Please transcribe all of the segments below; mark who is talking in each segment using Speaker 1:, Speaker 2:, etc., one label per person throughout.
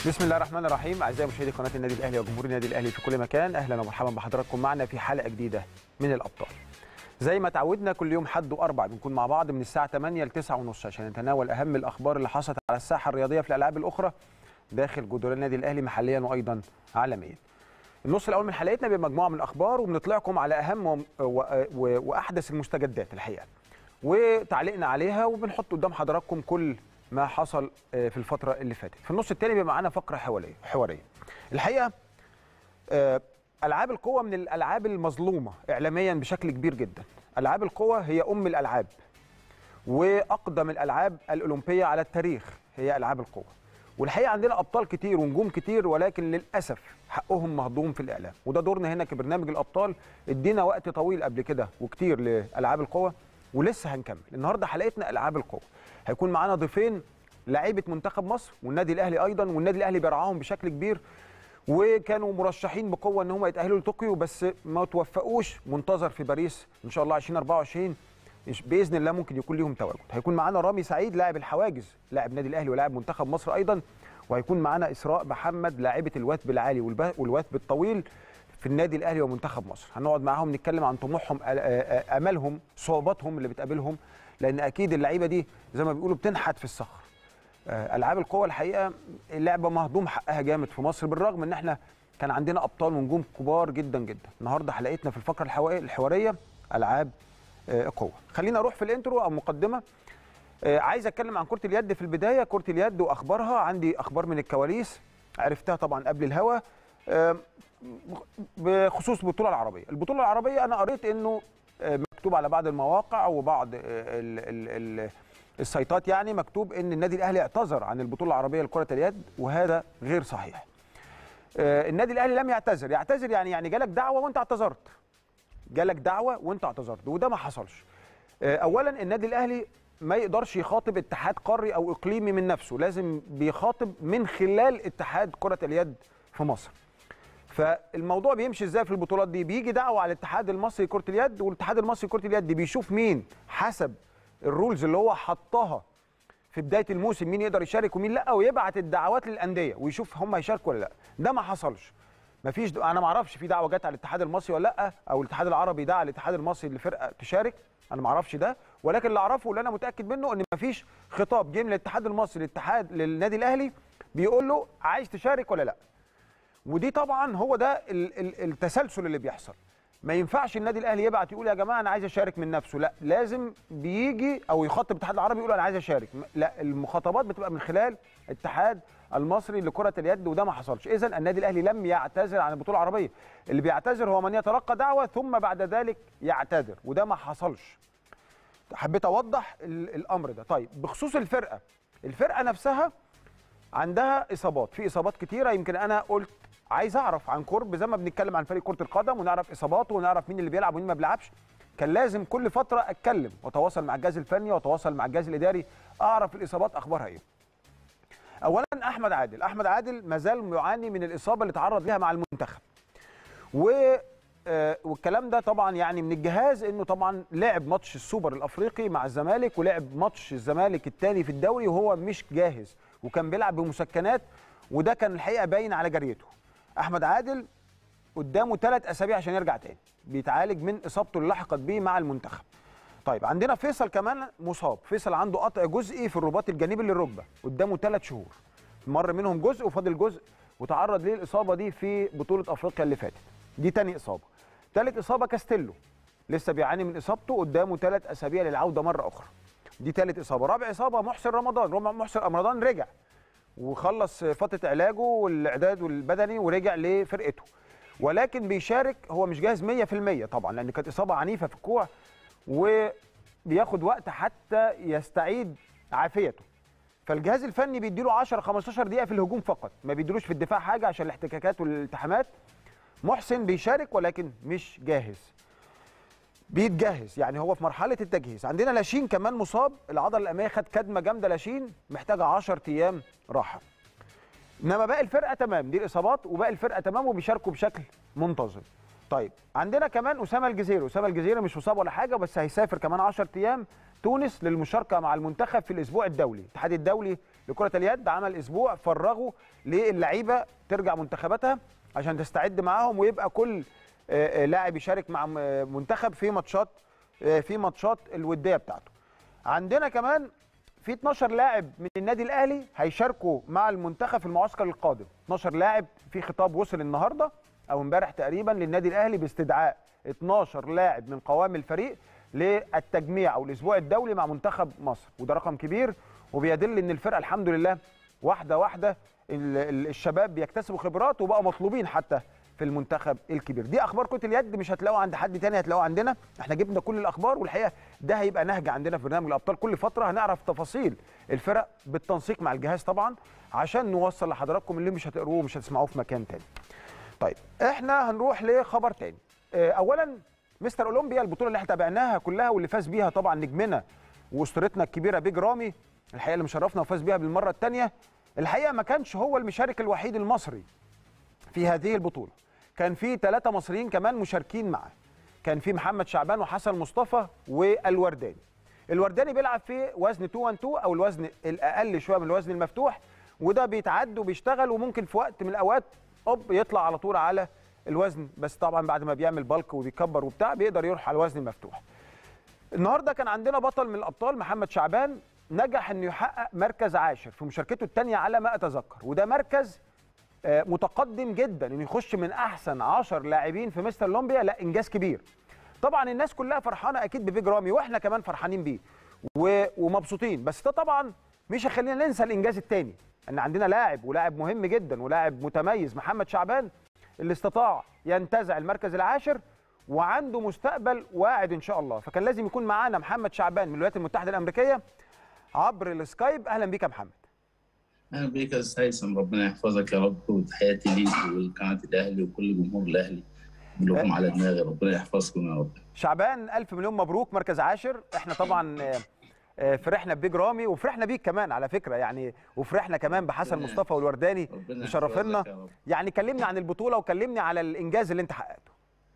Speaker 1: بسم الله الرحمن الرحيم اعزائي مشاهدي قناه النادي الاهلي وجمهور النادي الاهلي في كل مكان اهلا ومرحبا بحضراتكم معنا في حلقه جديده من الابطال زي ما تعودنا كل يوم حد واربع بنكون مع بعض من الساعه 8 ل 9 ونص عشان نتناول اهم الاخبار اللي حصلت على الساحه الرياضيه في الالعاب الاخرى داخل جدران النادي الاهلي محليا وايضا عالميا النص الاول من حلقتنا بمجموعه من الاخبار وبنطلعكم على اهم و... و... و... واحدث المستجدات الحقيقه وتعليقنا عليها وبنحط قدام حضراتكم كل ما حصل في الفتره اللي فاتت في النص الثاني بيبقى معانا فقره حواريه حواريه الحقيقه العاب القوه من الالعاب المظلومه اعلاميا بشكل كبير جدا العاب القوه هي ام الالعاب واقدم الالعاب الاولمبيه على التاريخ هي العاب القوه والحقيقه عندنا ابطال كتير ونجوم كتير ولكن للاسف حقهم مهضوم في الاعلام وده دورنا هنا كبرنامج الابطال ادينا وقت طويل قبل كده وكتير لالعاب القوه ولسه هنكمل النهارده حلقتنا العاب القوه هيكون معانا ضيفين لعيبه منتخب مصر والنادي الاهلي ايضا والنادي الاهلي بيرعاهم بشكل كبير وكانوا مرشحين بقوه ان هم يتاهلوا لطوكيو بس ما توفقوش منتظر في باريس ان شاء الله 2024 باذن الله ممكن يكون ليهم تواجد هيكون معانا رامي سعيد لاعب الحواجز لاعب نادي الاهلي ولاعب منتخب مصر ايضا وهيكون معانا اسراء محمد لاعبه الوثب العالي والوثب الطويل في النادي الاهلي ومنتخب مصر هنقعد معاهم نتكلم عن طموحهم املهم صعوباتهم اللي بتقابلهم لان اكيد اللعيبه دي زي ما بيقولوا بتنحت في الصخر العاب القوه الحقيقه اللعبه مهضوم حقها جامد في مصر بالرغم ان احنا كان عندنا ابطال ونجوم كبار جدا جدا النهارده حلقتنا في الفقره الحواريه العاب قوه خلينا اروح في الانترو او مقدمه عايز اتكلم عن كره اليد في البدايه كره اليد واخبارها عندي اخبار من الكواليس عرفتها طبعا قبل الهوا بخصوص البطوله العربيه البطوله العربيه انا قريت انه مكتوب على بعض المواقع وبعض ال ال ال السيطات يعني مكتوب ان النادي الاهلي اعتذر عن البطوله العربيه لكره اليد وهذا غير صحيح النادي الاهلي لم يعتذر يعتذر يعني يعني جالك دعوه وانت اعتذرت جالك دعوه وانت اعتذرت وده ما حصلش اولا النادي الاهلي ما يقدرش يخاطب اتحاد قاري او اقليمي من نفسه لازم بيخاطب من خلال اتحاد كره اليد في مصر فالموضوع بيمشي ازاي في البطولات دي بيجي دعوه على الاتحاد المصري لكره اليد والاتحاد المصري لكره اليد بيشوف مين حسب الرولز اللي هو حطها في بدايه الموسم مين يقدر يشارك ومين لا ويبعت الدعوات للانديه ويشوف هم هيشاركوا ولا لا ده ما حصلش مفيش د... انا ما اعرفش في دعوه جت على الاتحاد المصري ولا لا او الاتحاد العربي دعا الاتحاد المصري لفرقه تشارك انا ما اعرفش ده ولكن اللي اعرفه واللي انا متاكد منه ان مفيش خطاب جه من الاتحاد المصري للاتحاد للنادي الاهلي بيقول له عايز تشارك ولا لا ودي طبعا هو ده التسلسل اللي بيحصل ما ينفعش النادي الاهلي يبعت يقول يا جماعه انا عايز اشارك من نفسه لا لازم بيجي او يخاطب الاتحاد العربي يقول انا عايز اشارك لا المخاطبات بتبقى من خلال الاتحاد المصري لكره اليد وده ما حصلش اذا النادي الاهلي لم يعتذر عن البطوله العربيه اللي بيعتذر هو من يتلقى دعوه ثم بعد ذلك يعتذر وده ما حصلش حبيت اوضح الامر ده طيب بخصوص الفرقه الفرقه نفسها عندها اصابات في اصابات كتيره يمكن انا قلت عايز اعرف عن قرب زي ما بنتكلم عن فريق كره القدم ونعرف اصاباته ونعرف مين اللي بيلعب ومين ما بيلعبش كان لازم كل فتره اتكلم واتواصل مع الجهاز الفني واتواصل مع الجهاز الاداري اعرف الاصابات اخبارها ايه اولا احمد عادل احمد عادل ما زال يعاني من الاصابه اللي تعرض لها مع المنتخب و والكلام ده طبعا يعني من الجهاز انه طبعا لعب ماتش السوبر الافريقي مع الزمالك ولعب ماتش الزمالك الثاني في الدوري وهو مش جاهز وكان بيلعب بمسكنات وده كان الحقيقه باين على جريته احمد عادل قدامه ثلاث اسابيع عشان يرجع تاني بيتعالج من اصابته اللي لحقت بيه مع المنتخب طيب عندنا فيصل كمان مصاب فيصل عنده قطع جزئي في الرباط الجانبي للركبه قدامه ثلاث شهور مر منهم جزء وفاضل جزء وتعرض ليه الاصابه دي في بطوله افريقيا اللي فاتت دي تاني اصابه ثالث اصابه كاستيلو لسه بيعاني من اصابته قدامه ثلاث اسابيع للعوده مره اخرى دي ثالث اصابه رابع اصابه محسن رمضان محسن رمضان رجع وخلص فتره علاجه والاعداد البدني ورجع لفرقته ولكن بيشارك هو مش جاهز 100% طبعا لان كانت اصابه عنيفه في الكوع وبياخد وقت حتى يستعيد عافيته فالجهاز الفني بيديله 10 15 دقيقه في الهجوم فقط ما بيديلوش في الدفاع حاجه عشان الاحتكاكات والالتحامات محسن بيشارك ولكن مش جاهز بيتجهز يعني هو في مرحله التجهيز عندنا لاشين كمان مصاب العضله الاماميه خد كدمه جامده لاشين محتاجه 10 ايام راحه انما باقي الفرقه تمام دي الاصابات وباقي الفرقه تمام وبيشاركوا بشكل منتظم طيب عندنا كمان اسامه الجزيري اسامه الجزيري مش مصاب ولا حاجه بس هيسافر كمان 10 ايام تونس للمشاركه مع المنتخب في الاسبوع الدولي الاتحاد الدولي لكره اليد عمل اسبوع فرغوا للعيبه ترجع منتخباتها عشان تستعد معاهم ويبقى كل آه، آه، لاعب يشارك مع م- منتخب في ماتشات آه، في ماتشات الوديه بتاعته عندنا كمان في 12 لاعب من النادي الاهلي هيشاركوا مع المنتخب في المعسكر القادم 12 لاعب في خطاب وصل النهارده او امبارح تقريبا للنادي الاهلي باستدعاء 12 لاعب من قوام الفريق للتجميع او الاسبوع الدولي مع منتخب مصر وده رقم كبير وبيدل ان الفرقه الحمد لله واحده واحده ال- ال- الشباب بيكتسبوا خبرات وبقوا مطلوبين حتى في المنتخب الكبير دي اخبار كره اليد مش هتلاقوها عند حد تاني هتلاقوها عندنا احنا جبنا كل الاخبار والحقيقه ده هيبقى نهج عندنا في برنامج الابطال كل فتره هنعرف تفاصيل الفرق بالتنسيق مع الجهاز طبعا عشان نوصل لحضراتكم اللي مش هتقروه ومش هتسمعوه في مكان تاني طيب احنا هنروح لخبر تاني اه، اولا مستر اولمبيا البطوله اللي احنا تابعناها كلها واللي فاز بيها طبعا نجمنا واسطورتنا الكبيره بيج رامي الحقيقه اللي مشرفنا وفاز بيها بالمره الثانيه الحقيقه ما كانش هو المشارك الوحيد المصري في هذه البطوله كان في ثلاثه مصريين كمان مشاركين معاه كان في محمد شعبان وحسن مصطفى والورداني الورداني بيلعب في وزن 212 او الوزن الاقل شويه من الوزن المفتوح وده بيتعد وبيشتغل وممكن في وقت من الاوقات اوب يطلع على طول على الوزن بس طبعا بعد ما بيعمل بالك وبيكبر وبتاع بيقدر يروح على الوزن المفتوح النهارده كان عندنا بطل من الابطال محمد شعبان نجح انه يحقق مركز عاشر في مشاركته الثانيه على ما اتذكر وده مركز آه، متقدم جدا انه يخش من احسن 10 لاعبين في مستر اولمبيا لا انجاز كبير طبعا الناس كلها فرحانه اكيد ببيج رامي واحنا كمان فرحانين بيه و- ومبسوطين بس ده طبعا مش هيخلينا ننسى الانجاز الثاني ان عندنا لاعب ولاعب مهم جدا ولاعب متميز محمد شعبان اللي استطاع ينتزع المركز العاشر وعنده مستقبل واعد ان شاء الله فكان لازم يكون معانا محمد شعبان من الولايات المتحده الامريكيه عبر السكايب اهلا بيك يا محمد
Speaker 2: اهلا بيك يا استاذ هيثم ربنا يحفظك يا رب وتحياتي ليك ولقناه الاهلي وكل جمهور الاهلي كلكم على دماغي ربنا يحفظكم يا رب
Speaker 1: شعبان الف مليون مبروك مركز عاشر احنا طبعا آه، آه، فرحنا ببيج رامي وفرحنا بيك كمان على فكره يعني وفرحنا كمان بحسن
Speaker 2: ربنا-
Speaker 1: مصطفى والورداني
Speaker 2: ربنا
Speaker 1: مشرفينا
Speaker 2: يحفظك يا رب.
Speaker 1: يعني كلمني عن البطوله وكلمني على الانجاز اللي انت حققته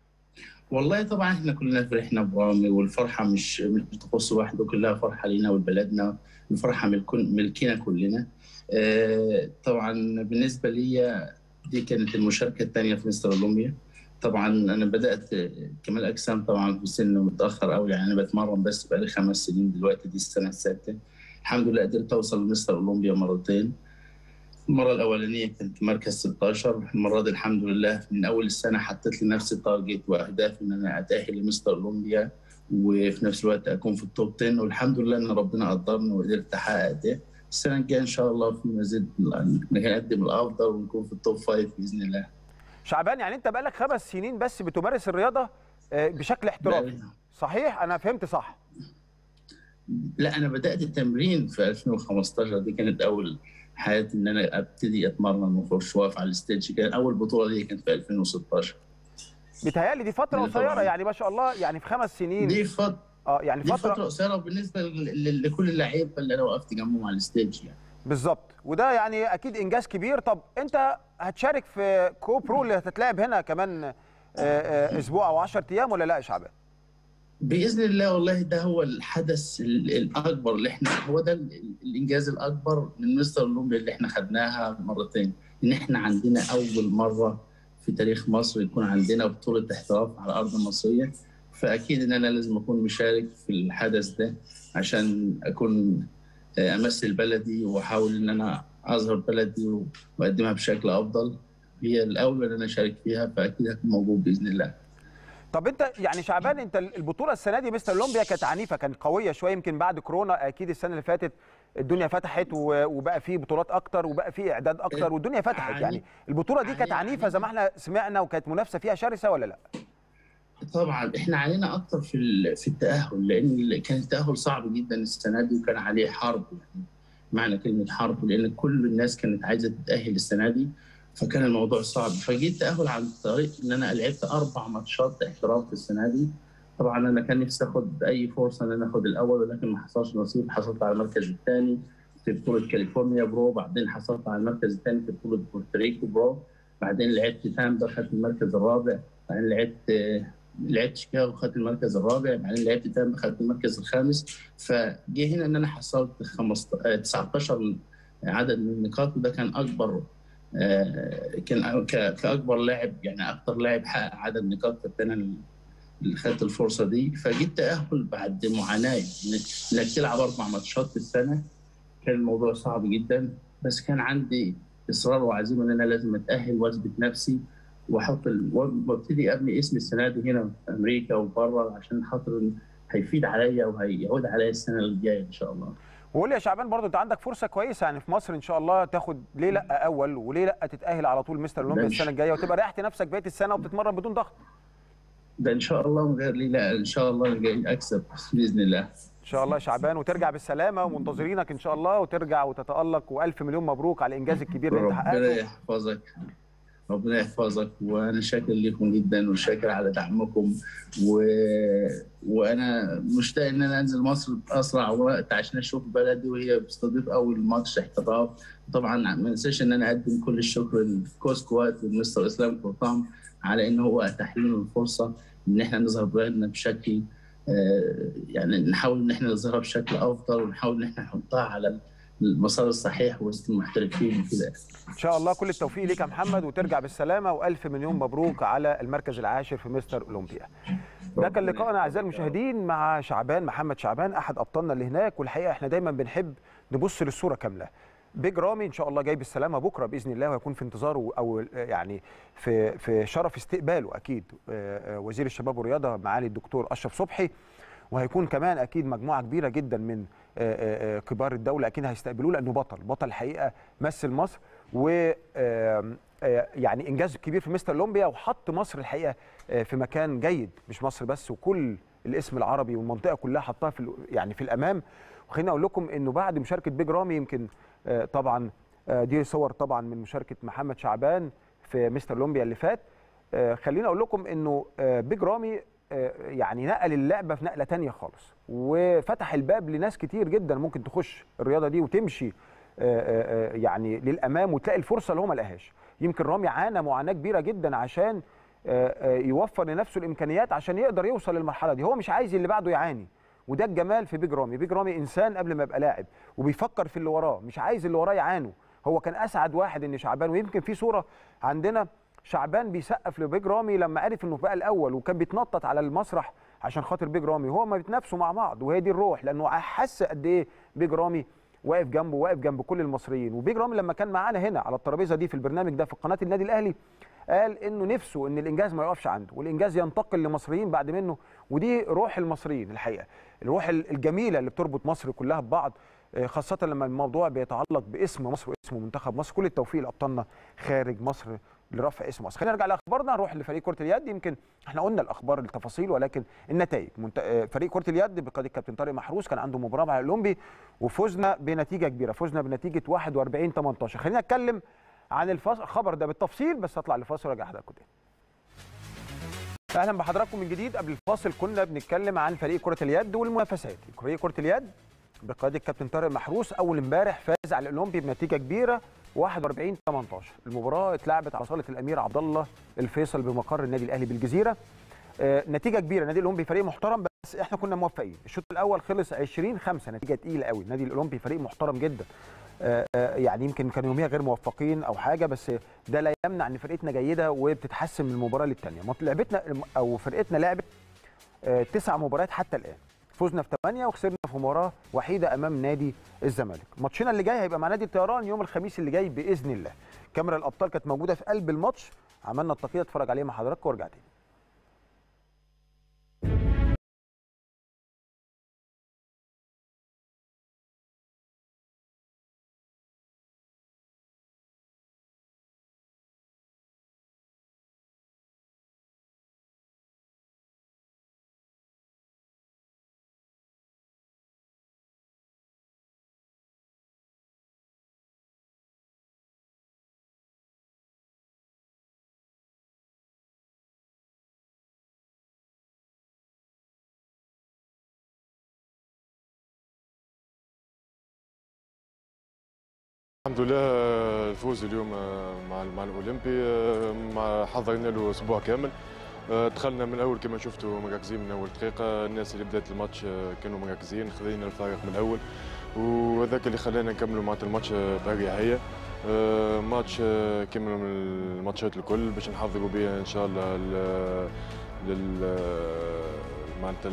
Speaker 2: والله طبعا احنا كلنا فرحنا برامي والفرحه مش مش تخص وحده كلها فرحه لينا ولبلدنا الفرحه ملكن ملكنا كلنا آه، طبعا بالنسبه لي دي كانت المشاركه الثانيه في مستر اولمبيا طبعا انا بدات كمال اجسام طبعا في سن متاخر قوي يعني انا بتمرن بس بقالي خمس سنين دلوقتي دي السنه السادسه الحمد لله قدرت اوصل لمستر اولمبيا مرتين المرة الأولانية كنت مركز 16 المرة دي الحمد لله من أول السنة حطيت لنفسي تارجت وأهداف إن أنا أتأهل لمستر أولمبيا وفي نفس الوقت أكون في التوب 10 والحمد لله إن ربنا قدرني وقدرت أحقق ده السنة الجاية إن شاء الله في مزيد نقدم الأفضل ونكون في التوب 5 بإذن الله
Speaker 1: شعبان يعني انت بقالك خمس سنين بس بتمارس الرياضه آه، بشكل احترافي صحيح انا فهمت صح
Speaker 2: لا أنا بدأت التمرين في 2015 دي كانت أول حياتي إن أنا أبتدي أتمرن وأخش وأقف على الستيج كان أول بطولة لي كانت في 2016
Speaker 1: بيتهيألي دي فتره
Speaker 2: لا
Speaker 1: قصيره
Speaker 2: طبعاً.
Speaker 1: يعني ما شاء الله يعني في خمس سنين
Speaker 2: دي فترة
Speaker 1: اه يعني
Speaker 2: دي فترة
Speaker 1: فتره
Speaker 2: قصيرة بالنسبة ل- ل- لكل اللعيبة اللي أنا وقفت جنبهم على الستيج يعني.
Speaker 1: بالظبط وده يعني اكيد انجاز كبير طب انت هتشارك في كو برو اللي هتتلعب هنا كمان آه، آه، اسبوع او 10 ايام ولا لا يا شعبان
Speaker 2: بإذن الله والله ده هو الحدث ال- الأكبر اللي إحنا هو ده ال- الإنجاز الأكبر من مستر أولمبيا اللي إحنا خدناها مرتين إن إحنا عندنا أول مرة في تاريخ مصر يكون عندنا بطولة احتراف على الأرض المصرية فأكيد إن أنا لازم أكون مشارك في الحدث ده عشان أكون آه، أمثل بلدي وأحاول إن أنا أظهر بلدي وأقدمها بشكل أفضل هي الأول إن أنا أشارك فيها فأكيد هكون موجود بإذن الله
Speaker 1: طب انت يعني شعبان انت البطوله السنه دي مستر اولمبيا كانت عنيفه كانت قويه شويه يمكن بعد كورونا اكيد السنه اللي فاتت الدنيا فتحت و- وبقى في بطولات اكتر وبقى في اعداد اكتر والدنيا فتحت يعني البطوله دي كانت عنيفه زي ما احنا سمعنا وكانت منافسه فيها شرسه ولا لا
Speaker 2: طبعا احنا علينا اكتر في ال- في التاهل لان كان التاهل صعب جدا السنه دي وكان عليه حرب يعني معنى كلمه حرب لان كل الناس كانت عايزه تتاهل السنه دي فكان الموضوع صعب فجيت تاهل عن طريق ان انا لعبت اربع ماتشات احتراف في السنه دي طبعا انا كان نفسي اخد اي فرصه ان انا اخد الاول ولكن ما حصلش نصيب حصلت على المركز الثاني في بطوله كاليفورنيا برو بعدين حصلت على المركز الثاني في بطوله بورتوريكو برو بعدين لعبت تامبا خدت المركز الرابع بعدين لعبت لعبت شيكاغو خدت المركز الرابع بعدين لعبت تامبا خدت المركز الخامس فجه هنا ان انا حصلت 15 19 عدد من النقاط وده كان اكبر كان كاكبر لاعب يعني اكثر لاعب حقق عدد نقاط كنت انا اللي خدت الفرصه دي فجيت تاهل بعد معاناه انك تلعب اربع ماتشات في السنه كان الموضوع صعب جدا بس كان عندي اصرار وعزيمه ان انا لازم اتاهل واثبت نفسي واحط وابتدي ابني اسمي السنه دي هنا في امريكا وبره عشان خاطر هيفيد عليا وهيعود عليا السنه الجايه ان شاء الله.
Speaker 1: وقول لي يا شعبان برضه انت عندك فرصه كويسه يعني في مصر ان شاء الله تاخد ليه لا اول وليه لا تتاهل على طول مستر اولمبيا السنه الجايه وتبقى ريحت نفسك بقيه السنه وبتتمرن بدون ضغط.
Speaker 2: ده ان شاء الله من غير ليه لا ان شاء الله جاي اكسب باذن الله.
Speaker 1: ان شاء الله يا شعبان وترجع بالسلامه ومنتظرينك ان شاء الله وترجع وتتالق والف مليون مبروك على الانجاز الكبير اللي انت حققته.
Speaker 2: ربنا يحفظك. ربنا يحفظك وانا شاكر لكم جدا وشاكر على دعمكم و... وانا مشتاق ان انا انزل مصر باسرع وقت عشان اشوف بلدي وهي بتستضيف اول ماتش احتراف طبعا ما انساش ان انا اقدم كل الشكر لكوس كوات ومستر اسلام قرطام على ان هو اتاح لنا الفرصه ان احنا نظهر بلدنا بشكل يعني نحاول ان احنا نظهرها بشكل افضل ونحاول ان احنا نحطها على المسار الصحيح وسط المحترفين وكده
Speaker 1: ان شاء الله كل التوفيق ليك يا محمد وترجع بالسلامه والف مليون مبروك على المركز العاشر في مستر اولمبيا ده كان لقائنا اعزائي المشاهدين مع شعبان محمد شعبان احد ابطالنا اللي هناك والحقيقه احنا دايما بنحب نبص للصوره كامله بيج رامي ان شاء الله جاي بالسلامه بكره باذن الله وهيكون في انتظاره او يعني في في شرف استقباله اكيد وزير الشباب والرياضه معالي الدكتور اشرف صبحي وهيكون كمان اكيد مجموعه كبيره جدا من كبار الدوله اكيد هيستقبلوه لانه بطل بطل الحقيقه مثل مصر و يعني انجاز كبير في مستر اولمبيا وحط مصر الحقيقه في مكان جيد مش مصر بس وكل الاسم العربي والمنطقه كلها حطها في يعني في الامام وخليني اقول لكم انه بعد مشاركه بيج رامي يمكن طبعا دي صور طبعا من مشاركه محمد شعبان في مستر اولمبيا اللي فات خليني اقول لكم انه بيج رامي يعني نقل اللعبه في نقله تانية خالص وفتح الباب لناس كتير جدا ممكن تخش الرياضه دي وتمشي يعني للامام وتلاقي الفرصه اللي هو ما لقاهاش يمكن رامي عانى معاناه كبيره جدا عشان يوفر لنفسه الامكانيات عشان يقدر يوصل للمرحله دي هو مش عايز اللي بعده يعاني وده الجمال في بيج رامي بيج رامي انسان قبل ما يبقى لاعب وبيفكر في اللي وراه مش عايز اللي وراه يعانوا هو كان اسعد واحد ان شعبان ويمكن في صوره عندنا شعبان بيسقف لبيج رامي لما عرف انه بقى الاول وكان بيتنطط على المسرح عشان خاطر بيج رامي وهو ما بيتنافسوا مع بعض وهي دي الروح لانه حس قد ايه بيج رامي واقف جنبه واقف جنب كل المصريين وبيج رامي لما كان معانا هنا على الترابيزه دي في البرنامج ده في قناه النادي الاهلي قال انه نفسه ان الانجاز ما يقفش عنده والانجاز ينتقل لمصريين بعد منه ودي روح المصريين الحقيقه الروح الجميله اللي بتربط مصر كلها ببعض خاصه لما الموضوع بيتعلق باسم مصر واسم منتخب مصر كل التوفيق لابطالنا خارج مصر لرفع اسم مصر خلينا نرجع لاخبارنا نروح لفريق كره اليد يمكن احنا قلنا الاخبار التفاصيل ولكن النتائج منت... فريق كره اليد بقياده الكابتن طارق محروس كان عنده مباراه مع الاولمبي وفزنا بنتيجه كبيره فزنا بنتيجه 41 18 خلينا نتكلم عن الخبر ده بالتفصيل بس اطلع لفاصل وارجع حضراتكم تاني اهلا بحضراتكم من جديد قبل الفاصل كنا بنتكلم عن فريق كره اليد والمنافسات فريق كره اليد بقياده الكابتن طارق محروس اول امبارح فاز على الاولمبي بنتيجه كبيره 41 18 المباراه اتلعبت على صاله الامير عبد الله الفيصل بمقر النادي الاهلي بالجزيره آه نتيجه كبيره النادي الاولمبي فريق محترم بس احنا كنا موفقين الشوط الاول خلص 20 5 نتيجه تقيله قوي النادي الاولمبي فريق محترم جدا آه آه يعني يمكن كانوا يوميها غير موفقين او حاجه بس ده لا يمنع ان فرقتنا جيده وبتتحسن من المباراه للثانيه لعبتنا او فرقتنا لعبت تسع مباريات حتى الان فزنا في 8 وخسرنا في مباراه وحيده امام نادي الزمالك ماتشنا اللي جاي هيبقى مع نادي الطيران يوم الخميس اللي جاي باذن الله كاميرا الابطال كانت موجوده في قلب الماتش عملنا التقييد اتفرج عليه مع حضراتكم وارجع تاني
Speaker 3: الحمد لله الفوز اليوم مع مع الاولمبي مع حضرنا له اسبوع كامل آه، دخلنا من الاول كما شفتوا مركزين من اول دقيقه الناس اللي بدات الماتش آه، كانوا مركزين خذينا الفارق من الاول وهذاك اللي خلانا نكملوا معناتها الماتش آه، باريحيه آه، ماتش آه، كما من الماتشات الكل باش نحضروا بها ان شاء الله ل- لل معناتها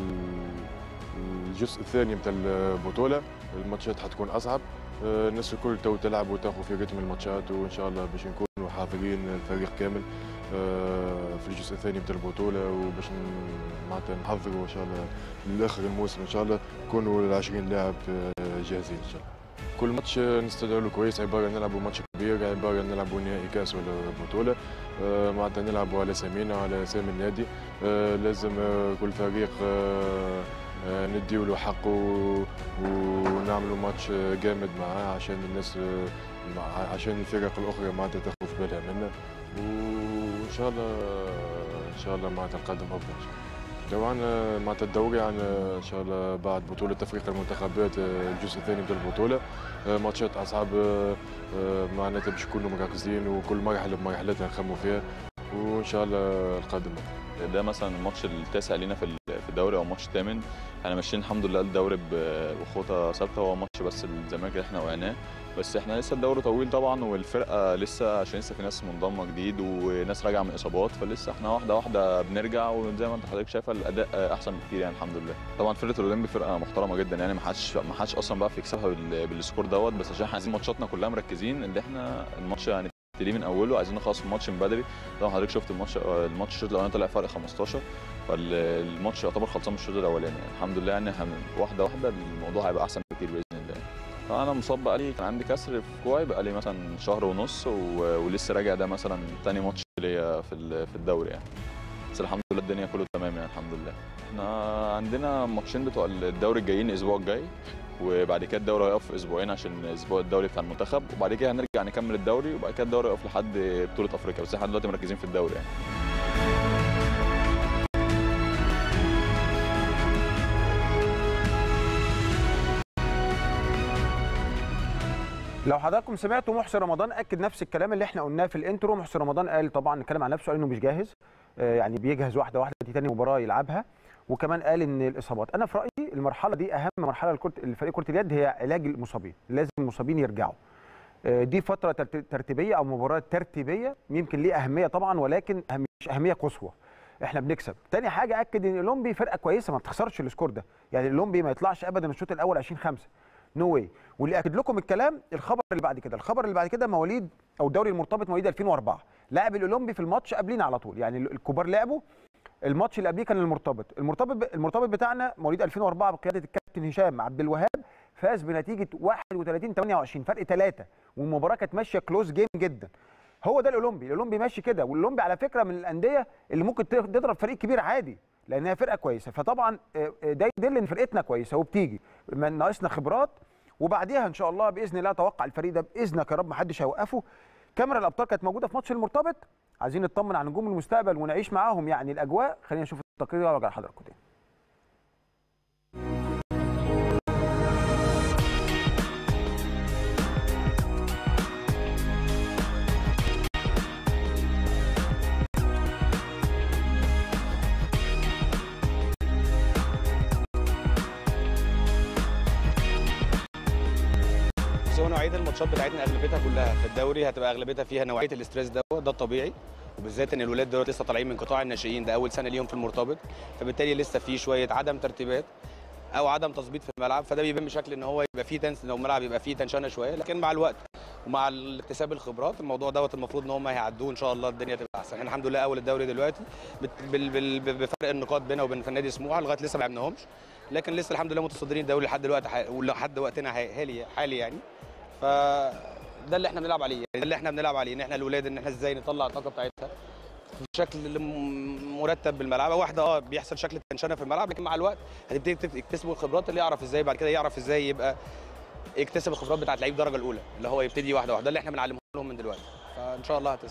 Speaker 3: ال- الجزء الثاني نتاع البطوله الماتشات حتكون اصعب آه، الناس الكل تو تلعب وتاخذ في رتم الماتشات وان شاء الله باش نكونوا حاضرين الفريق كامل آه، في الجزء الثاني نتاع البطوله وباش ن- معناتها نحضروا ان شاء الله لاخر الموسم ان شاء الله يكونوا ال 20 لاعب آه، جاهزين ان شاء الله كل ماتش نستدعوا له كويس عباره نلعبوا ماتش كبير عباره نلعبوا نهائي كاس ولا بطوله آه، معناتها نلعبوا على سمينا على سامي النادي آه، لازم آه، كل فريق آه، آه، نديو له حقه و- ونعملوا ماتش آه، جامد معاه عشان الناس آه، مع- عشان الفرق الاخرى معناتها تاخذ في بالها منا وان شاء الله ان شاء الله معناتها القادم افضل ان شاء الله لو عنا معناتها الدوري عنا ان شاء الله بعد بطوله تفريق المنتخبات آه، الجزء الثاني من البطوله آه، ماتشات اصعب آه، آه، معناتها باش نكونوا مركزين وكل مرحله بمرحلتها نخموا فيها وان شاء الله القادم افضل
Speaker 4: ده مثلا الماتش التاسع لينا في في الدوري او الماتش الثامن احنا ماشيين الحمد لله الدوري ب- بخطى ثابته هو ماتش بس الزمالك اللي احنا وقعناه بس احنا لسه الدوري طويل طبعا والفرقه لسه عشان لسه في ناس منضمه جديد وناس راجعه من اصابات فلسه احنا واحده واحده بنرجع وزي ما انت حضرتك شايفه الاداء احسن بكتير يعني الحمد لله طبعا فرقه الاولمبي فرقه محترمه جدا يعني ما حدش ما حدش اصلا بقى في يكسبها بال- بالسكور دوت بس عشان احنا عايزين ماتشاتنا كلها مركزين ان احنا الماتش يعني نبتدي من اوله عايزين نخلص الماتش من بدري طبعا حضرتك شفت الماتش الماتش الشوط الاولاني طلع فرق 15 فالماتش يعتبر خلصان من الشوط الاولاني يعني الحمد لله يعني هن- واحده واحده الموضوع هيبقى احسن بكتير باذن الله فانا مصاب بقالي كان عندي كسر في كوعي بقالي مثلا شهر ونص و... ولسه راجع ده مثلا تاني ماتش ليا في ال- في الدوري يعني بس الحمد لله الدنيا كله تمام يعني الحمد لله احنا عندنا ماتشين بتوع الدوري الجايين الاسبوع الجاي وبعد كده الدوري هيقف اسبوعين عشان اسبوع الدوري بتاع المنتخب وبعد كده هنرجع نكمل الدوري وبعد كده الدوري يقف لحد بطوله افريقيا بس احنا دلوقتي مركزين في الدوري يعني
Speaker 1: لو حضراتكم سمعتوا محسن رمضان اكد نفس الكلام اللي احنا قلناه في الانترو محسن رمضان قال طبعا اتكلم عن نفسه قال انه مش جاهز آه، يعني بيجهز واحده واحده دي تاني مباراه يلعبها وكمان قال ان الاصابات انا في رايي المرحله دي اهم مرحله لكره الفريق كره اليد هي علاج المصابين لازم المصابين يرجعوا آه، دي فتره ترت- ترتيبيه او مباراه ترتيبيه يمكن ليه اهميه طبعا ولكن أهم- مش اهميه قصوى احنا بنكسب تاني حاجه اكد ان الاولمبي فرقه كويسه ما بتخسرش السكور ده يعني الاولمبي ما يطلعش ابدا الشوط الاول 20 5 نو واي واللي اكد لكم الكلام الخبر اللي بعد كده الخبر اللي بعد كده مواليد او الدوري المرتبط مواليد 2004 لاعب الاولمبي في الماتش قبلينا على طول يعني الكبار لعبوا الماتش اللي قبليه كان المرتبط المرتبط المرتبط بتاعنا مواليد 2004 بقياده الكابتن هشام عبد الوهاب فاز بنتيجه 31 28 فرق ثلاثه والمباراه كانت ماشيه كلوز جيم جدا هو ده الاولمبي الاولمبي ماشي كده والاولمبي على فكره من الانديه اللي ممكن تضرب فريق كبير عادي لانها فرقه كويسه فطبعا آه، آه، ده يدل ان فرقتنا كويسه وبتيجي ما ناقصنا خبرات وبعديها ان شاء الله باذن الله اتوقع الفريق ده باذنك يا رب ما حدش هيوقفه كاميرا الابطال كانت موجوده في ماتش المرتبط عايزين نطمن على نجوم المستقبل ونعيش معاهم يعني الاجواء خلينا نشوف التقرير وارجع لحضراتكم تاني
Speaker 5: بس هو نوعيه الماتشات بتاعتنا اغلبيتها كلها في الدوري هتبقى اغلبيتها فيها نوعيه الاستريس ده ده الطبيعي وبالذات ان الولاد دول لسه طالعين من قطاع الناشئين ده اول سنه ليهم في المرتبط فبالتالي لسه في شويه عدم ترتيبات او عدم تظبيط في الملعب فده بيبان بشكل ان هو يبقى فيه تنس لو الملعب يبقى فيه تنشنه شويه لكن مع الوقت ومع اكتساب الخبرات الموضوع دوت المفروض ان هم هيعدوه ان شاء الله الدنيا تبقى احسن احنا الحمد لله اول الدوري دلوقتي بت- بال- بال- بفرق النقاط بيننا وبين نادي سموحه لغايه لسه ما لعبناهمش لكن لسه الحمد لله متصدرين الدوري لحد دلوقتي ح- ولحد وقتنا حالي حالي يعني فده اللي احنا بنلعب عليه يعني ده اللي احنا بنلعب عليه ان احنا الاولاد ان احنا ازاي نطلع الطاقه بتاعتها بشكل م- مرتب بالملعب واحده اه بيحصل شكل تنشنه في الملعب لكن مع الوقت هتبتدي تكت- تكتسبوا الخبرات اللي يعرف ازاي بعد كده يعرف ازاي يبقى يكتسب الخبرات بتاعت لعيب الدرجه الاولى اللي هو يبتدي واحده واحده ده اللي احنا بنعلمه لهم من دلوقتي فان شاء الله هتسلم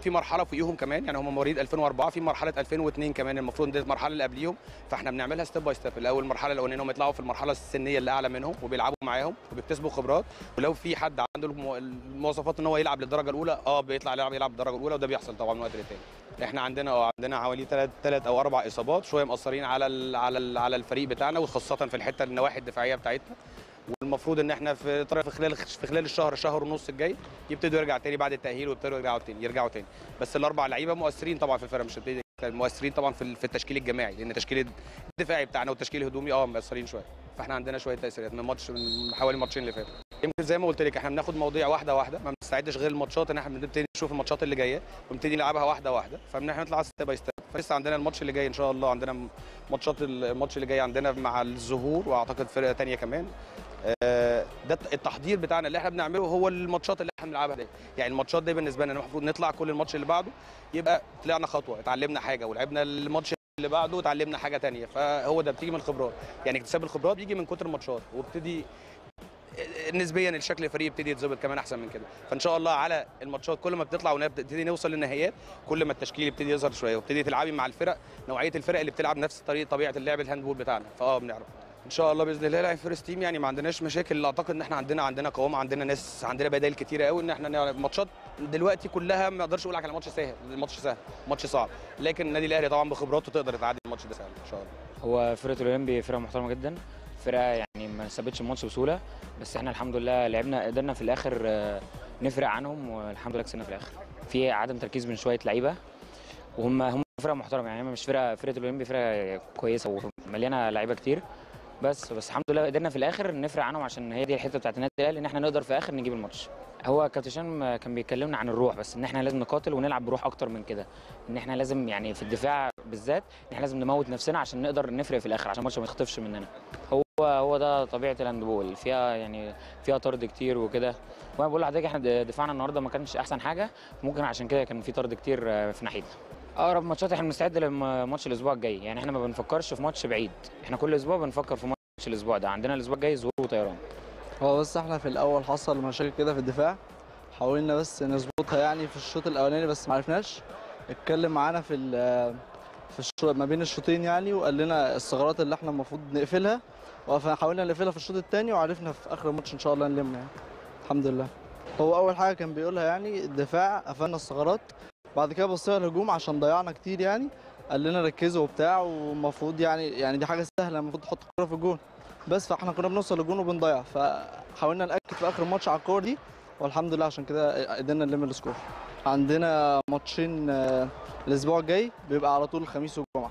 Speaker 5: في مرحله فوقيهم كمان يعني هم مواليد 2004 في مرحله 2002 كمان المفروض دي المرحله اللي قبليهم فاحنا بنعملها ستيب باي ستيب الاول المرحله الاولانيه انهم يطلعوا في المرحله السنيه اللي اعلى منهم وبيلعبوا معاهم وبيكتسبوا خبرات ولو في حد عنده المو- المواصفات ان هو يلعب للدرجه الاولى اه بيطلع يلعب يلعب للدرجه الاولى وده بيحصل طبعا من وقت للتاني احنا عندنا اه عندنا حوالي ثلاث ثلاث او اربع اصابات شويه مأثرين على ال على ال على الفريق بتاعنا وخاصه في الحته النواحي الدفاعيه بتاعتنا والمفروض ان احنا في طرف- في خلال في خلال الشهر شهر ونص الجاي يبتدوا يرجع تاني بعد التاهيل ويبتدوا يرجعوا تاني يرجعوا تاني بس الاربع لعيبه مؤثرين طبعا في الفرقه مش هبتدي مؤثرين طبعا في ال- في التشكيل الجماعي لان التشكيل الدفاعي بتاعنا والتشكيل الهجومي اه مؤثرين شويه فاحنا عندنا شويه تاثيرات من ماتش من حوالي ماتشين اللي فاتوا يمكن زي ما قلت لك احنا بناخد مواضيع واحده واحده ما بنستعدش غير الماتشات ان احنا بنبتدي نشوف الماتشات اللي جايه ونبتدي نلعبها واحده واحده فان احنا نطلع ستيب باي ستيب فلسه عندنا الماتش اللي جاي ان شاء الله عندنا ماتشات الماتش اللي جاي عندنا مع الظهور واعتقد فرقه تانية كمان آه، ده التحضير بتاعنا اللي احنا بنعمله هو الماتشات اللي احنا بنلعبها دي يعني الماتشات دي بالنسبه لنا المفروض نطلع كل الماتش اللي بعده يبقى طلعنا خطوه اتعلمنا حاجه ولعبنا الماتش اللي بعده اتعلمنا حاجه تانية فهو ده بتيجي من الخبرات يعني اكتساب الخبرات بيجي من كتر الماتشات وابتدي نسبيا الشكل الفريق يبتدي يتظبط كمان احسن من كده فان شاء الله على الماتشات كل ما بتطلع ونبتدي نوصل للنهائيات كل ما التشكيل يبتدي يظهر شويه وابتدي تلعبي مع الفرق نوعيه الفرق اللي بتلعب نفس طريقه طبيعه اللعب الهاندبول بتاعنا فاه بنعرف ان شاء الله باذن الله لاعب فيرست تيم يعني ما عندناش مشاكل اعتقد ان احنا عندنا عندنا قوام عندنا ناس عندنا بدائل كتيره قوي ان احنا نلعب ماتشات دلوقتي كلها ما اقدرش اقول لك على ماتش سهل الماتش سهل ماتش صعب لكن النادي الاهلي طبعا بخبراته تقدر تعدي الماتش ده سهل ان شاء الله
Speaker 6: هو فرقه الاولمبي فرقه محترمه جدا فرقه يعني ما سابتش الماتش بسهوله بس احنا الحمد لله لعبنا قدرنا في الاخر آه، نفرق عنهم والحمد لله كسبنا في الاخر في عدم تركيز من شويه لعيبه وهم هم فرقه محترمه يعني هم مش فرقه فرقه الاولمبي فرقه كويسه ومليانه لعيبه كتير بس بس الحمد لله قدرنا في الاخر نفرق عنهم عشان هي دي الحته بتاعت النادي الاهلي ان احنا نقدر في الاخر نجيب الماتش هو كابتن هشام كان بيكلمنا عن الروح بس ان احنا لازم نقاتل ونلعب بروح اكتر من كده ان احنا لازم يعني في الدفاع بالذات ان احنا لازم نموت نفسنا عشان نقدر نفرق في الاخر عشان الماتش ما يخطفش مننا هو هو ده طبيعه الهاندبول فيها يعني فيها طرد كتير وكده وانا بقول لحضرتك احنا دفاعنا النهارده ما كانش احسن حاجه ممكن عشان كده كان في طرد كتير آه، في ناحيتنا اقرب ماتشات احنا بنستعد لماتش الاسبوع الجاي يعني احنا ما بنفكرش في ماتش بعيد احنا كل اسبوع بنفكر في ماتش الاسبوع ده عندنا الاسبوع الجاي ظهور وطيران
Speaker 7: هو بس احنا في الاول حصل مشاكل كده في الدفاع حاولنا بس نظبطها يعني في الشوط الاولاني بس ما عرفناش اتكلم معانا في ال- في الشو... ما بين الشوطين يعني وقال لنا الثغرات اللي احنا المفروض نقفلها وحاولنا نقفلها في الشوط الثاني وعرفنا في اخر الماتش ان شاء الله نلم يعني الحمد لله هو اول حاجه كان بيقولها يعني الدفاع قفلنا الثغرات بعد كده بصينا الهجوم عشان ضيعنا كتير يعني قال لنا ركزوا وبتاع والمفروض يعني يعني دي حاجه سهله المفروض تحط الكوره في الجون بس فاحنا كنا بنوصل للجون وبنضيع فحاولنا ناكد في اخر الماتش على الكور دي والحمد لله عشان كده قدرنا نلم السكور عندنا ماتشين آه، الاسبوع الجاي بيبقى على طول الخميس والجمعه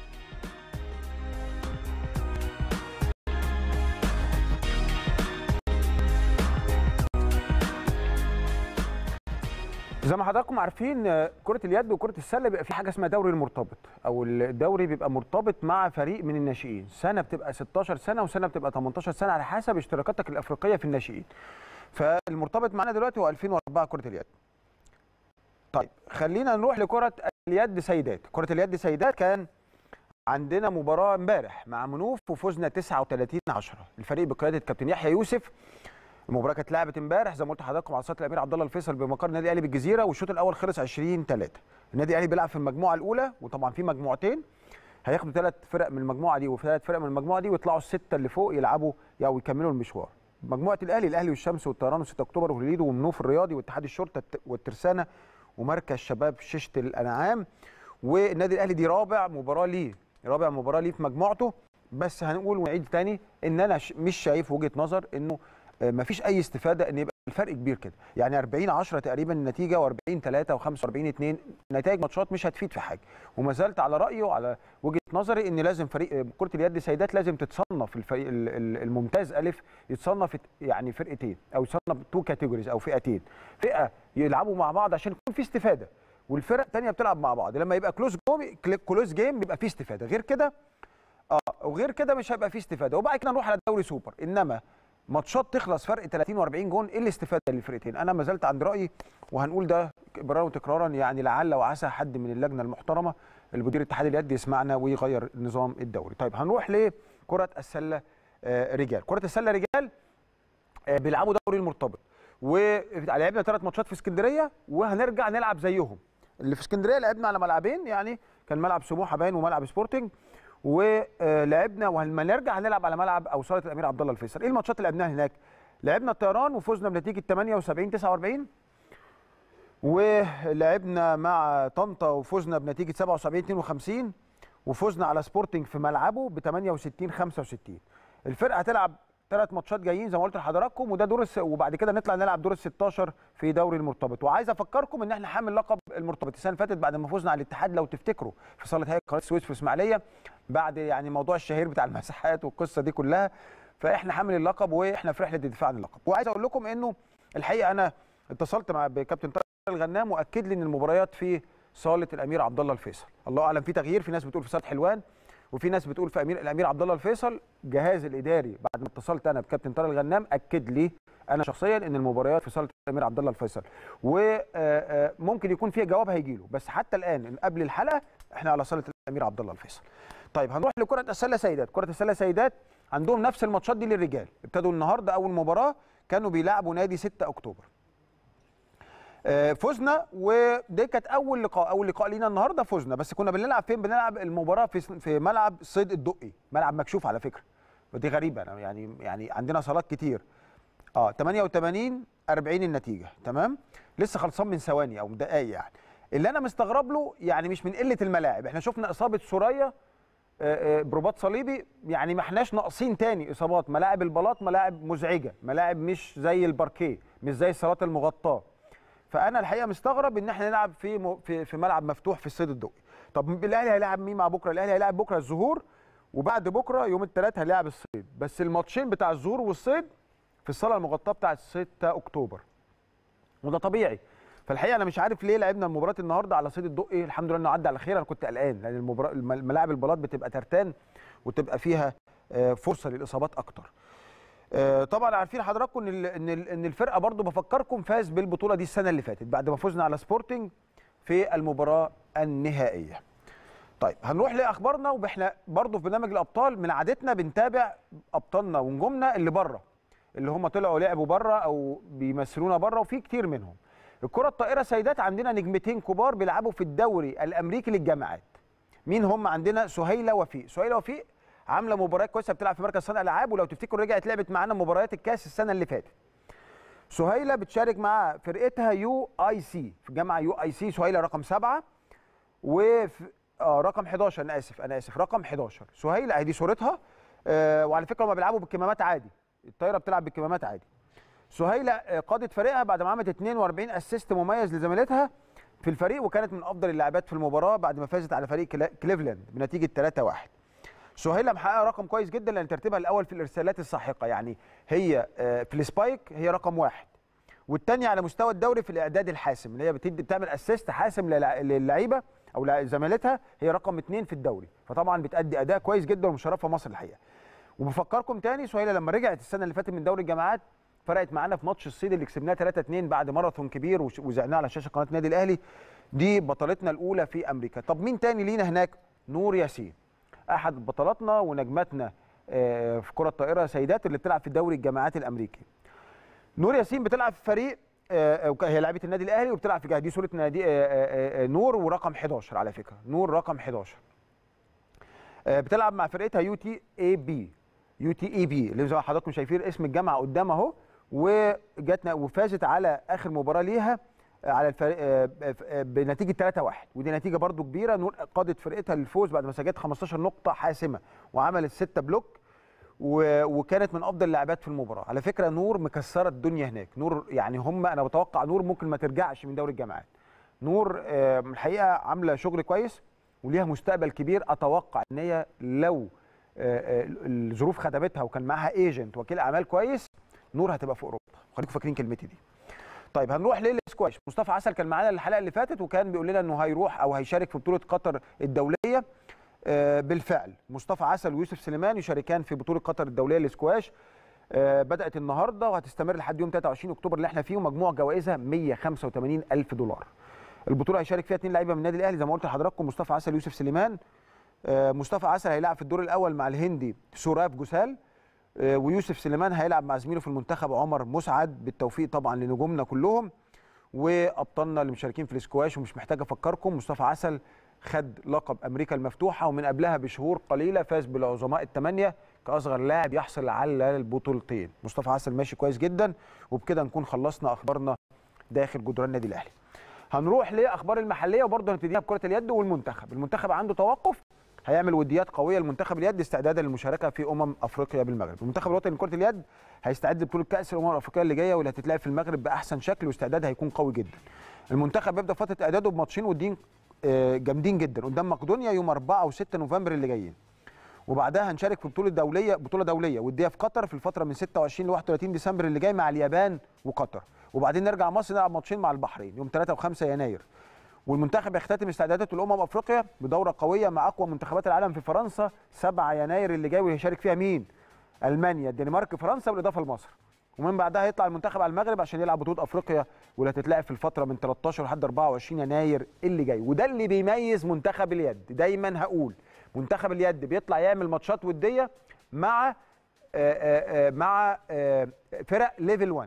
Speaker 1: زي ما حضراتكم عارفين آه، كرة اليد وكرة السلة بيبقى في حاجة اسمها دوري المرتبط أو الدوري بيبقى مرتبط مع فريق من الناشئين، سنة بتبقى 16 سنة وسنة بتبقى 18 سنة على حسب اشتراكاتك الأفريقية في الناشئين. فالمرتبط معانا دلوقتي هو 2004 كرة اليد. طيب خلينا نروح لكرة اليد سيدات، كرة اليد سيدات كان عندنا مباراة امبارح مع منوف وفزنا 39 10 الفريق بقيادة كابتن يحيى يوسف المباراه كانت لعبت امبارح زي ما قلت لحضراتكم على صاله الامير عبد الله الفيصل بمقر النادي الاهلي بالجزيره والشوط الاول خلص 20 3 النادي الاهلي بيلعب في المجموعه الاولى وطبعا في مجموعتين هياخدوا ثلاث فرق من المجموعه دي وثلاث فرق من المجموعه دي ويطلعوا السته اللي فوق يلعبوا او يكملوا المشوار مجموعه الاهلي الاهلي والشمس والطيران و6 اكتوبر وهليد ومنوف الرياضي واتحاد الشرطه والترسانه ومركز شباب ششه الانعام والنادي الاهلي دي رابع مباراه ليه رابع مباراه ليه في مجموعته بس هنقول ونعيد تاني ان انا ش- مش شايف وجهه نظر انه آه، مفيش اي استفاده ان يبقى الفرق كبير كده يعني 40 10 تقريبا النتيجه و40 3 و45 2 نتائج ماتشات مش هتفيد في حاجه وما زلت على رايه وعلى وجهه نظري ان لازم فريق آه، كره اليد سيدات لازم تتصنف الفريق ال- ال- الممتاز الف يتصنف يعني فرقتين او يتصنف تو كاتيجوريز او فئتين فئه يلعبوا مع بعض عشان يكون في استفاده والفرق الثانيه بتلعب مع بعض لما يبقى كلوز جيم كلوز جيم بيبقى فيه استفاده غير كده اه وغير كده مش هيبقى فيه استفاده وبعد كده نروح على الدوري سوبر انما ماتشات تخلص فرق 30 و40 جون ايه الاستفاده للفرقتين انا ما زلت عند رايي وهنقول ده اكرارا وتكرارا يعني لعل وعسى حد من اللجنه المحترمه المدير اتحاد اليد يسمعنا ويغير نظام الدوري طيب هنروح لكره السله آه، رجال كره السله رجال آه، بيلعبوا دوري المرتبط ولعبنا ثلاث ماتشات في اسكندريه وهنرجع نلعب زيهم اللي في اسكندريه لعبنا على ملعبين يعني كان ملعب سموحه باين وملعب سبورتنج ولعبنا ولما نرجع هنلعب على ملعب او صاله الامير عبد الله الفيصل ايه الماتشات اللي لعبناها هناك لعبنا الطيران وفزنا بنتيجه 78 49 ولعبنا مع طنطا وفزنا بنتيجه 77 52 وفزنا على سبورتنج في ملعبه ب 68 65 الفرقه هتلعب ثلاث ماتشات جايين زي ما قلت لحضراتكم وده دور الس... وبعد كده نطلع نلعب دور ال 16 في دوري المرتبط وعايز افكركم ان احنا حامل لقب المرتبط السنه اللي فاتت بعد ما فزنا على الاتحاد لو تفتكروا في صاله هيئه قناه السويس في اسماعيليه بعد يعني موضوع الشهير بتاع المساحات والقصه دي كلها فاحنا حامل اللقب واحنا في رحله الدفاع عن اللقب وعايز اقول لكم انه الحقيقه انا اتصلت مع بكابتن طارق الغنام واكد لي ان المباريات في صاله الامير عبد الله الفيصل الله اعلم في تغيير في ناس بتقول في صاله حلوان وفي ناس بتقول في امير الامير عبد الله الفيصل جهاز الاداري بعد ما اتصلت انا بكابتن طارق الغنام اكد لي انا شخصيا ان المباريات في صاله الامير عبد الله الفيصل وممكن يكون فيها جواب هيجي له بس حتى الان قبل الحلقه احنا على صاله الامير عبد الله الفيصل طيب هنروح لكره السله سيدات كره السله سيدات عندهم نفس الماتشات دي للرجال ابتدوا النهارده اول مباراه كانوا بيلعبوا نادي 6 اكتوبر آه، فزنا ودي كانت اول لقاء اول لقاء لينا النهارده فزنا بس كنا بنلعب فين بنلعب المباراه في في ملعب صيد الدقي ملعب مكشوف على فكره ودي غريبه أنا يعني يعني عندنا صالات كتير اه 88 40 النتيجه تمام لسه خلصان من ثواني او من دقايق يعني اللي انا مستغرب له يعني مش من قله الملاعب احنا شفنا اصابه سوريا آه، آه، برباط صليبي يعني ما احناش ناقصين تاني اصابات ملاعب البلاط ملاعب مزعجه ملاعب مش زي الباركيه مش زي الصالات المغطاه فانا الحقيقه مستغرب ان احنا نلعب في م... في في ملعب مفتوح في الصيد الدقي طب الاهلي هيلاعب مين مع بكره الاهلي هيلاعب بكره الزهور وبعد بكره يوم الثلاث هيلاعب الصيد بس الماتشين بتاع الزهور والصيد في الصاله المغطاه بتاعه 6 اكتوبر وده طبيعي فالحقيقه انا مش عارف ليه لعبنا المباراه النهارده على صيد الدقي الحمد لله انه عدى على خير انا كنت قلقان لان المباراه الملاعب البلاط بتبقى ترتان وتبقى فيها آه، فرصه للاصابات اكتر آه، طبعا عارفين حضراتكم ان ال- ان ال- ان الفرقه برضو بفكركم فاز بالبطوله دي السنه اللي فاتت بعد ما فزنا على سبورتنج في المباراه النهائيه طيب هنروح لاخبارنا واحنا برضو في برنامج الابطال من عادتنا بنتابع ابطالنا ونجومنا اللي بره اللي هم طلعوا لعبوا بره او بيمثلونا بره وفي كتير منهم الكره الطائره سيدات عندنا نجمتين كبار بيلعبوا في الدوري الامريكي للجامعات مين هم عندنا سهيله وفيق سهيله وفيق عامله مباريات كويسه بتلعب في مركز صانع العاب ولو تفتكروا رجعت لعبت معانا مباريات الكاس السنه اللي فاتت سهيله بتشارك مع فرقتها يو اي سي في جامعه يو اي سي سهيله رقم سبعة وفي آه رقم 11 انا اسف انا اسف رقم 11 سهيله اهي دي صورتها آه وعلى فكره هم بيلعبوا بالكمامات عادي الطايره بتلعب بالكمامات عادي سهيله آه، قادت فريقها بعد ما عملت 42 اسيست مميز لزميلتها في الفريق وكانت من افضل اللاعبات في المباراه بعد ما فازت على فريق كلا- كليفلاند بنتيجه 3-1 سهيله محققه رقم كويس جدا لان ترتيبها الاول في الارسالات الساحقه يعني هي آه، في السبايك هي رقم واحد والثانيه على مستوى الدوري في الاعداد الحاسم اللي هي بتدي بتعمل اسيست حاسم للع- للعيبه او لزميلتها هي رقم اثنين في الدوري فطبعا بتأدي اداء كويس جدا ومشرفه مصر الحقيقه وبفكركم تاني سهيله لما رجعت السنه اللي فاتت من دوري الجامعات فرقت معانا في ماتش الصيد اللي كسبناه 3 2 بعد ماراثون كبير وش- وزعناه على شاشه قناه النادي الاهلي دي بطلتنا الاولى في امريكا طب مين تاني لينا هناك نور ياسين احد بطلاتنا ونجماتنا آه، في كره الطائره سيدات اللي بتلعب في دوري الجامعات الامريكي نور ياسين بتلعب في فريق آه، آه، هي لاعبه النادي الاهلي وبتلعب في دي صوره نادي آه، آه، آه، نور ورقم 11 على فكره نور رقم 11 آه، بتلعب مع فرقتها يو تي اي بي يو تي اي بي اللي زي ما حضراتكم شايفين اسم الجامعه قدام اهو وجاتنا وفازت على اخر مباراه ليها آه، على الفريق آه، آه، بنتيجه 3-1 ودي نتيجه برضو كبيره نور قادت فرقتها للفوز بعد ما سجلت 15 نقطه حاسمه وعملت 6 بلوك و- وكانت من افضل اللاعبات في المباراه على فكره نور مكسره الدنيا هناك نور يعني هم انا بتوقع نور ممكن ما ترجعش من دوري الجامعات نور آه، الحقيقه عامله شغل كويس وليها مستقبل كبير اتوقع ان هي لو آه، آه، الظروف خدمتها وكان معاها ايجنت وكيل اعمال كويس نور هتبقى في اوروبا خليكم فاكرين كلمتي دي طيب هنروح للسكواش مصطفى عسل كان معانا الحلقه اللي فاتت وكان بيقول لنا انه هيروح او هيشارك في بطوله قطر الدوليه آه، بالفعل مصطفى عسل ويوسف سليمان يشاركان في بطوله قطر الدوليه للسكواش آه، بدات النهارده وهتستمر لحد يوم 23 اكتوبر اللي احنا فيه ومجموع جوائزها 185 الف دولار البطوله هيشارك فيها اثنين لعيبه من النادي الاهلي زي ما قلت لحضراتكم مصطفى عسل ويوسف سليمان آه، مصطفى عسل هيلعب في الدور الاول مع الهندي سوراف جوسال آه، ويوسف سليمان هيلعب مع زميله في المنتخب عمر مسعد بالتوفيق طبعا لنجومنا كلهم وابطالنا اللي مشاركين في الاسكواش ومش محتاج افكركم مصطفى عسل خد لقب امريكا المفتوحه ومن قبلها بشهور قليله فاز بالعظماء الثمانيه كاصغر لاعب يحصل على البطولتين مصطفى عسل ماشي كويس جدا وبكده نكون خلصنا اخبارنا داخل جدران النادي الاهلي هنروح لاخبار المحليه وبرضه هنبتديها بكره اليد والمنتخب المنتخب عنده توقف هيعمل وديات قويه لمنتخب اليد استعدادا للمشاركه في امم افريقيا بالمغرب المنتخب الوطني لكره اليد هيستعد لبطوله كاس الامم الافريقيه اللي جايه واللي هتتلعب في المغرب باحسن شكل واستعداد هيكون قوي جدا المنتخب بيبدا فتره اعداده بماتشين ودين آه، جامدين جدا قدام مقدونيا يوم 4 و6 نوفمبر اللي جايين وبعدها هنشارك في بطوله دوليه بطوله دوليه وديه في قطر في الفتره من 26 ل 31 ديسمبر اللي جاي مع اليابان وقطر وبعدين نرجع مصر نلعب ماتشين مع البحرين يوم 3 و5 يناير والمنتخب يختتم استعداداته لامم افريقيا بدوره قويه مع اقوى منتخبات العالم في فرنسا 7 يناير اللي جاي وهيشارك فيها مين؟ المانيا الدنمارك فرنسا بالاضافه لمصر ومن بعدها يطلع المنتخب على المغرب عشان يلعب بطوله افريقيا واللي هتتلعب في الفتره من 13 لحد 24 يناير اللي جاي وده اللي بيميز منتخب اليد دايما هقول منتخب اليد بيطلع يعمل ماتشات وديه مع آه، آه، آه، مع آه، فرق ليفل 1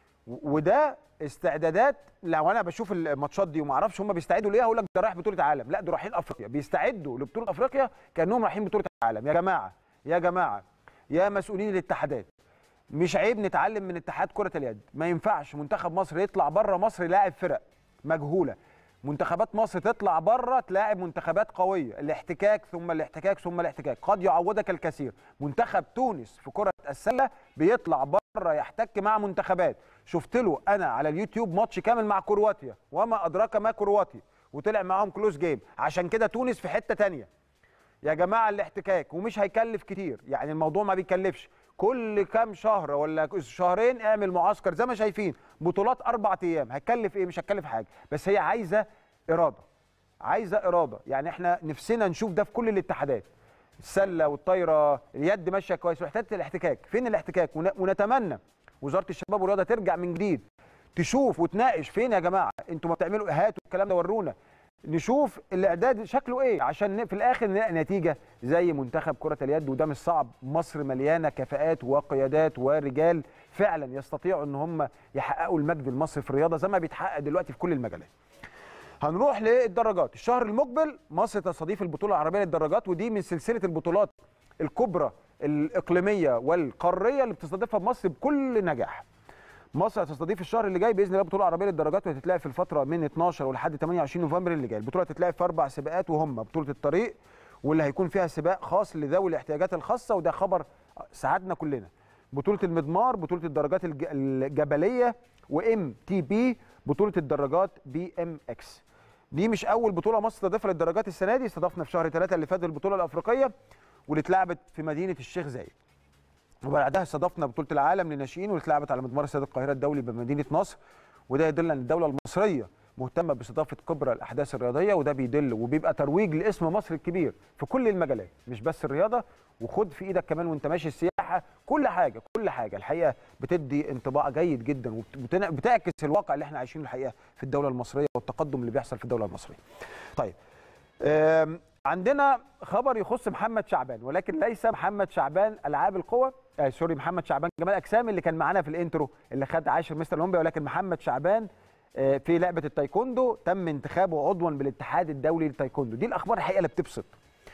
Speaker 1: و- وده استعدادات لو انا بشوف الماتشات دي وما اعرفش هم بيستعدوا ليه هقول لك ده رايح بطوله عالم لا ده رايحين افريقيا بيستعدوا لبطوله افريقيا كانهم رايحين بطوله عالم يا جماعه يا جماعه يا مسؤولين الاتحادات مش عيب نتعلم من اتحاد كره اليد ما ينفعش منتخب مصر يطلع بره مصر يلاعب فرق مجهوله منتخبات مصر تطلع بره تلاعب منتخبات قويه الاحتكاك ثم الاحتكاك ثم الاحتكاك قد يعوضك الكثير منتخب تونس في كره السله بيطلع بره يحتك مع منتخبات شفت له انا على اليوتيوب ماتش كامل مع كرواتيا وما ادراك ما كرواتيا وطلع معاهم كلوز جيم عشان كده تونس في حته تانية يا جماعه الاحتكاك ومش هيكلف كتير يعني الموضوع ما بيكلفش كل كام شهر ولا شهرين اعمل معسكر زي ما شايفين بطولات اربع ايام هتكلف ايه مش هتكلف حاجه بس هي عايزه اراده عايزه اراده يعني احنا نفسنا نشوف ده في كل الاتحادات السله والطايره اليد ماشيه كويس وحته الاحتكاك فين الاحتكاك ون- ونتمنى وزاره الشباب والرياضه ترجع من جديد تشوف وتناقش فين يا جماعه انتوا ما بتعملوا هاتوا الكلام ده ورونا نشوف الاعداد شكله ايه عشان ن- في الاخر نلاقي نتيجه زي منتخب كره اليد وده مش صعب مصر مليانه كفاءات وقيادات ورجال فعلا يستطيعوا ان هم يحققوا المجد المصري في الرياضه زي ما بيتحقق دلوقتي في كل المجالات هنروح للدراجات الشهر المقبل مصر تستضيف البطوله العربيه للدراجات ودي من سلسله البطولات الكبرى الاقليميه والقاريه اللي بتستضيفها مصر بكل نجاح مصر هتستضيف الشهر اللي جاي باذن الله بطوله عربيه للدرجات وهتتلعب في الفتره من 12 ولحد 28 نوفمبر اللي جاي البطوله هتتلعب في اربع سباقات وهم بطوله الطريق واللي هيكون فيها سباق خاص لذوي الاحتياجات الخاصه وده خبر سعدنا كلنا بطوله المضمار بطوله الدرجات الج- الجبليه وام تي بي بطوله الدراجات بي ام اكس دي مش اول بطوله مصر تستضيفها للدرجات السنه دي استضفنا في شهر 3 اللي فات البطوله الافريقيه واللي اتلعبت في مدينه الشيخ زايد وبعدها استضفنا بطوله العالم للناشئين واللي اتلعبت على مدمار استاد القاهره الدولي بمدينه نصر وده يدل ان الدوله المصريه مهتمه باستضافه كبرى الاحداث الرياضيه وده بيدل وبيبقى ترويج لاسم مصر الكبير في كل المجالات مش بس الرياضه وخد في ايدك كمان وانت ماشي السياحه كل حاجه كل حاجه الحقيقه بتدي انطباع جيد جدا وبتعكس الواقع اللي احنا عايشينه الحقيقه في الدوله المصريه والتقدم اللي بيحصل في الدوله المصريه. طيب آم، عندنا خبر يخص محمد شعبان ولكن ليس محمد شعبان العاب القوى آه سوري محمد شعبان جمال اجسام اللي كان معانا في الانترو اللي خد عاشر مستر اولمبيا ولكن محمد شعبان آه، في لعبه التايكوندو تم انتخابه عضوا بالاتحاد الدولي للتايكوندو دي الاخبار الحقيقه اللي بتبسط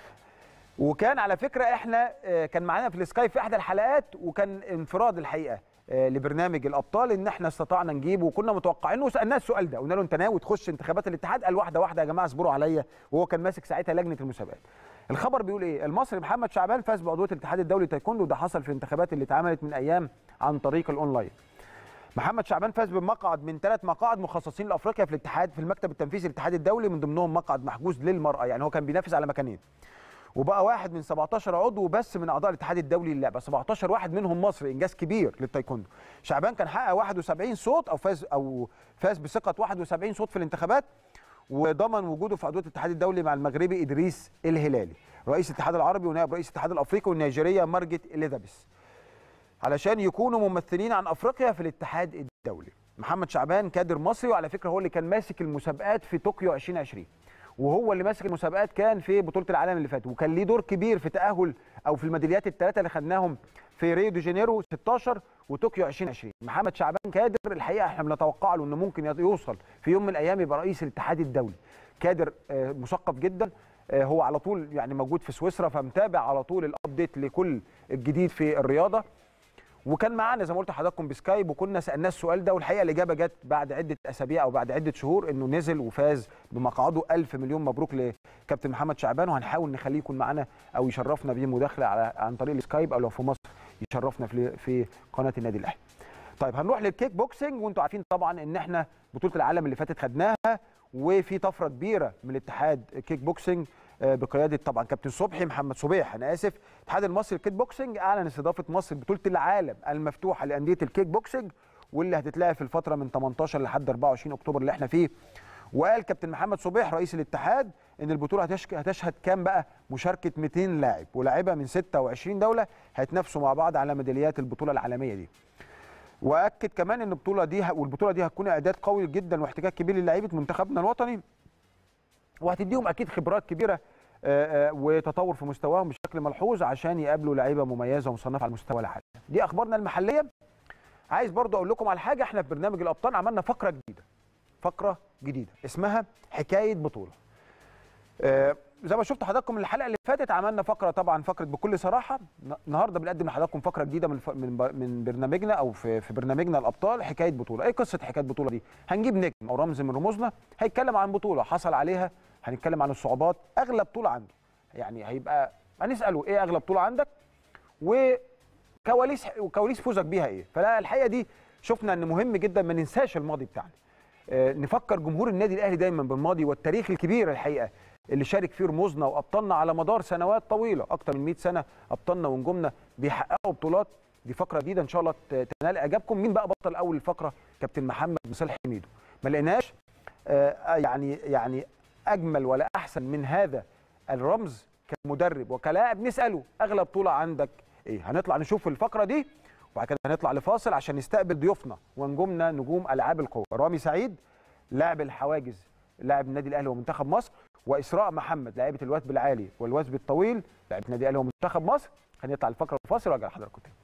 Speaker 1: وكان على فكره احنا آه، كان معانا في السكاي في احدى الحلقات وكان انفراد الحقيقه آه، لبرنامج الابطال ان احنا استطعنا نجيبه وكنا متوقعينه وسالناه السؤال ده قلنا له انت ناوي تخش انتخابات الاتحاد قال واحده واحده يا جماعه اصبروا عليا وهو كان ماسك ساعتها لجنه المسابقات الخبر بيقول ايه المصري محمد شعبان فاز بعضويه الاتحاد الدولي تايكوندو وده حصل في الانتخابات اللي اتعملت من ايام عن طريق الاونلاين محمد شعبان فاز بمقعد من ثلاث مقاعد مخصصين لافريقيا في الاتحاد في المكتب التنفيذي للاتحاد الدولي من ضمنهم مقعد محجوز للمراه يعني هو كان بينافس على مكانين وبقى واحد من 17 عضو بس من اعضاء الاتحاد الدولي للعبه 17 واحد منهم مصري انجاز كبير للتايكوندو شعبان كان حقق 71 صوت او فاز او فاز بثقه 71 صوت في الانتخابات وضمن وجوده في عضويه الاتحاد الدولي مع المغربي ادريس الهلالي رئيس الاتحاد العربي ونائب رئيس الاتحاد الافريقي والنيجيريه مارجت اليزابيث علشان يكونوا ممثلين عن افريقيا في الاتحاد الدولي محمد شعبان كادر مصري وعلى فكره هو اللي كان ماسك المسابقات في طوكيو 2020 وهو اللي ماسك المسابقات كان في بطوله العالم اللي فاتت وكان ليه دور كبير في تاهل او في الميداليات الثلاثه اللي خدناهم في ريو دي جانيرو 16 وطوكيو 2020 محمد شعبان كادر الحقيقه احنا بنتوقع له انه ممكن يوصل في يوم من الايام يبقى رئيس الاتحاد الدولي كادر آه، مثقف جدا آه، هو على طول يعني موجود في سويسرا فمتابع على طول الابديت لكل الجديد في الرياضه وكان معانا زي ما قلت لحضراتكم بسكايب وكنا سالناه السؤال ده والحقيقه الاجابه جت بعد عده اسابيع او بعد عده شهور انه نزل وفاز بمقعده ألف مليون مبروك لكابتن محمد شعبان وهنحاول نخليه يكون معانا او يشرفنا بيه مداخله على عن طريق السكايب او لو في مصر يشرفنا في في قناه النادي الاهلي. طيب هنروح للكيك بوكسنج وانتم عارفين طبعا ان احنا بطوله العالم اللي فاتت خدناها وفي طفره كبيره من الاتحاد كيك بوكسنج آه، بقياده طبعا كابتن صبحي محمد صبيح انا اسف الاتحاد المصري للكيك بوكسنج اعلن استضافه مصر بطوله العالم المفتوحه لانديه الكيك بوكسنج واللي هتتلعب في الفتره من 18 لحد 24 اكتوبر اللي احنا فيه وقال كابتن محمد صبيح رئيس الاتحاد ان البطوله هتشك... هتشهد كام بقى مشاركه 200 لاعب ولاعيبه من 26 دوله هيتنافسوا مع بعض على ميداليات البطوله العالميه دي واكد كمان ان البطوله دي والبطوله دي هتكون اعداد قوي جدا واحتكاك كبير للاعيبه منتخبنا الوطني وهتديهم اكيد خبرات كبيره آه، آه، وتطور في مستواهم بشكل ملحوظ عشان يقابلوا لعيبه مميزه ومصنفه على المستوى العالمي دي اخبارنا المحليه عايز برضو اقول لكم على حاجه احنا في برنامج الابطال عملنا فقره جديده فقره جديده اسمها حكايه بطوله آه، زي ما شفت حضراتكم الحلقه اللي فاتت عملنا فقره طبعا فقره بكل صراحه ن- النهارده بنقدم لحضراتكم فقره جديده من ف- من ب- من برنامجنا او في في برنامجنا الابطال حكايه بطوله ايه قصه حكايه بطوله دي هنجيب نجم او رمز من رموزنا هيتكلم عن بطوله حصل عليها هنتكلم عن الصعوبات اغلى بطوله عنده يعني هيبقى هنساله ايه اغلى بطوله عندك وكواليس وكواليس فوزك بيها ايه فلا الحقيقه دي شفنا ان مهم جدا ما ننساش الماضي بتاعنا آه، نفكر جمهور النادي الاهلي دايما بالماضي والتاريخ الكبير الحقيقه اللي شارك فيه رموزنا وابطالنا على مدار سنوات طويله اكتر من 100 سنه ابطالنا ونجومنا بيحققوا بطولات دي فقره جديده ان شاء الله ت- تنال اعجابكم مين بقى بطل اول الفقره كابتن محمد مصالح حميدو ما لقيناش آه، يعني يعني اجمل ولا احسن من هذا الرمز كمدرب وكلاعب نساله اغلى بطوله عندك ايه هنطلع نشوف الفقره دي وبعد كده هنطلع لفاصل عشان نستقبل ضيوفنا ونجومنا نجوم العاب القوه رامي سعيد لاعب الحواجز لاعب النادي الاهلي ومنتخب مصر واسراء محمد لاعبه الوثب العالي والوثب الطويل لاعبه النادي الاهلي ومنتخب مصر هنطلع الفقره الفاصل وارجع لحضراتكم تاني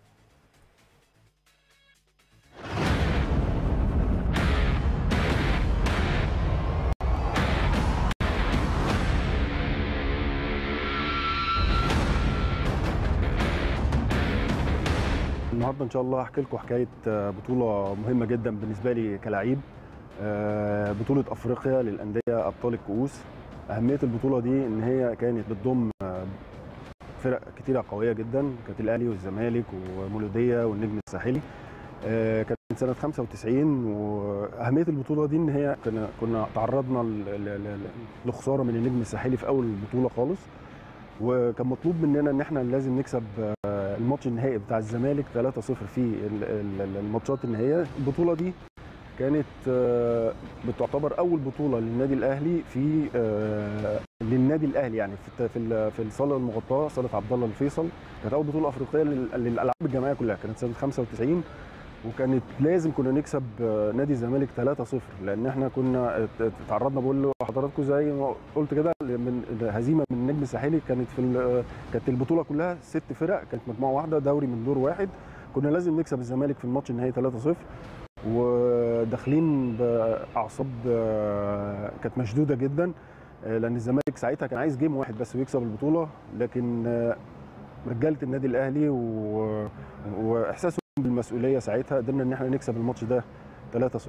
Speaker 8: النهارده ان شاء الله هحكي لكم حكايه آه، بطوله مهمه جدا بالنسبه لي كلاعب آه، بطوله افريقيا للانديه ابطال الكؤوس اهميه البطوله دي ان هي كانت بتضم آه، فرق كتيره قويه جدا كانت الاهلي والزمالك ومولوديه والنجم الساحلي آه، كانت من سنه 95 واهميه البطوله دي ان هي كنا كنا تعرضنا ل- ل- ل- لخساره من النجم الساحلي في اول البطوله خالص وكان مطلوب مننا ان احنا لازم نكسب آه، الماتش النهائي بتاع الزمالك 3-0 في ال- ال- الماتشات النهائيه البطوله دي كانت آه، بتعتبر اول بطوله للنادي الاهلي في آه، للنادي الاهلي يعني في الت- في ال- في الصاله المغطاه صاله عبد الله الفيصل كانت اول بطوله افريقيه لل- للالعاب الجماعيه كلها كانت سنه 95 وكانت لازم كنا نكسب آه، نادي الزمالك 3-0 لان احنا كنا ات- ات- اتعرضنا بقول لحضراتكم زي ما قلت كده من هزيمه من النجم الساحلي كانت في ال- كانت البطوله كلها ست فرق كانت مجموعه واحده دوري من دور واحد كنا لازم نكسب الزمالك في الماتش النهائي 3-0 وداخلين باعصاب آه، كانت مشدوده جدا آه، لان الزمالك ساعتها كان عايز جيم واحد بس ويكسب البطوله لكن آه، رجاله النادي الاهلي و... واحساسهم بالمسؤوليه ساعتها قدرنا ان احنا نكسب الماتش ده 3-0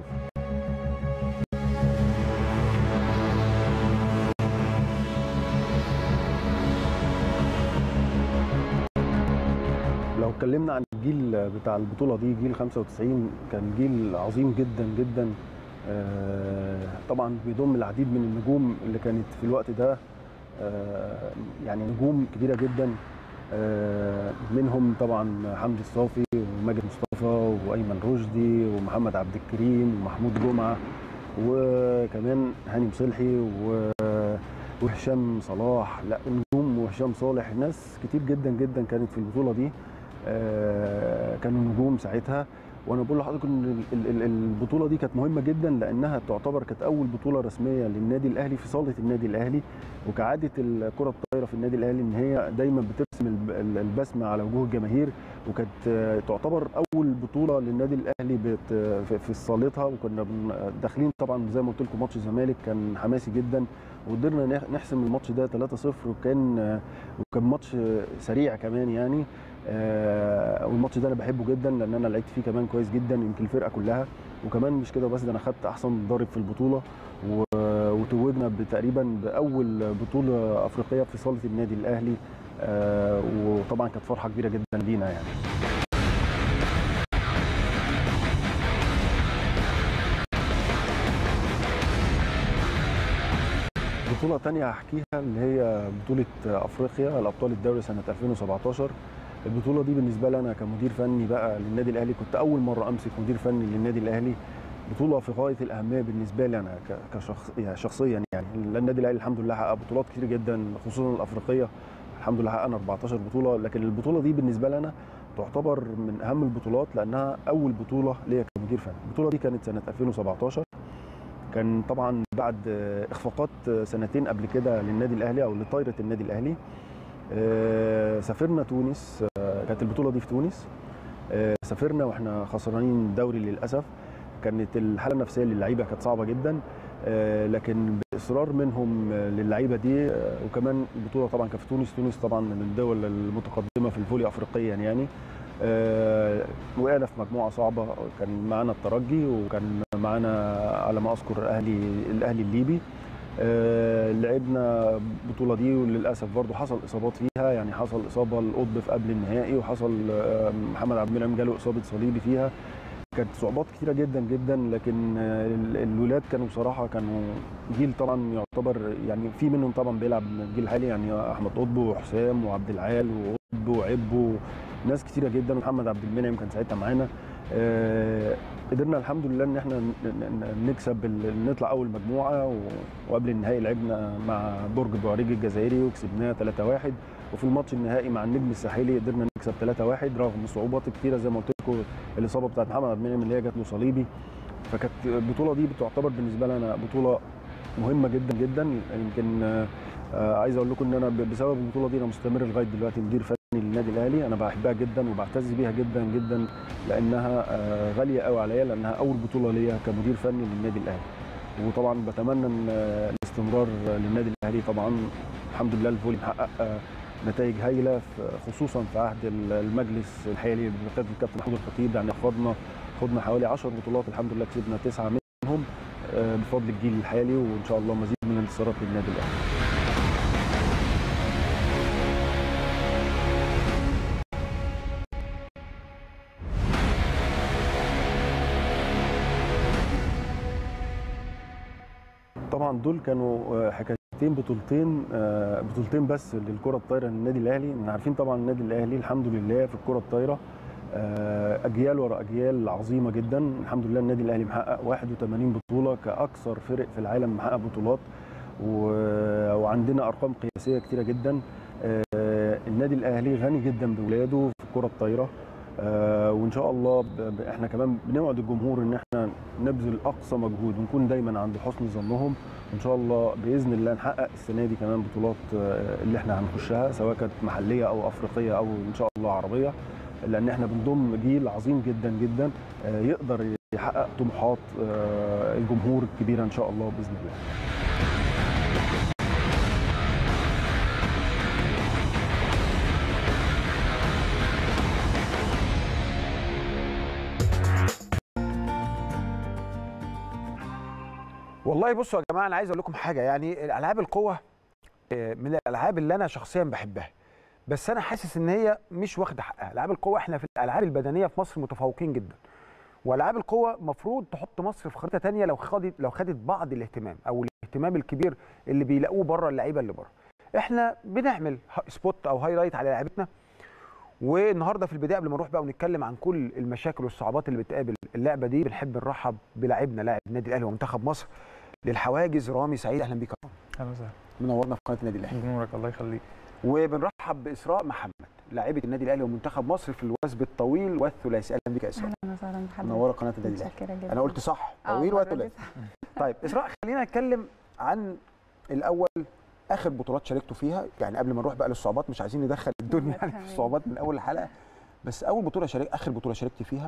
Speaker 8: لو اتكلمنا عن الجيل بتاع البطوله دي جيل 95 كان جيل عظيم جدا جدا آه، طبعا بيضم العديد من النجوم اللي كانت في الوقت ده آه، يعني نجوم كبيره جدا آه، منهم طبعا حمدي الصافي وماجد مصطفى وايمن رشدي ومحمد عبد الكريم ومحمود جمعه وكمان هاني مصلحي و وهشام صلاح لا نجوم وهشام صالح ناس كتير جدا جدا كانت في البطوله دي آه، كانوا نجوم ساعتها وانا بقول لحضرتك ان ال- ال- البطوله دي كانت مهمه جدا لانها تعتبر كانت اول بطوله رسميه للنادي الاهلي في صاله النادي الاهلي وكعاده الكره الطايره في النادي الاهلي ان هي دايما بترسم الب- ال- البسمه على وجوه الجماهير وكانت آه، تعتبر اول بطوله للنادي الاهلي بت- في- في صالتها وكنا بن- داخلين طبعا زي ما قلت لكم ماتش الزمالك كان حماسي جدا وقدرنا نح- نحسم الماتش ده 3-0 وكان آه، وكان ماتش آه، سريع كمان يعني آه، والماتش ده انا بحبه جدا لان انا لعبت فيه كمان كويس جدا يمكن الفرقه كلها وكمان مش كده بس ده انا خدت احسن ضارب في البطوله و- وتوجنا تقريبا باول بطوله افريقيه في صاله النادي الاهلي آه، وطبعا كانت فرحه كبيره جدا لينا يعني بطولة تانية هحكيها اللي هي بطولة أفريقيا الأبطال الدوري سنة 2017 البطولة دي بالنسبة لي أنا كمدير فني بقى للنادي الأهلي كنت أول مرة أمسك مدير فني للنادي الأهلي بطولة في غاية الأهمية بالنسبة لي أنا ك- كشخص يعني شخصيا يعني النادي الأهلي الحمد لله حقق بطولات كتير جدا خصوصا الأفريقية الحمد لله حققنا 14 بطولة لكن البطولة دي بالنسبة لي أنا تعتبر من أهم البطولات لأنها أول بطولة ليا كمدير فني البطولة دي كانت سنة 2017 كان طبعا بعد اخفاقات سنتين قبل كده للنادي الاهلي او لطايره النادي الاهلي آه، سافرنا تونس آه، كانت البطوله دي في تونس آه، سافرنا واحنا خسرانين الدوري للاسف كانت الحاله النفسيه للعيبه كانت صعبه جدا آه، لكن باصرار منهم آه، للعيبه دي آه، وكمان البطوله طبعا كانت في تونس تونس طبعا من الدول المتقدمه في الفولي افريقيا يعني آه، وقعنا في مجموعه صعبه كان معانا الترجي وكان معانا على ما اذكر اهلي الاهلي الليبي آه، لعبنا البطوله دي وللاسف برضو حصل اصابات فيها يعني حصل اصابه القطب في قبل النهائي وحصل آه، محمد عبد المنعم جاله اصابه صليبي فيها كانت صعوبات كتيره جدا جدا لكن آه، ال- الولاد كانوا بصراحه كانوا جيل طبعا يعتبر يعني في منهم طبعا بيلعب من الجيل الحالي يعني احمد قطب وحسام وعبد العال وقطب وعبو ناس كتيره جدا ومحمد عبد المنعم كان ساعتها معانا آه، قدرنا الحمد لله ان احنا ن- ن- نكسب ال- نطلع اول مجموعه و- وقبل النهائي لعبنا مع برج بوعريج الجزائري وكسبناه 3-1 وفي الماتش النهائي مع النجم الساحلي قدرنا نكسب 3-1 رغم صعوبات كتيره زي ما قلت لكم الاصابه بتاعت محمد عبد المنعم اللي هي جات له صليبي فكانت البطوله دي بتعتبر بالنسبه لي انا بطوله مهمه جدا جدا يمكن آه، آه، عايز اقول لكم ان انا ب- بسبب البطوله دي انا مستمر لغايه دلوقتي مدير فني للنادي الاهلي انا بحبها جدا وبعتز بيها جدا جدا لانها آه، غاليه قوي عليا لانها اول بطوله ليا كمدير فني للنادي الاهلي وطبعا بتمنى ان آه، الاستمرار للنادي الاهلي طبعا الحمد لله الفولي محقق آه، نتائج هايله في- خصوصا في عهد ال- المجلس الحالي بقياده الكابتن محمود الخطيب يعني خدنا خدنا حوالي 10 بطولات الحمد لله كسبنا تسعه منهم آه، بفضل الجيل الحالي وان شاء الله مزيد من الانتصارات للنادي الاهلي طبعا دول كانوا آه، حكايتين بطولتين آه، بطولتين بس للكره الطايره للنادي الاهلي احنا عارفين طبعا النادي الاهلي الحمد لله في الكره الطايره آه، اجيال ورا اجيال عظيمه جدا الحمد لله النادي الاهلي محقق 81 بطوله كاكثر فرق في العالم محقق بطولات و- وعندنا ارقام قياسيه كتيره جدا آه، النادي الاهلي غني جدا باولاده في الكره الطايره آه، وان شاء الله ب- ب- احنا كمان بنوعد الجمهور ان احنا نبذل اقصى مجهود ونكون دايما عند حسن ظنهم وان شاء الله باذن الله نحقق السنه دي كمان بطولات آه، اللي احنا هنخشها سواء كانت محليه او افريقيه او ان شاء الله عربيه لان احنا بنضم جيل عظيم جدا جدا آه، يقدر يحقق طموحات آه، الجمهور الكبيره ان شاء الله باذن الله
Speaker 1: والله بصوا يا جماعه انا عايز اقول لكم حاجه يعني الالعاب القوه آه، من الالعاب اللي انا شخصيا بحبها بس انا حاسس ان هي مش واخده حقها العاب القوه احنا في الالعاب البدنيه في مصر متفوقين جدا والعاب القوه مفروض تحط مصر في خريطه تانية لو خدت لو خدت بعض الاهتمام او الاهتمام الكبير اللي بيلاقوه بره اللعيبه اللي بره احنا بنعمل ه- سبوت او هايلايت على لعيبتنا والنهارده في البدايه قبل ما نروح بقى ونتكلم عن كل المشاكل والصعوبات اللي بتقابل اللعبه دي بنحب نرحب بلاعبنا لاعب النادي الاهلي ومنتخب مصر للحواجز رامي سعيد اهلا بيك يا رامي.
Speaker 9: اهلا وسهلا
Speaker 1: منورنا في قناه النادي الاهلي
Speaker 9: نورك الله يخليك
Speaker 1: وبنرحب باسراء محمد لاعبه النادي الاهلي ومنتخب مصر في الوثب الطويل والثلاثي اهلا بك يا اسراء
Speaker 9: اهلا وسهلا بحضرتك
Speaker 1: منوره قناه النادي الاهلي
Speaker 9: متشكره جدا
Speaker 1: انا قلت صح
Speaker 9: آه،
Speaker 1: طويل
Speaker 9: المرة دي
Speaker 1: وثلاثي
Speaker 9: صح.
Speaker 1: طيب اسراء خلينا نتكلم عن الاول اخر بطولات شاركتوا فيها يعني قبل ما نروح بقى للصعوبات مش عايزين ندخل الدنيا يعني في
Speaker 9: تمام.
Speaker 1: الصعوبات من اول الحلقه بس اول بطوله شارك اخر بطوله شاركت فيها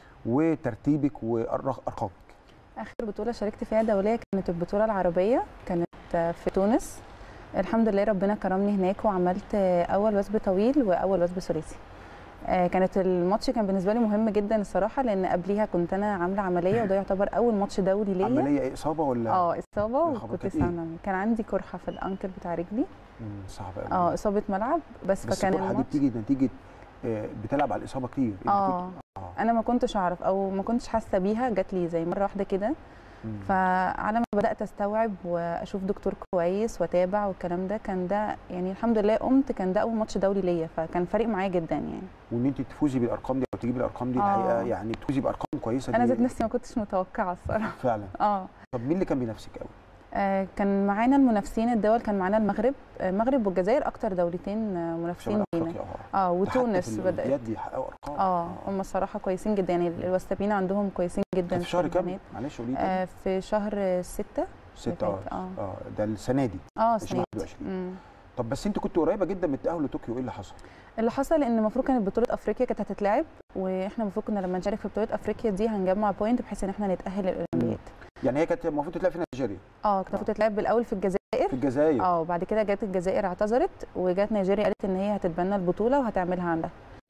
Speaker 1: وترتيبك وارقامك
Speaker 9: اخر بطوله شاركت فيها دوليه كانت البطوله العربيه كانت في تونس الحمد لله ربنا كرمني هناك وعملت اول وثب طويل واول وثب ثلاثي آه، كانت الماتش كان بالنسبه لي مهم جدا الصراحه لان قبليها كنت انا عامله عمليه وده يعتبر اول ماتش دولي ليا
Speaker 1: عمليه ايه اصابه ولا
Speaker 9: اه اصابه
Speaker 1: يا خبر،
Speaker 9: وكنت
Speaker 1: كانت إيه؟
Speaker 9: ثانوي كان عندي قرحه في الانكل بتاع رجلي
Speaker 1: مم، صعبه قوي
Speaker 9: اه اصابه ملعب بس,
Speaker 1: بس
Speaker 9: فكان
Speaker 1: القرحه دي
Speaker 9: الماتش
Speaker 1: بتيجي نتيجه آه، بتلعب على الاصابه كتير أنت
Speaker 9: اه
Speaker 1: كنت- آه.
Speaker 9: انا ما كنتش اعرف او ما كنتش حاسه بيها جات لي زي مره واحده كده
Speaker 1: مم.
Speaker 9: فعلى ما بدات استوعب واشوف دكتور كويس واتابع والكلام ده كان ده يعني الحمد لله قمت كان ده اول ماتش دولي ليا فكان فارق معايا جدا يعني
Speaker 1: وان انت تفوزي بالارقام دي او تجيبي الارقام دي
Speaker 9: آه.
Speaker 1: الحقيقه يعني تفوزي بارقام كويسه
Speaker 9: انا
Speaker 1: دي
Speaker 9: ذات نفسي ما كنتش متوقعه الصراحه
Speaker 1: فعلا
Speaker 9: اه
Speaker 1: طب مين اللي كان بينافسك قوي
Speaker 9: آه، كان معانا المنافسين الدول كان معانا المغرب آه، المغرب والجزائر اكتر دولتين آه، منافسين
Speaker 1: شمال
Speaker 9: لينا
Speaker 1: افريقيا اه
Speaker 9: اه
Speaker 1: ده حتى
Speaker 9: وتونس
Speaker 1: في
Speaker 9: بدات
Speaker 1: الاولمبياد بيحققوا ارقام
Speaker 9: اه هم الصراحه كويسين جدا يعني الوثبين عندهم كويسين جدا
Speaker 1: كان في شهر كام
Speaker 9: البنات.
Speaker 1: معلش قولي لي
Speaker 9: آه في شهر ستة
Speaker 1: ستة اه
Speaker 9: فات، آه.
Speaker 1: اه ده السنه دي
Speaker 9: اه
Speaker 1: 2021
Speaker 9: سنة مم.
Speaker 1: طب بس انت كنت قريبه جدا من التاهل لطوكيو ايه اللي حصل؟
Speaker 9: اللي حصل ان المفروض كانت بطوله افريقيا كانت هتتلعب واحنا المفروض كنا لما نشارك في بطوله افريقيا دي هنجمع بوينت بحيث ان احنا نتاهل للاولمبياد
Speaker 1: يعني هي كانت المفروض تتلعب في نيجيريا
Speaker 9: اه كانت المفروض تتلعب بالاول في الجزائر
Speaker 1: في الجزائر
Speaker 9: اه وبعد كده جت الجزائر اعتذرت وجت نيجيريا قالت ان هي هتتبنى البطوله وهتعملها عندها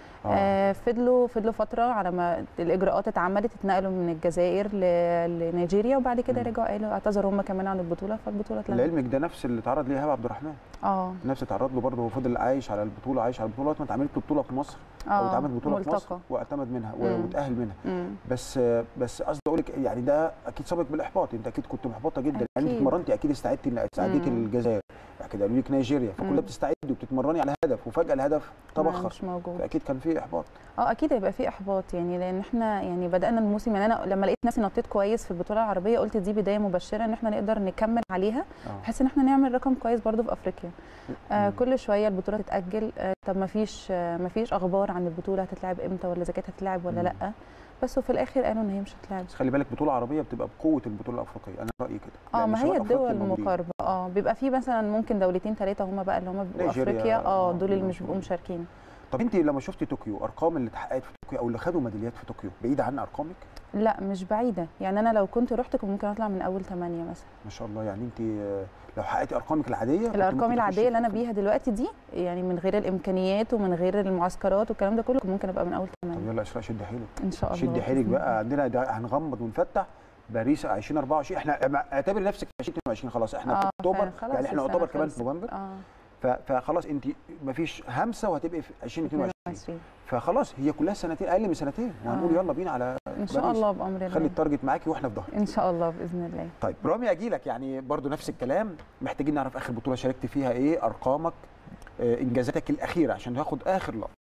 Speaker 9: آه فضلوا فضلوا فتره على ما الاجراءات اتعملت اتنقلوا من الجزائر ل- لنيجيريا وبعد كده
Speaker 1: مم.
Speaker 9: رجعوا قالوا اعتذروا هم كمان عن البطوله فالبطوله اتلغت
Speaker 1: لعلمك ده نفس اللي اتعرض ليه ايهاب عبد الرحمن
Speaker 9: اه
Speaker 1: نفس اتعرض له برضه هو فضل عايش على البطوله عايش على البطوله لغايه ما اتعملت له بطوله في مصر او
Speaker 9: اه
Speaker 1: اتعملت بطوله في مصر
Speaker 9: ملتقى.
Speaker 1: واعتمد منها و-
Speaker 9: مم.
Speaker 1: وتاهل منها
Speaker 9: مم.
Speaker 1: بس بس قصدي اقول لك يعني ده اكيد سبق بالاحباط انت اكيد كنت محبطه جدا يعني انت
Speaker 9: أكيد.
Speaker 1: اتمرنتي اكيد استعدتي إن- استعديتي
Speaker 9: مم.
Speaker 1: للجزائر بعد كده قالوا لك نيجيريا فكلها
Speaker 9: مم.
Speaker 1: بتستعدي وبتتمرني على هدف وفجاه الهدف
Speaker 9: ما-
Speaker 1: تبخر
Speaker 9: مش موجود
Speaker 1: فاكيد كان في احباط
Speaker 9: اه اكيد هيبقى في احباط يعني لان احنا يعني بدانا الموسم يعني انا لما لقيت نفسي نطيت كويس في البطوله العربيه قلت دي بدايه مبشره ان احنا نقدر نكمل عليها
Speaker 1: اه
Speaker 9: بحيث ان احنا نعمل رقم كويس برضو في افريقيا آه
Speaker 1: مم.
Speaker 9: كل شويه البطوله تتاجل آه طب ما فيش آه ما فيش اخبار عن البطوله هتتلعب امتى ولا اذا كانت هتتلعب ولا
Speaker 1: مم.
Speaker 9: لا بس وفي الاخر قالوا ان هي مش هتتلعب
Speaker 1: بس خلي بالك بطوله عربيه بتبقى بقوه البطوله الافريقيه انا رايي كده
Speaker 9: اه
Speaker 1: لأن
Speaker 9: ما هي
Speaker 1: شباب أفريقيا
Speaker 9: الدول
Speaker 1: موجودين.
Speaker 9: المقاربه اه بيبقى في مثلا ممكن دولتين ثلاثه هم بقى اللي هم بيبقوا
Speaker 1: نيجيريا،
Speaker 9: افريقيا
Speaker 1: آه،
Speaker 9: اه دول اللي
Speaker 1: دول
Speaker 9: مش بيبقوا
Speaker 1: مشهورين.
Speaker 9: مشاركين
Speaker 1: طب انت لما شفتي طوكيو ارقام اللي اتحققت في طوكيو او اللي خدوا ميداليات في طوكيو بعيده عن ارقامك
Speaker 9: لا مش بعيده يعني انا لو كنت رحت كنت ممكن اطلع من اول ثمانيه مثلا
Speaker 1: ما شاء الله يعني انت آه، لو حققتي ارقامك العاديه كنت
Speaker 9: الارقام
Speaker 1: ممكن
Speaker 9: العاديه
Speaker 1: تخشي
Speaker 9: اللي انا
Speaker 1: في-
Speaker 9: بيها دلوقتي دي يعني من غير الامكانيات ومن غير المعسكرات والكلام ده كله كنت ممكن ابقى من اول
Speaker 1: طب
Speaker 9: ثمانيه
Speaker 1: يلا اسراء شد حيلك
Speaker 9: ان شاء الله
Speaker 1: شد حيلك
Speaker 9: بإذن
Speaker 1: بقى
Speaker 9: الله.
Speaker 1: عندنا ده هنغمض ونفتح باريس 2024 احنا اعتبري نفسك في 2022 خلاص احنا في
Speaker 9: آه،
Speaker 1: اكتوبر
Speaker 9: فعلا، خلاص
Speaker 1: يعني احنا
Speaker 9: السنة
Speaker 1: نعتبر كمان في
Speaker 9: خلصت.
Speaker 1: نوفمبر
Speaker 9: اه
Speaker 1: ف- فخلاص انت مفيش همسه وهتبقي في 2022
Speaker 9: 22
Speaker 1: فخلاص هي كلها سنتين اقل من سنتين وهنقول
Speaker 9: آه.
Speaker 1: يلا بينا على
Speaker 9: ان شاء
Speaker 1: باريس.
Speaker 9: الله بامر
Speaker 1: خلي
Speaker 9: الله
Speaker 1: التارجت معاكي واحنا في ظهرك
Speaker 9: ان شاء الله باذن الله
Speaker 1: طيب رامي اجي لك يعني برضو نفس الكلام محتاجين نعرف اخر بطوله شاركت فيها ايه ارقامك آه، انجازاتك الاخيره عشان هاخد اخر لقطه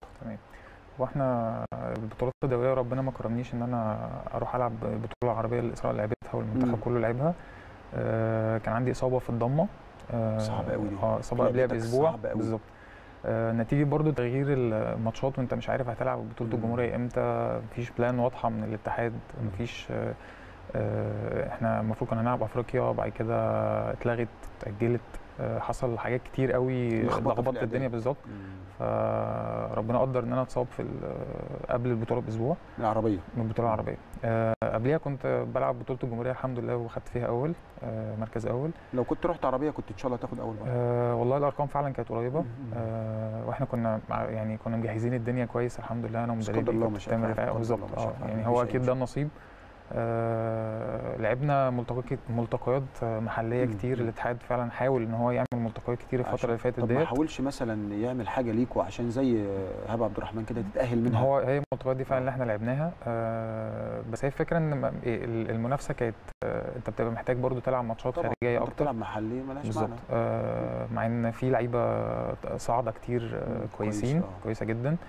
Speaker 10: واحنا البطولات الدوليه ربنا ما كرمنيش ان انا اروح العب البطوله العربيه اللي اسراء لعبتها
Speaker 1: مم.
Speaker 10: والمنتخب كله لعبها آه، كان عندي اصابه في الضمه آه،
Speaker 1: صعبة أوي دي.
Speaker 10: اه اصابه قبلها
Speaker 1: لعبتك
Speaker 10: باسبوع
Speaker 1: صعبة أوي.
Speaker 10: بالظبط آه، نتيجه برضو تغيير الماتشات وانت مش عارف هتلعب بطوله
Speaker 1: مم.
Speaker 10: الجمهوريه امتى مفيش بلان واضحه من الاتحاد مفيش آه، آه، احنا المفروض كنا هنلعب افريقيا بعد كده اتلغت اتاجلت آه، حصل حاجات كتير قوي
Speaker 1: لخبطة في
Speaker 10: لخبطت
Speaker 1: الإعداد.
Speaker 10: الدنيا بالظبط فربنا قدر ان انا اتصاب في ال- قبل البطوله باسبوع
Speaker 1: العربيه
Speaker 10: من البطوله العربيه آه، قبليها كنت بلعب بطوله الجمهوريه الحمد لله وخدت فيها اول آه، مركز اول
Speaker 1: لو كنت رحت عربيه كنت ان شاء الله تاخد اول مره
Speaker 10: آه، والله الارقام فعلا كانت قريبه
Speaker 1: مم.
Speaker 10: آه، واحنا كنا مع- يعني كنا مجهزين الدنيا كويس الحمد لله انا
Speaker 1: بس
Speaker 10: ومدربي
Speaker 1: قدر الله ما
Speaker 10: كابتن
Speaker 1: شاء
Speaker 10: تامر
Speaker 1: فعل،
Speaker 10: رفاعي
Speaker 1: قدر
Speaker 10: بالظبط
Speaker 1: الله ما شاء
Speaker 10: اه
Speaker 1: فعل،
Speaker 10: يعني
Speaker 1: مفيش
Speaker 10: هو
Speaker 1: أي
Speaker 10: اكيد ده
Speaker 1: مشكلة.
Speaker 10: النصيب آه، لعبنا ملتقيات ملتقيات محليه
Speaker 1: مم.
Speaker 10: كتير
Speaker 1: مم.
Speaker 10: الاتحاد فعلا حاول ان هو يعمل ملتقيات كتير الفتره
Speaker 1: عشان-
Speaker 10: اللي فاتت
Speaker 1: طب ما
Speaker 10: ديت
Speaker 1: حاولش مثلا يعمل حاجه ليكوا عشان زي هبه عبد الرحمن كده تتاهل منها
Speaker 10: هو هي الملتقيات دي فعلا اللي احنا لعبناها آه، بس هي الفكره ان م- إيه، ال- المنافسه كانت آه، انت بتبقى محتاج برضو تلعب ماتشات
Speaker 1: طبعا
Speaker 10: خارجيه
Speaker 1: انت
Speaker 10: اكتر
Speaker 1: بتلعب محلي ملهاش
Speaker 10: بالظبط
Speaker 1: معنى
Speaker 10: آه، مع ان في لعيبه صاعده كتير آه،
Speaker 1: مم، كويس،
Speaker 10: كويسين
Speaker 1: آه.
Speaker 10: كويسه جدا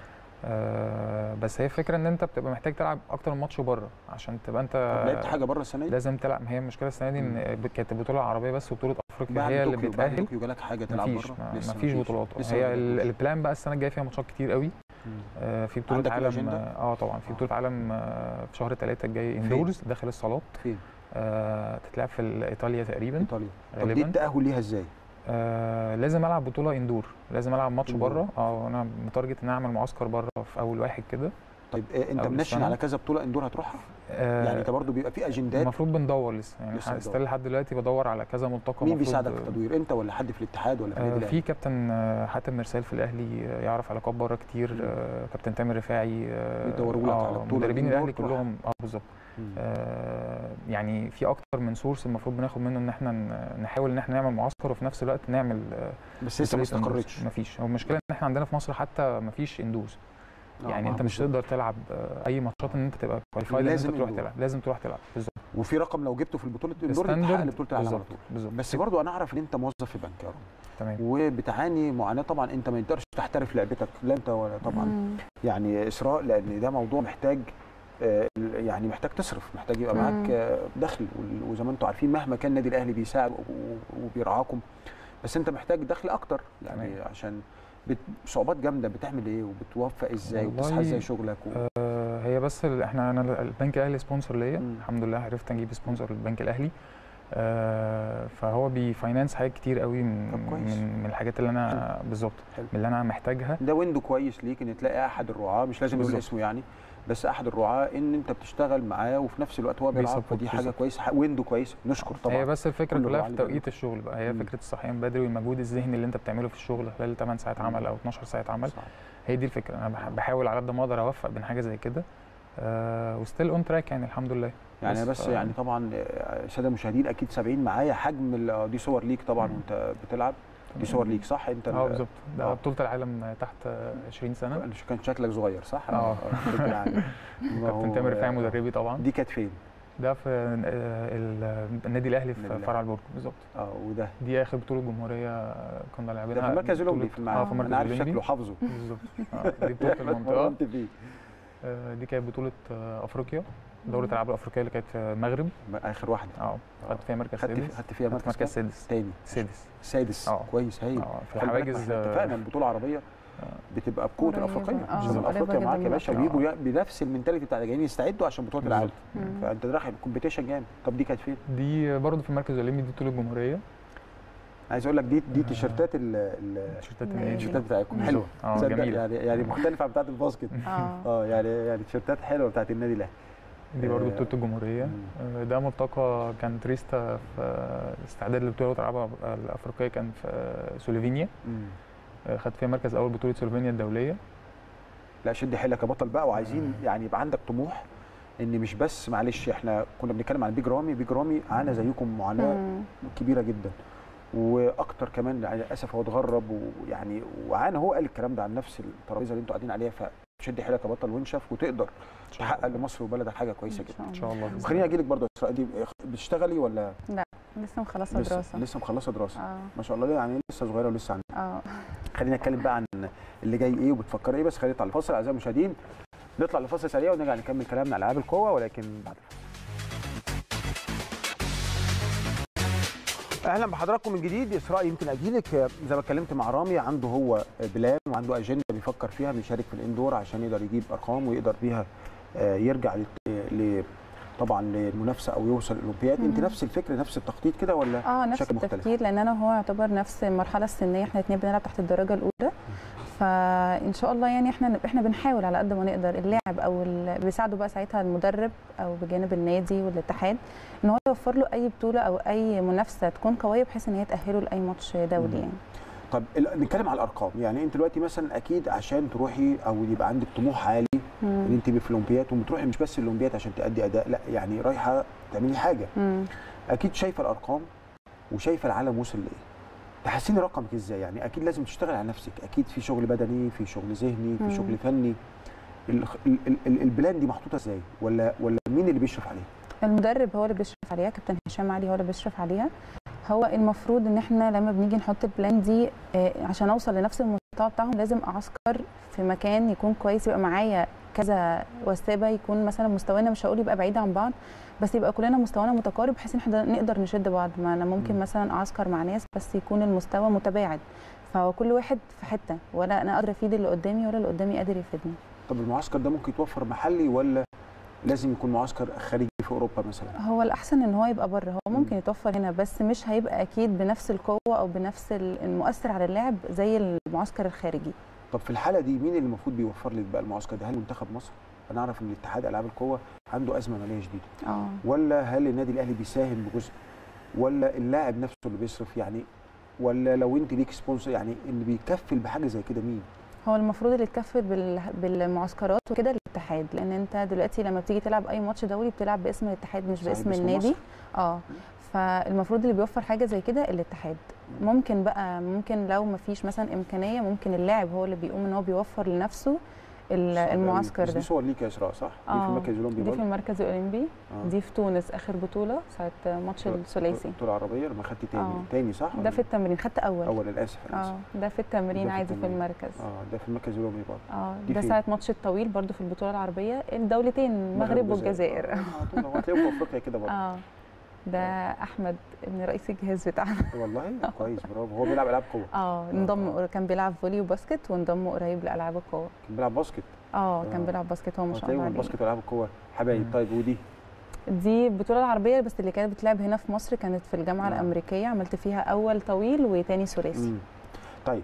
Speaker 10: آه، بس هي الفكره ان انت بتبقى محتاج تلعب اكتر من ماتش بره عشان تبقى انت
Speaker 1: طب لعبت حاجه بره السنه دي؟
Speaker 10: لازم تلعب ما هي المشكله السنه دي ان كانت البطوله العربيه بس وبطوله افريقيا
Speaker 1: بعد
Speaker 10: هي اللي
Speaker 1: طوكيو- بعد
Speaker 10: بتاهل
Speaker 1: طوكيو جالك حاجه تلعب
Speaker 10: مفيش
Speaker 1: بره؟
Speaker 10: ما
Speaker 1: لسه
Speaker 10: مفيش
Speaker 1: مفيش.
Speaker 10: بطولات
Speaker 1: لسه
Speaker 10: هي
Speaker 1: ما
Speaker 10: ال-
Speaker 1: بدأتش.
Speaker 10: البلان بقى السنه الجايه فيها ماتشات كتير قوي
Speaker 1: مم.
Speaker 10: آه، في بطوله
Speaker 1: عندك
Speaker 10: عالم
Speaker 1: الأجندة؟
Speaker 10: اه طبعا في بطوله عالم آه، في شهر ثلاثة الجاي اندورز داخل الصالات
Speaker 1: فين؟
Speaker 10: آه، تتلعب في ال- ايطاليا تقريبا
Speaker 1: ايطاليا طب دي
Speaker 10: غالبا
Speaker 1: التاهل ليها ازاي؟
Speaker 10: آه لازم العب بطوله اندور لازم العب ماتش
Speaker 1: إندور.
Speaker 10: بره اه انا متارجت ان أنا اعمل معسكر بره في اول واحد كده
Speaker 1: طيب إيه انت
Speaker 10: أول
Speaker 1: منشن
Speaker 10: السنة.
Speaker 1: على كذا بطوله اندور هتروحها؟
Speaker 10: آه
Speaker 1: يعني انت برضه بيبقى في اجندات
Speaker 10: المفروض بندور لسه يعني
Speaker 1: لسه
Speaker 10: لسه
Speaker 1: بتدور.
Speaker 10: لحد دلوقتي بدور على كذا ملتقى
Speaker 1: مين
Speaker 10: مفروض-
Speaker 1: بيساعدك في التدوير انت ولا حد في الاتحاد ولا في النادي
Speaker 10: آه
Speaker 1: الاهلي؟
Speaker 10: في كابتن آه، حاتم مرسال في الاهلي آه، يعرف علاقات بره كتير
Speaker 1: مم.
Speaker 10: آه كابتن تامر رفاعي آه
Speaker 1: بيدوروا لك على بطولة
Speaker 10: مدربين
Speaker 1: الإندور
Speaker 10: الاهلي
Speaker 1: تروح.
Speaker 10: كلهم اه بالظبط
Speaker 1: مم.
Speaker 10: آه يعني في اكتر من سورس المفروض بناخد منه ان احنا ن- نحاول ان احنا نعمل معسكر وفي نفس الوقت نعمل آه
Speaker 1: بس لسه ما
Speaker 10: بطولة إندورز.
Speaker 1: استقرتش
Speaker 10: مفيش هو المشكله ان احنا عندنا في مصر حتى مفيش اندوز
Speaker 1: آه،
Speaker 10: يعني
Speaker 1: ما
Speaker 10: انت مش
Speaker 1: بالظبط.
Speaker 10: تقدر تلعب آه، اي ماتشات ان انت تبقى كواليفايد ان انت
Speaker 1: لازم
Speaker 10: تروح
Speaker 1: إندور.
Speaker 10: تلعب لازم تروح تلعب بالظبط
Speaker 1: وفي رقم لو جبته في البطوله الاندور تتحقق
Speaker 10: ستاندرد
Speaker 1: لبطوله العالم على
Speaker 10: بالظبط
Speaker 1: طول
Speaker 10: بالظبط
Speaker 1: بس برضو انا اعرف ان انت موظف في بنك يا رب
Speaker 10: تمام
Speaker 1: وبتعاني معاناه طبعا انت ما تقدرش تحترف لعبتك لا انت ولا طبعا
Speaker 9: مم.
Speaker 1: يعني اسراء لان ده موضوع محتاج آه، يعني محتاج تصرف محتاج يبقى
Speaker 9: مم.
Speaker 1: معاك آه، دخل وال- وزي ما انتم عارفين مهما كان النادي الاهلي بيساعد و- و- وبيرعاكم بس انت محتاج دخل اكتر يعني
Speaker 10: تمام.
Speaker 1: عشان بت- صعوبات جامده بتعمل ايه وبتوفق ازاي
Speaker 10: والله،
Speaker 1: وبتصحى ازاي شغلك و...
Speaker 10: آه هي بس ال- احنا انا البنك الاهلي سبونسر ليا
Speaker 1: مم.
Speaker 10: الحمد لله عرفت اجيب سبونسر للبنك الاهلي آه فهو بيفاينانس حاجات كتير قوي من
Speaker 1: طب كويس.
Speaker 10: من, من الحاجات اللي انا بالظبط
Speaker 1: حلو.
Speaker 10: من اللي انا محتاجها
Speaker 1: ده ويندو كويس ليك ان تلاقي احد الرعاه مش لازم نقول
Speaker 10: بالظبط.
Speaker 1: اسمه يعني بس احد الرعاه ان انت بتشتغل معاه وفي نفس الوقت هو بيلعب
Speaker 10: بيسبورت
Speaker 1: فدي حاجه
Speaker 10: بالظبط.
Speaker 1: كويسه ح- ويندو كويس نشكر طبعا
Speaker 10: هي بس الفكره
Speaker 1: كل
Speaker 10: كلها
Speaker 1: الرعاة
Speaker 10: في
Speaker 1: اللي
Speaker 10: توقيت الشغل بقى هي
Speaker 1: مم.
Speaker 10: فكره الصحيان بدري والمجهود الذهني اللي انت بتعمله في الشغل خلال 8 ساعات عمل او 12 ساعه عمل
Speaker 1: صعب.
Speaker 10: هي دي الفكره انا بح- بحاول على قد ما اقدر اوفق بين حاجه زي كده آه وستيل اون تراك يعني الحمد لله
Speaker 1: يعني
Speaker 10: بس
Speaker 1: بس
Speaker 10: ف-
Speaker 1: يعني طبعا آه، الساده المشاهدين اكيد سامعين معايا حجم ال- آه، دي صور ليك طبعا وانت بتلعب دي صور ليك صح انت
Speaker 10: اه
Speaker 1: ال-
Speaker 10: بالظبط ده
Speaker 1: آه.
Speaker 10: بطوله العالم تحت 20 سنه
Speaker 1: انت كان شكلك صغير صح؟
Speaker 10: آه.
Speaker 1: بطولة العالم. ما هو-
Speaker 10: كابتن تامر رفاعي مدربي طبعا
Speaker 1: دي كانت فين؟
Speaker 10: ده في آه، ال- النادي الاهلي
Speaker 1: النادي
Speaker 10: في
Speaker 1: الأهلي.
Speaker 10: فرع البرج بالظبط
Speaker 1: اه وده
Speaker 10: دي اخر بطوله جمهوريه كنا
Speaker 1: ده
Speaker 10: لاعبينها
Speaker 1: في المركز
Speaker 10: بطولة-
Speaker 1: الاولمبي في المعهد
Speaker 10: اه في المركز
Speaker 1: انا عارف
Speaker 10: الأولمبي.
Speaker 1: شكله حافظه
Speaker 10: بالظبط آه، دي بطوله المنطقه
Speaker 1: اتمرنت فيه
Speaker 10: آه، دي كانت بطوله آه، افريقيا دوره الالعاب الافريقيه اللي كانت في المغرب
Speaker 1: اخر واحده
Speaker 10: اه خدت فيها مركز
Speaker 1: خدت
Speaker 10: سادس
Speaker 1: خدت فيها
Speaker 10: خدت
Speaker 1: مركز
Speaker 10: مركز
Speaker 1: كام؟
Speaker 10: سادس
Speaker 1: تاني
Speaker 10: سادس
Speaker 1: سادس
Speaker 10: اه.
Speaker 1: كويس هايل
Speaker 10: اه في
Speaker 1: خلي بالك
Speaker 10: الحواجز
Speaker 1: احنا
Speaker 10: آه،
Speaker 1: اتفقنا البطوله العربيه بتبقى بقوه
Speaker 9: قريبة.
Speaker 1: الافريقيه
Speaker 9: اه،
Speaker 1: عشان
Speaker 10: قريبة
Speaker 1: افريقيا
Speaker 9: جدا
Speaker 1: معاك يا
Speaker 9: من
Speaker 1: باشا
Speaker 9: بعض.
Speaker 1: بيجوا يا- بنفس المنتاليتي بتاع جايين يستعدوا عشان بطوله العالم
Speaker 9: مم.
Speaker 1: فانت رايح كومبيتيشن جامد طب دي كانت فين؟
Speaker 10: دي برضه في المركز الاولمبي دي بطوله جمهوريه
Speaker 1: عايز اقول لك دي دي تيشرتات ال- ال-
Speaker 10: تيشيرتات
Speaker 9: النادي.
Speaker 10: النادي
Speaker 1: التيشرتات بتاعتكم
Speaker 9: مم.
Speaker 1: حلوه
Speaker 10: اه
Speaker 1: تصدق
Speaker 10: جميله
Speaker 1: يعني يعني مختلفه عن بتاعت الباسكت
Speaker 9: اه
Speaker 1: اه يعني يعني تيشرتات حلوه بتاعت النادي الاهلي
Speaker 10: دي برضه
Speaker 1: آه،
Speaker 10: بطوله الجمهوريه
Speaker 1: مم.
Speaker 10: آه، ده ملتقى كان تريستا في آه، استعداد لبطوله الالعاب الافريقيه كان في آه، سلوفينيا
Speaker 1: مم.
Speaker 10: آه، خد فيها مركز اول بطوله سلوفينيا الدوليه
Speaker 1: لا شد حيلك يا بطل بقى وعايزين يعني يبقى عندك طموح ان مش بس معلش احنا كنا بنتكلم عن بيج رامي بيج رامي عانى زيكم معاناه
Speaker 9: مم.
Speaker 1: كبيره جدا واكتر كمان يعني للاسف هو اتغرب ويعني وعانى هو قال الكلام ده عن نفس الترابيزه اللي انتوا قاعدين عليها فشد حيلك يا بطل وانشف وتقدر تحقق لمصر وبلدك حاجه كويسه
Speaker 9: إن
Speaker 1: جدا
Speaker 9: شاء
Speaker 10: ان شاء الله بإذن
Speaker 1: وخليني اجي لك برضه يا اسراء دي بتشتغلي ولا
Speaker 9: لسه مخلصه
Speaker 1: لسه
Speaker 9: دراسه
Speaker 1: لسه مخلصه دراسه
Speaker 9: اه
Speaker 1: ما شاء الله يعني لسه صغيره ولسه عندها
Speaker 9: اه
Speaker 1: خلينا نتكلم بقى عن اللي جاي ايه وبتفكر ايه بس خلينا نطلع لفاصل اعزائي المشاهدين نطلع لفاصل سريع ونرجع نكمل كلامنا عن العاب القوه ولكن بعد الفاصل. اهلا بحضراتكم من جديد اسراء يمكن اجيلك زي ما اتكلمت مع رامي عنده هو بلان وعنده اجنده بيفكر فيها بيشارك في الاندور عشان يقدر يجيب ارقام ويقدر بيها آه، يرجع ل- ل طبعا للمنافسه او يوصل الاولمبياد انت
Speaker 9: مم.
Speaker 1: نفس الفكر نفس التخطيط كده ولا
Speaker 9: اه نفس
Speaker 1: بشكل مختلف؟
Speaker 9: التفكير لان انا وهو يعتبر نفس المرحله السنيه احنا الاثنين بنلعب تحت الدرجه الاولى فان شاء الله يعني احنا احنا بنحاول على قد ما نقدر اللاعب او ال- بيساعده بقى ساعتها المدرب او بجانب النادي والاتحاد ان هو يوفر له اي بطوله او اي منافسه تكون قويه بحيث ان هي تاهله لاي ماتش دولي
Speaker 1: مم.
Speaker 9: يعني
Speaker 1: طب ال- نتكلم على الارقام يعني انت دلوقتي مثلا اكيد عشان تروحي او يبقى عندك طموح عالي ان
Speaker 9: مم.
Speaker 1: انت تبقي في الاولمبياد وبتروحي مش بس الاولمبياد عشان تأدي اداء لا يعني رايحه تعملي حاجه
Speaker 9: مم.
Speaker 1: اكيد شايفه الارقام وشايفه العالم وصل لايه تحسيني رقمك ازاي يعني اكيد لازم تشتغل على نفسك اكيد في شغل بدني في شغل ذهني
Speaker 9: مم.
Speaker 1: في شغل فني ال- ال- ال- البلان دي محطوطه ازاي ولا ولا مين اللي بيشرف عليها
Speaker 9: المدرب هو اللي بيشرف عليها كابتن هشام علي هو اللي بيشرف عليها هو المفروض ان احنا لما بنيجي نحط البلان دي آه، عشان اوصل لنفس المستوى المستوى بتاعهم لازم اعسكر في مكان يكون كويس يبقى معايا كذا وسابه يكون مثلا مستوانا مش هقول يبقى بعيد عن بعض بس يبقى كلنا مستوانا متقارب بحيث ان احنا نقدر نشد بعض ما انا ممكن
Speaker 1: مم.
Speaker 9: مثلا اعسكر مع ناس بس يكون المستوى متباعد فهو كل واحد في حته ولا انا قادره افيد اللي قدامي ولا اللي قدامي قادر يفيدني
Speaker 1: طب المعسكر ده ممكن يتوفر محلي ولا لازم يكون معسكر خارجي في اوروبا مثلا
Speaker 9: هو الاحسن ان هو يبقى بره هو ممكن يتوفر هنا بس مش هيبقى اكيد بنفس القوه او بنفس ال- المؤثر على اللاعب زي المعسكر الخارجي
Speaker 1: طب في الحاله دي مين اللي المفروض بيوفر لك بقى المعسكر ده هل منتخب مصر انا اعرف ان الاتحاد العاب القوه عنده ازمه ماليه شديده
Speaker 9: اه
Speaker 1: ولا هل النادي الاهلي بيساهم بجزء ولا اللاعب نفسه اللي بيصرف يعني ولا لو انت ليك سبونسر يعني اللي بيكفل بحاجه زي كده مين
Speaker 9: هو المفروض اللي يتكفل بال- بالمعسكرات وكده الاتحاد لان انت دلوقتي لما بتيجي تلعب اي ماتش دولي بتلعب باسم الاتحاد مش
Speaker 1: صحيح،
Speaker 9: باسم
Speaker 1: باسم
Speaker 9: النادي
Speaker 1: مصر.
Speaker 9: اه فالمفروض اللي بيوفر حاجه زي كده الاتحاد ممكن بقى ممكن لو ما فيش مثلا امكانيه ممكن اللاعب هو اللي بيقوم ان هو بيوفر لنفسه ال-
Speaker 1: صعب أوي.
Speaker 9: المعسكر
Speaker 1: بس
Speaker 9: ده
Speaker 1: دي صور ليك يا اسراء صح؟ دي في
Speaker 9: آه،
Speaker 1: المركز الاولمبي
Speaker 9: دي في
Speaker 1: برضه
Speaker 9: المركز الاولمبي
Speaker 1: آه.
Speaker 9: دي في تونس اخر بطوله ساعه ماتش الثلاثي
Speaker 1: بطوله عربيه لما خدت تاني
Speaker 9: آه.
Speaker 1: تاني صح؟
Speaker 9: ده
Speaker 1: ولا
Speaker 9: في التمرين خدت اول
Speaker 1: اول انا اسف انا اسف
Speaker 9: اه ده في التمرين
Speaker 1: ده في
Speaker 9: عايزه في
Speaker 1: التمرين.
Speaker 9: المركز
Speaker 1: اه ده في المركز الاولمبي برضه
Speaker 9: اه
Speaker 1: دي
Speaker 9: ده
Speaker 1: فين؟
Speaker 9: ساعه ماتش الطويل برضو في البطوله العربيه الدولتين المغرب والجزائر
Speaker 1: آه، على طول هو هتلاقيهم في افريقيا كده برضه
Speaker 9: اه ده احمد ابن رئيس الجهاز بتاعنا
Speaker 1: والله كويس برافو هو بيلعب العاب قوه
Speaker 9: اه انضم كان بيلعب فولي وباسكت وانضم قريب لالعاب القوه
Speaker 1: كان بيلعب باسكت
Speaker 9: اه
Speaker 1: آه.
Speaker 9: كان بيلعب باسكت هو ما شاء الله
Speaker 1: هتلاقيهم
Speaker 9: عليه
Speaker 1: الباسكت والعاب القوه حبايب
Speaker 10: مم.
Speaker 1: طيب ودي
Speaker 9: دي البطوله العربيه بس اللي كانت بتلعب هنا في مصر كانت في الجامعه
Speaker 1: آه.
Speaker 9: الامريكيه عملت فيها اول طويل وتاني ثلاثي
Speaker 1: مم. طيب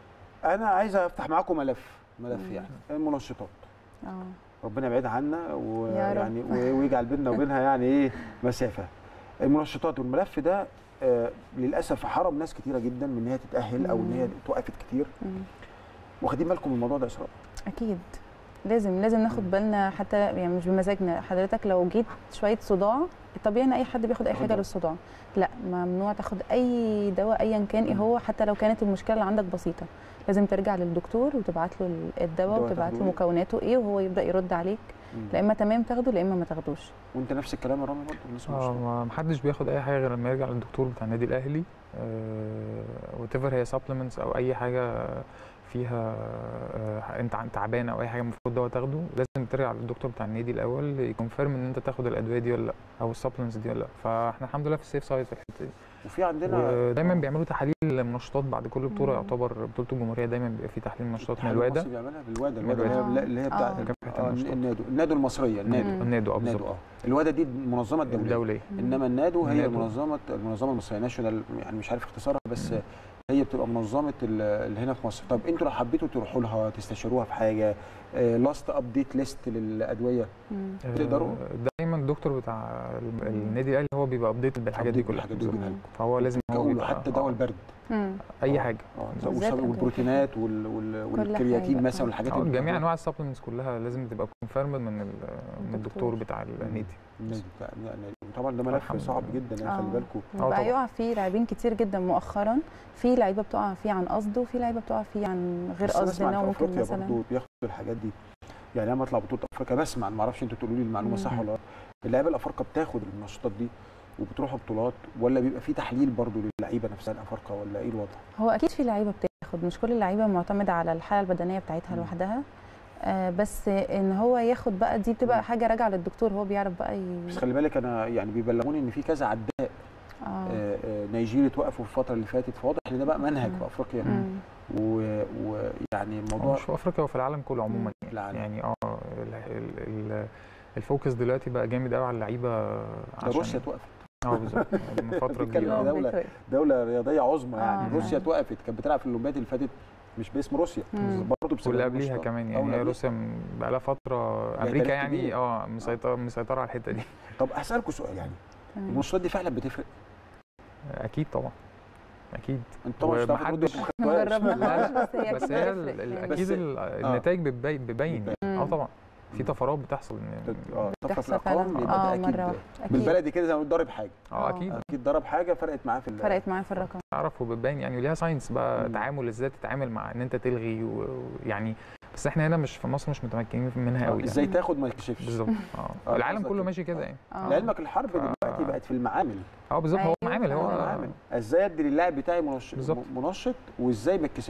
Speaker 1: انا عايز افتح معاكم ملف ملف
Speaker 9: مم.
Speaker 1: يعني المنشطات
Speaker 9: اه
Speaker 1: ربنا يبعد عنا
Speaker 9: يا رب.
Speaker 1: ويعني و- ويجعل بيننا وبينها يعني ايه مسافه المنشطات والملف ده آه للاسف حرم ناس كتيره جدا من ان هي تتاهل او ان هي
Speaker 9: مم.
Speaker 1: توقفت كتير
Speaker 9: مم.
Speaker 1: واخدين بالكم من الموضوع ده يا اسراء
Speaker 9: اكيد لازم لازم ناخد بالنا حتى يعني مش بمزاجنا حضرتك لو جيت شويه صداع طبيعي ان اي حد بياخد اي
Speaker 1: ياخد
Speaker 9: حاجه
Speaker 1: دواء.
Speaker 9: للصداع لا ممنوع تاخد اي دواء ايا كان ايه
Speaker 1: مم.
Speaker 9: هو حتى لو كانت المشكله اللي عندك بسيطه لازم ترجع للدكتور وتبعت له ال- الدواء
Speaker 1: الدواء
Speaker 9: وتبعت له
Speaker 1: تاخده إيه؟
Speaker 9: مكوناته ايه وهو يبدا يرد عليك
Speaker 1: مم.
Speaker 9: لا اما تمام تاخده لا اما ما تاخدوش
Speaker 1: وانت نفس الكلام يا رامي برضه الناس
Speaker 10: اه
Speaker 1: المنشطات.
Speaker 10: ما محدش بياخد اي حاجه غير لما يرجع للدكتور بتاع النادي الاهلي وات ايفر هي سبلمنتس او اي حاجه فيها آه، انت عن- تعبان او اي حاجه المفروض دواء تاخده لازم ترجع للدكتور بتاع النادي الاول يكونفيرم ان انت تاخد الادويه دي ولا لا او السبلمنتس دي ولا لا فاحنا الحمد لله في السيف سايد في الحته دي
Speaker 1: وفي عندنا
Speaker 10: ودايما بيعملوا تحاليل منشطات بعد كل بطوله
Speaker 9: مم.
Speaker 10: يعتبر بطوله الجمهوريه دايما بيبقى في تحليل منشطات من
Speaker 1: الاتحاد
Speaker 10: الواده
Speaker 1: المصري بيعملها بالواده
Speaker 10: من
Speaker 1: الواده اللي
Speaker 9: الواده.
Speaker 1: هي اللي هي بتاع
Speaker 9: آه.
Speaker 10: مكافحة
Speaker 1: آه،
Speaker 10: النشاط.
Speaker 1: النادو النادو المصريه النادو
Speaker 9: مم.
Speaker 10: النادو اه
Speaker 1: النادو
Speaker 10: بالظبط
Speaker 1: اه الواده دي المنظمه الدوليه
Speaker 10: الدوليه
Speaker 1: انما النادو هي
Speaker 10: النادو.
Speaker 1: منظمه المنظمه المصريه ناشونال يعني مش عارف اختصارها بس هي بتبقى منظمه ال- اللي هنا في مصر طب انتوا لو حبيتوا تروحوا لها تستشيروها في حاجه لاست ابديت ليست للادويه
Speaker 9: مم.
Speaker 1: تقدروا؟
Speaker 10: آه، دايما الدكتور بتاع ال- النادي الاهلي هو بيبقى ابديت بالحاجات دي
Speaker 1: update
Speaker 10: كلها
Speaker 1: بالحاجات دي
Speaker 10: بالظبط.
Speaker 1: كلها.
Speaker 10: فهو لازم هو
Speaker 1: تقولوا
Speaker 10: بيبقى
Speaker 1: حتى دواء
Speaker 10: آه،
Speaker 1: البرد
Speaker 9: مم.
Speaker 10: اي
Speaker 1: آه،
Speaker 10: حاجه
Speaker 1: اه
Speaker 9: بالذات
Speaker 1: والبروتينات وال- وال- والكرياتين
Speaker 9: حاجة.
Speaker 1: مثلا والحاجات
Speaker 10: اه
Speaker 1: اللي
Speaker 10: جميع
Speaker 1: بتاخدوها.
Speaker 10: انواع السبلمنتس كلها لازم تبقى كونفيرمد من ال- من الدكتور بتاع النادي
Speaker 1: النادي بتاع النادي. طبعا ده ملف
Speaker 10: الحمد
Speaker 1: صعب
Speaker 10: لله.
Speaker 1: جدا يعني خلي
Speaker 9: آه.
Speaker 1: بالكم
Speaker 10: آه
Speaker 9: بقى
Speaker 10: طبعاً.
Speaker 9: يقع فيه لاعبين كتير جدا مؤخرا في لعيبه بتقع فيه عن قصد وفي لعيبه بتقع فيه عن غير
Speaker 1: بس أنا
Speaker 9: قصد
Speaker 1: اسمع
Speaker 9: ان هو
Speaker 1: في
Speaker 9: ممكن
Speaker 1: افريقيا
Speaker 9: مثلا
Speaker 1: برضه بياخدوا الحاجات دي يعني انا بطلع بطوله افريقيا بسمع ما اعرفش انتوا تقولوا لي المعلومه صح
Speaker 9: مم.
Speaker 1: ولا لا اللعيبه الافارقه بتاخد المنشطات دي وبتروحوا بطولات ولا بيبقى في تحليل برضه للعيبه نفسها الافارقه ولا ايه الوضع؟
Speaker 9: هو اكيد في لعيبه بتاخد مش كل اللعيبه معتمده على الحاله البدنيه بتاعتها
Speaker 1: مم.
Speaker 9: لوحدها آه بس ان هو ياخد بقى دي
Speaker 1: مم.
Speaker 9: بتبقى حاجه راجعه للدكتور هو بيعرف بقى ي...
Speaker 1: بس خلي بالك انا يعني بيبلغوني ان في كذا عداء
Speaker 9: اه
Speaker 1: آه، آه، نيجيري توقفوا في الفتره اللي فاتت فواضح ان ده بقى منهج
Speaker 9: مم.
Speaker 1: في افريقيا
Speaker 9: مم.
Speaker 1: و- ويعني
Speaker 10: هو
Speaker 1: الموضوع
Speaker 10: مش في افريقيا وفي العالم كله عموما يعني
Speaker 1: العالم.
Speaker 10: يعني اه ال- ال- ال- الفوكس دلوقتي بقى جامد قوي على اللعيبه
Speaker 1: ده
Speaker 10: عشان
Speaker 1: روسيا توقفت
Speaker 10: اه بالظبط من فتره
Speaker 1: بيتكلم
Speaker 10: كبيره
Speaker 1: في
Speaker 10: آه.
Speaker 1: دولة. دوله رياضيه عظمى يعني
Speaker 9: آه.
Speaker 1: روسيا توقفت كانت بتلعب في الاولمبياد اللي فاتت مش باسم روسيا
Speaker 9: مم.
Speaker 1: برضه بسبب
Speaker 10: واللي قبليها
Speaker 1: المنشطات.
Speaker 10: كمان
Speaker 1: أو
Speaker 10: يعني
Speaker 1: اللي
Speaker 10: هي
Speaker 1: قبليها.
Speaker 10: روسيا م- بقى لها فتره
Speaker 1: بقى
Speaker 10: امريكا
Speaker 1: تاريخ
Speaker 10: يعني
Speaker 1: كبير.
Speaker 10: اه مسيطره مسيطره على الحته دي
Speaker 1: طب اسالكم سؤال يعني
Speaker 9: تمام.
Speaker 1: المنشطات دي فعلا بتفرق
Speaker 10: اكيد طبعا اكيد
Speaker 1: انت طبعا مش هتعرفوا تردوا
Speaker 10: ومحدش-
Speaker 1: ما
Speaker 9: ما
Speaker 1: خدتوهاش.
Speaker 9: جربناش
Speaker 10: لا،
Speaker 9: بس هي
Speaker 10: بس
Speaker 9: أكيد
Speaker 10: هي
Speaker 9: بتفرق
Speaker 10: ال- ال-
Speaker 9: يعني.
Speaker 10: اكيد ال- النتائج بتبين بتبين
Speaker 1: بتبين.
Speaker 10: اه طبعا في
Speaker 1: مم.
Speaker 10: طفرات بتحصل إن-
Speaker 1: اه طفره في
Speaker 9: بتحصل
Speaker 1: الارقام
Speaker 9: فعلا
Speaker 1: يبقى ده
Speaker 9: اه
Speaker 1: اكيد
Speaker 9: مره واحده اكيد
Speaker 1: بالبلدي كده زي ما بنقول ضارب حاجه
Speaker 10: اه
Speaker 9: آه.
Speaker 10: اكيد
Speaker 1: اكيد ضرب حاجه فرقت معاه في ال-
Speaker 9: فرقت معايا في الرقم
Speaker 10: تعرف وبتبين يعني وليها ساينس بقى
Speaker 1: مم.
Speaker 10: تعامل ازاي تتعامل مع ان انت تلغي و- ويعني بس احنا هنا مش في مصر مش متمكنين منها
Speaker 1: آه،
Speaker 10: قوي
Speaker 1: ازاي
Speaker 10: يعني
Speaker 1: تاخد ما يكشفش
Speaker 10: بالظبط
Speaker 1: آه،
Speaker 10: اه العالم
Speaker 1: قصدك
Speaker 10: كله
Speaker 1: كده.
Speaker 10: ماشي كده
Speaker 1: آه.
Speaker 10: يعني
Speaker 9: اه
Speaker 1: لعلمك الحرب
Speaker 10: ف-
Speaker 1: دلوقتي بقت في المعامل
Speaker 10: اه بالظبط هو
Speaker 9: أيوة،
Speaker 10: معامل هو
Speaker 9: فعلا.
Speaker 1: المعامل ازاي ادي للاعب بتاعي منشط
Speaker 10: بالظبط.
Speaker 1: منشط وازاي ما يتكسفش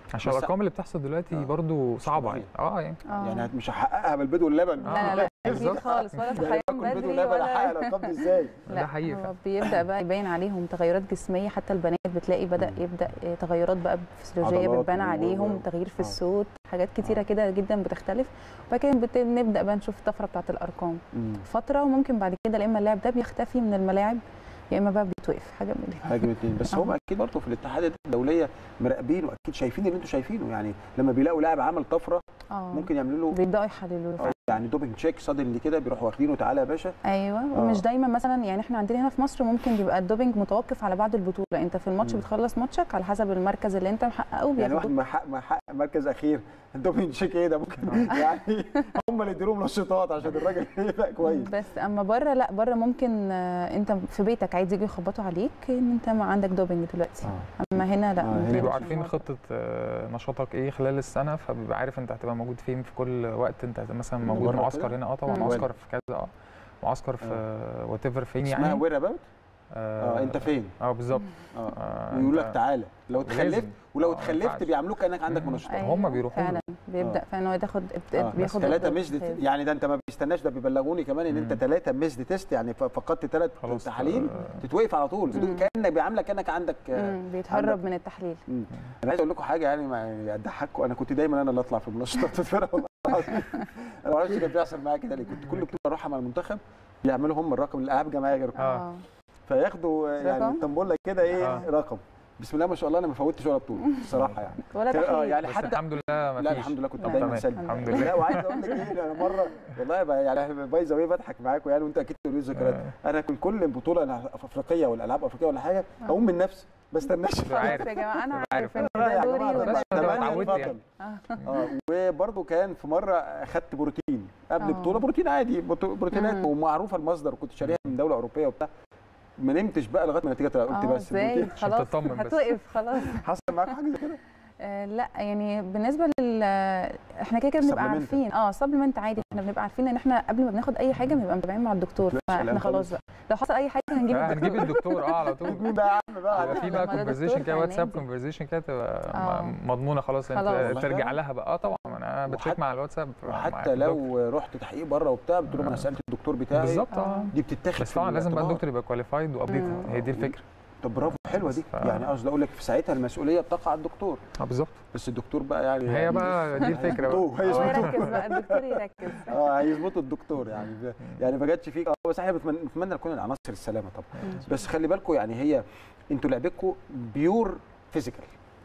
Speaker 10: عشان
Speaker 1: بس-
Speaker 10: الارقام اللي بتحصل دلوقتي
Speaker 1: آه.
Speaker 10: برضو صعبه يعني اه يعني
Speaker 9: آه.
Speaker 1: يعني مش هحققها بالبيض واللبن
Speaker 10: آه.
Speaker 9: لا لا لا اكيد
Speaker 10: بالظبط.
Speaker 9: خالص ولا
Speaker 1: يعني
Speaker 9: صحيان
Speaker 1: باكل بيض
Speaker 9: بدري
Speaker 1: واللبن احقق
Speaker 9: ولا
Speaker 1: الارقام دي ازاي
Speaker 10: ده
Speaker 9: لا
Speaker 10: حقيقي
Speaker 9: هو
Speaker 10: فعلا.
Speaker 9: بيبدا بقى يبين عليهم تغيرات جسميه حتى البنات بتلاقي بدا
Speaker 1: مم.
Speaker 9: يبدا تغيرات بقى فسيولوجيه
Speaker 1: عضلات
Speaker 9: بتبان
Speaker 1: و-
Speaker 9: عليهم تغيير في
Speaker 1: آه.
Speaker 9: الصوت حاجات كتيره كده جدا بتختلف وبعد كده بت- نبدا بقى نشوف الطفره بتاعت الارقام
Speaker 1: مم.
Speaker 9: فتره وممكن بعد كده يا اما اللاعب ده بيختفي من الملاعب يا اما بقى بيتوقف حاجه من الاثنين
Speaker 1: حاجه من اتنين بس هم اكيد برضه في الاتحادات الدوليه مراقبين واكيد شايفين اللي انتوا شايفينه يعني لما بيلاقوا لاعب عمل طفره
Speaker 9: اه
Speaker 1: ممكن يعملوا له
Speaker 9: بيبداوا يحللوا له
Speaker 1: آه، يعني دوبنج تشيك سادنلي كده بيروحوا واخدينه تعالى يا باشا
Speaker 9: ايوه
Speaker 1: آه.
Speaker 9: ومش دايما مثلا يعني احنا عندنا هنا في مصر ممكن بيبقى الدوبنج متوقف على بعد البطوله انت في الماتش
Speaker 1: مم.
Speaker 9: بتخلص ماتشك على حسب المركز اللي انت محققه
Speaker 1: يعني واحد
Speaker 9: بياخدوك
Speaker 1: ما حقق ما حقق مركز اخير دوبنج تشيك ايه ده ممكن يعني هم اللي يديروا له نشاطات عشان الراجل يبقى كويس
Speaker 9: بس اما بره لا بره ممكن آه، انت في بيتك عايز يجي يخبطوا عليك ان انت ما عندك دوبنج دلوقتي اما هنا لا
Speaker 1: آه،
Speaker 9: ما
Speaker 1: هنا
Speaker 9: بيبقاش
Speaker 10: بيبقوا عارفين
Speaker 9: الموضوع.
Speaker 10: خطه آه، نشاطك ايه خلال السنه فبيبقى عارف انت هتبقى موجود فين في كل وقت انت مثلا موجود
Speaker 1: بره
Speaker 10: معسكر
Speaker 1: كده؟
Speaker 10: هنا اه طبعا
Speaker 9: مم.
Speaker 10: معسكر في كذا اه معسكر في وات ايفر فين
Speaker 1: اسمها
Speaker 10: يعني
Speaker 1: وير اباوت اه انت فين
Speaker 10: اه بالظبط
Speaker 1: اه
Speaker 10: آه،
Speaker 1: ويقول
Speaker 10: أنت-
Speaker 1: لك تعالى لو
Speaker 10: لازم.
Speaker 1: اتخلفت ولو
Speaker 10: آه، ما
Speaker 1: اتخلفت
Speaker 10: ينفعش.
Speaker 1: بيعاملوك كانك عندك
Speaker 10: مم.
Speaker 1: منشطات
Speaker 10: أيوة. هم بيروحوا له.
Speaker 9: فعلا بيبدا فعلا هو ياخد
Speaker 1: آه،
Speaker 9: بياخد
Speaker 1: ثلاثة
Speaker 9: أوردر
Speaker 1: مزد
Speaker 9: ممتاز.
Speaker 1: يعني ده انت ما بيستناش ده بيبلغوني كمان ان انت
Speaker 10: مم.
Speaker 1: ثلاثة مزد تيست يعني ف- فقدت ثلاث
Speaker 10: خلاص
Speaker 1: تحاليل
Speaker 10: آه،
Speaker 1: تتوقف على طول
Speaker 9: مم.
Speaker 1: كانك بيعاملك كانك عندك آه،
Speaker 9: مم، بيتهرب من التحليل
Speaker 1: مم. انا عايز اقول لكم حاجه يعني ما يعني اضحككم انا كنت دايما انا اللي اطلع في المنشطات الفرقه والله العظيم. انا ما اعرفش كان بيحصل معايا كده ليه كنت كل بطوله اروحها مع المنتخب يعملوا هم الرقم الالعاب الجماعيه غير
Speaker 10: آه.
Speaker 1: فياخدوا آه، يعني
Speaker 9: رقم؟
Speaker 1: طنبوله كده ايه
Speaker 10: آه.
Speaker 1: رقم بسم الله ما شاء الله انا ما فوتش ولا بطوله الصراحه يعني
Speaker 9: ولا
Speaker 1: اه
Speaker 9: تحليل
Speaker 1: يعني
Speaker 10: بس
Speaker 1: حتى
Speaker 10: الحمد لله ما
Speaker 1: لا
Speaker 10: فيش
Speaker 1: الحمد لله كنت
Speaker 9: لا.
Speaker 1: دايما
Speaker 10: تمام.
Speaker 1: سلبي
Speaker 10: الحمد
Speaker 1: لا
Speaker 10: لله
Speaker 1: وعايز اقول لك ايه انا مره والله بقى يعني باي ذا واي بضحك معاكم يعني وانت اكيد تقولوا لي ذكريات
Speaker 10: آه.
Speaker 1: انا كنت كل بطوله أنا في افريقيه ولا العاب افريقيه ولا حاجه اقوم من نفسي ما استناش
Speaker 10: تبقى
Speaker 9: خلاص
Speaker 10: عارف
Speaker 9: يا جماعه انا
Speaker 10: تبقى
Speaker 9: عارف
Speaker 10: عارف.
Speaker 9: ان
Speaker 1: لا
Speaker 9: ده
Speaker 1: يا
Speaker 9: دوري
Speaker 1: جماعة،
Speaker 9: وده
Speaker 10: بس
Speaker 1: ده
Speaker 10: تبقى
Speaker 1: تمام،
Speaker 10: اتعودت
Speaker 1: اتفضل.
Speaker 10: يعني.
Speaker 1: اه وبرده كان في مره اخدت بروتين قبل
Speaker 9: آه.
Speaker 1: بطوله بروتين عادي بطو- بروتينات
Speaker 9: مم.
Speaker 1: ومعروفه المصدر وكنت شاريها من دوله اوروبيه وبتاع ما نمتش بقى لغايه ما النتيجه طلعت قلت
Speaker 9: اه
Speaker 1: بس
Speaker 9: ازاي
Speaker 1: البروتين
Speaker 9: خلاص
Speaker 10: تطمن بس.
Speaker 9: هتوقف خلاص
Speaker 1: حصل معاك حاجه زي كده
Speaker 9: آه لا يعني بالنسبه لل احنا كده كده بنبقى
Speaker 1: Supplement.
Speaker 9: عارفين اه سبلمنت عادي احنا بنبقى عارفين ان احنا قبل ما بناخد اي حاجه بنبقى متابعين مع الدكتور
Speaker 1: لا،
Speaker 9: فاحنا
Speaker 1: سلام
Speaker 9: خلاص
Speaker 1: خالص.
Speaker 9: بقى لو حصل اي حاجه هنجيب
Speaker 10: آه، هنجيب
Speaker 9: الدكتور
Speaker 10: الدكتور اه على طول
Speaker 1: مين بقى يا عم بقى
Speaker 10: يبقى في
Speaker 9: ما
Speaker 10: بقى
Speaker 9: ده
Speaker 10: كونفرزيشن
Speaker 9: دكتور
Speaker 10: كده واتساب
Speaker 9: فنادي.
Speaker 10: كونفرزيشن كده تبقى
Speaker 9: آه.
Speaker 10: م- مضمونه خلاص
Speaker 9: خلاص.
Speaker 10: انت
Speaker 1: والله
Speaker 10: ترجع
Speaker 1: فعلا.
Speaker 10: لها بقى اه طبعا انا بتشيك
Speaker 1: وحتى-
Speaker 10: مع الواتساب مع
Speaker 1: وحتى
Speaker 10: الدكتور.
Speaker 1: لو رحت تحقيق بره وبتاع بتقول لهم انا سالت الدكتور بتاعي
Speaker 10: بالظبط اه
Speaker 9: آه.
Speaker 1: دي بتتاخد
Speaker 10: بس
Speaker 1: في
Speaker 10: طبعا لازم بقى
Speaker 1: الاعتبار.
Speaker 10: الدكتور يبقى كواليفايد وابديت
Speaker 1: مم.
Speaker 10: هي دي الفكره
Speaker 1: طب برافو حلوه دي
Speaker 10: ف-
Speaker 1: يعني قصدي اقول لك في ساعتها المسؤوليه بتقع على الدكتور
Speaker 10: اه بالظبط
Speaker 1: بس الدكتور بقى يعني
Speaker 10: هي بقى دي الفكره بقى
Speaker 1: هيظبطوه
Speaker 9: هو
Speaker 1: هيظبطوه
Speaker 9: يركز بقى الدكتور يركز
Speaker 1: اه هيظبطوا الدكتور يعني ب- يعني ما جاتش فيك اه بس احنا بنتمنى نتمنى نكون العناصر السلامه طبعا بس خلي بالكم يعني هي انتوا لعبتكم بيور فيزيكال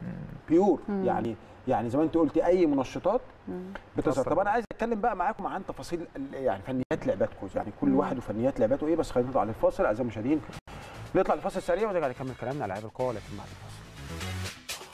Speaker 1: بيور
Speaker 9: مم.
Speaker 1: يعني يعني زي ما انت قلتي اي منشطات
Speaker 9: مم.
Speaker 1: بتظهر
Speaker 10: بتأثر.
Speaker 1: طب انا عايز اتكلم بقى معاكم عن تفاصيل ال- يعني فنيات لعباتكم يعني كل
Speaker 9: مم.
Speaker 1: واحد وفنيات لعباته ايه بس خلينا نطلع للفاصل اعزائي المشاهدين نطلع لفاصل سريع ونرجع نكمل كلامنا على العاب القوه لكن بعد الفاصل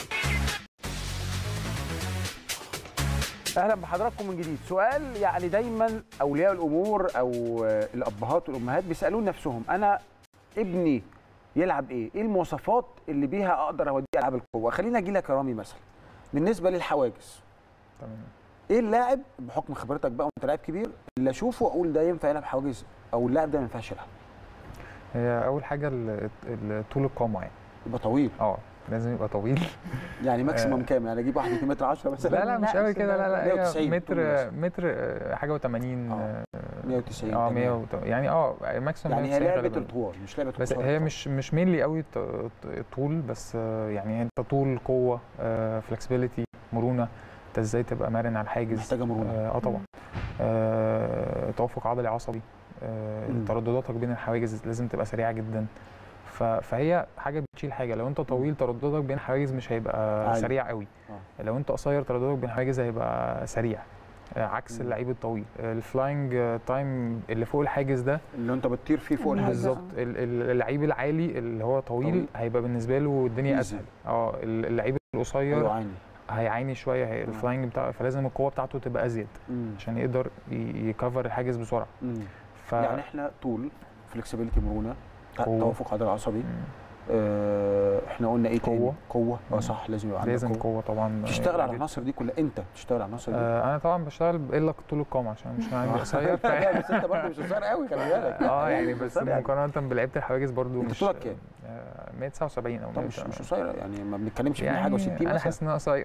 Speaker 1: اهلا بحضراتكم من جديد سؤال يعني دايما اولياء الامور او آه، الابهات والامهات بيسالون نفسهم انا ابني يلعب ايه ايه المواصفات اللي بيها اقدر اوديه العاب القوه خلينا اجي لك يا رامي مثلا بالنسبه للحواجز
Speaker 10: تمام
Speaker 1: ايه اللاعب بحكم خبرتك بقى وانت لاعب كبير اللي اشوفه اقول ده ينفع يلعب حواجز او اللاعب ده ما ينفعش يلعب
Speaker 10: هي اول حاجه ال- ال- طول القامه يعني
Speaker 1: يبقى طويل
Speaker 10: اه لازم يبقى طويل
Speaker 1: يعني ماكسيمم كام يعني اجيب واحد 2 متر 10 مثلا
Speaker 10: لا لا مش
Speaker 9: لا،
Speaker 10: قوي
Speaker 9: مش
Speaker 10: كده لا لا
Speaker 1: 190
Speaker 10: هي
Speaker 1: طول
Speaker 10: متر
Speaker 1: مثلا.
Speaker 10: متر آه، حاجه و80
Speaker 1: آه. 190
Speaker 10: اه
Speaker 1: تمام.
Speaker 10: 100 يعني اه ماكسيمم
Speaker 1: يعني هي
Speaker 10: 190
Speaker 1: لعبه
Speaker 10: غالباً.
Speaker 1: الطوال مش لعبه
Speaker 10: بس
Speaker 1: قصار
Speaker 10: هي
Speaker 1: الطوال.
Speaker 10: مش مش مينلي قوي ط- ط- طول بس آه، يعني انت طول قوه فلكسبيليتي مرونه انت ازاي تبقى مرن على الحاجز
Speaker 1: محتاجه مرونه
Speaker 10: اه آه طبعا آه توافق عضلي عصبي آه
Speaker 1: مم.
Speaker 10: تردداتك بين الحواجز لازم تبقى سريعه جدا ف- فهي حاجه بتشيل حاجه لو انت طويل ترددك بين الحواجز مش هيبقى
Speaker 1: عالي.
Speaker 10: سريع قوي
Speaker 1: آه.
Speaker 10: لو انت قصير ترددك بين الحواجز هيبقى سريع آه، عكس
Speaker 1: مم.
Speaker 10: اللعيب الطويل الفلاينج تايم اللي فوق الحاجز ده
Speaker 1: اللي انت بتطير فيه فوق
Speaker 9: بالظبط.
Speaker 1: الحاجز
Speaker 10: بالظبط ال- ال- اللعيب العالي اللي هو طويل,
Speaker 1: طويل.
Speaker 10: هيبقى بالنسبه له الدنيا
Speaker 1: Easy.
Speaker 10: اسهل اه ال- اللعيب القصير
Speaker 1: ايوه عيني
Speaker 10: هيعاني شويه هي الفلاينج بتاعه فلازم القوه بتاعته تبقى ازيد
Speaker 1: مم.
Speaker 10: عشان يقدر ي- يكفر الحاجز بسرعه
Speaker 1: مم.
Speaker 10: ف
Speaker 1: يعني احنا طول فلكسبيليتي مرونه ت-
Speaker 10: قوة.
Speaker 1: توافق عضلي عصبي
Speaker 10: مم.
Speaker 1: آه، احنا قلنا ايه تاني
Speaker 10: قوة.
Speaker 1: قوه اه
Speaker 10: مم.
Speaker 1: صح لازم يبقى عندك
Speaker 10: لازم
Speaker 1: قوه
Speaker 10: قوه طبعا
Speaker 1: تشتغل على
Speaker 10: يعني
Speaker 1: العناصر دي كلها انت بتشتغل على العناصر دي
Speaker 10: آه انا طبعا بشتغل الا طول القامه عشان مش عندي قصير ف-
Speaker 1: لا، بس انت برضه مش قصير قوي خلي بالك
Speaker 10: اه يعني
Speaker 1: مش
Speaker 10: بس
Speaker 1: قصير يعني.
Speaker 10: مقارنه بلعيبه الحواجز برضو
Speaker 1: انت
Speaker 10: مش
Speaker 1: طولك كام؟
Speaker 10: آه، 179 او
Speaker 1: طب مش
Speaker 10: 180.
Speaker 1: مش قصير يعني ما بنتكلمش في
Speaker 10: يعني
Speaker 1: حاجه و60
Speaker 10: انا
Speaker 1: مثلا
Speaker 10: حاسس ان انا قصير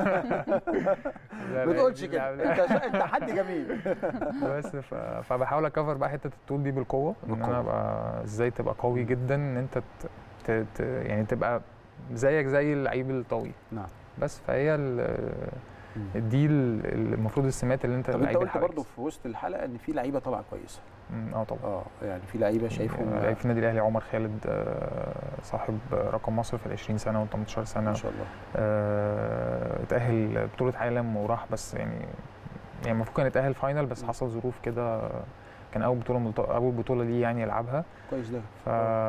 Speaker 1: ما تقولش كده انت انت حد جميل
Speaker 10: بس ف... فبحاول اكفر بقى حته الطول دي بالقوه ان
Speaker 1: بالقوة.
Speaker 10: انا ابقى ازاي تبقى قوي جدا ان انت ت... ت... ت... يعني تبقى زيك زي اللعيب الطويل
Speaker 1: نعم
Speaker 10: بس فهي ال... دي ال- المفروض السمات اللي انت
Speaker 1: طب انت
Speaker 10: لعيب
Speaker 1: قلت
Speaker 10: الحواجز.
Speaker 1: برضه في وسط الحلقه ان في لعيبه طالعه كويسه
Speaker 10: مم، اه طبعا
Speaker 1: اه يعني في لعيبه شايفهم
Speaker 10: لعيب في النادي الاهلي عمر خالد آه، صاحب رقم مصر في ال 20 سنه و 18 سنه
Speaker 1: ما شاء الله
Speaker 10: آه، اتأهل بطولة عالم وراح بس يعني يعني المفروض كان يتأهل فاينل بس حصل ظروف كده كان أول بطولة ملت... أول بطولة ليه يعني يلعبها
Speaker 1: كويس ده
Speaker 10: ف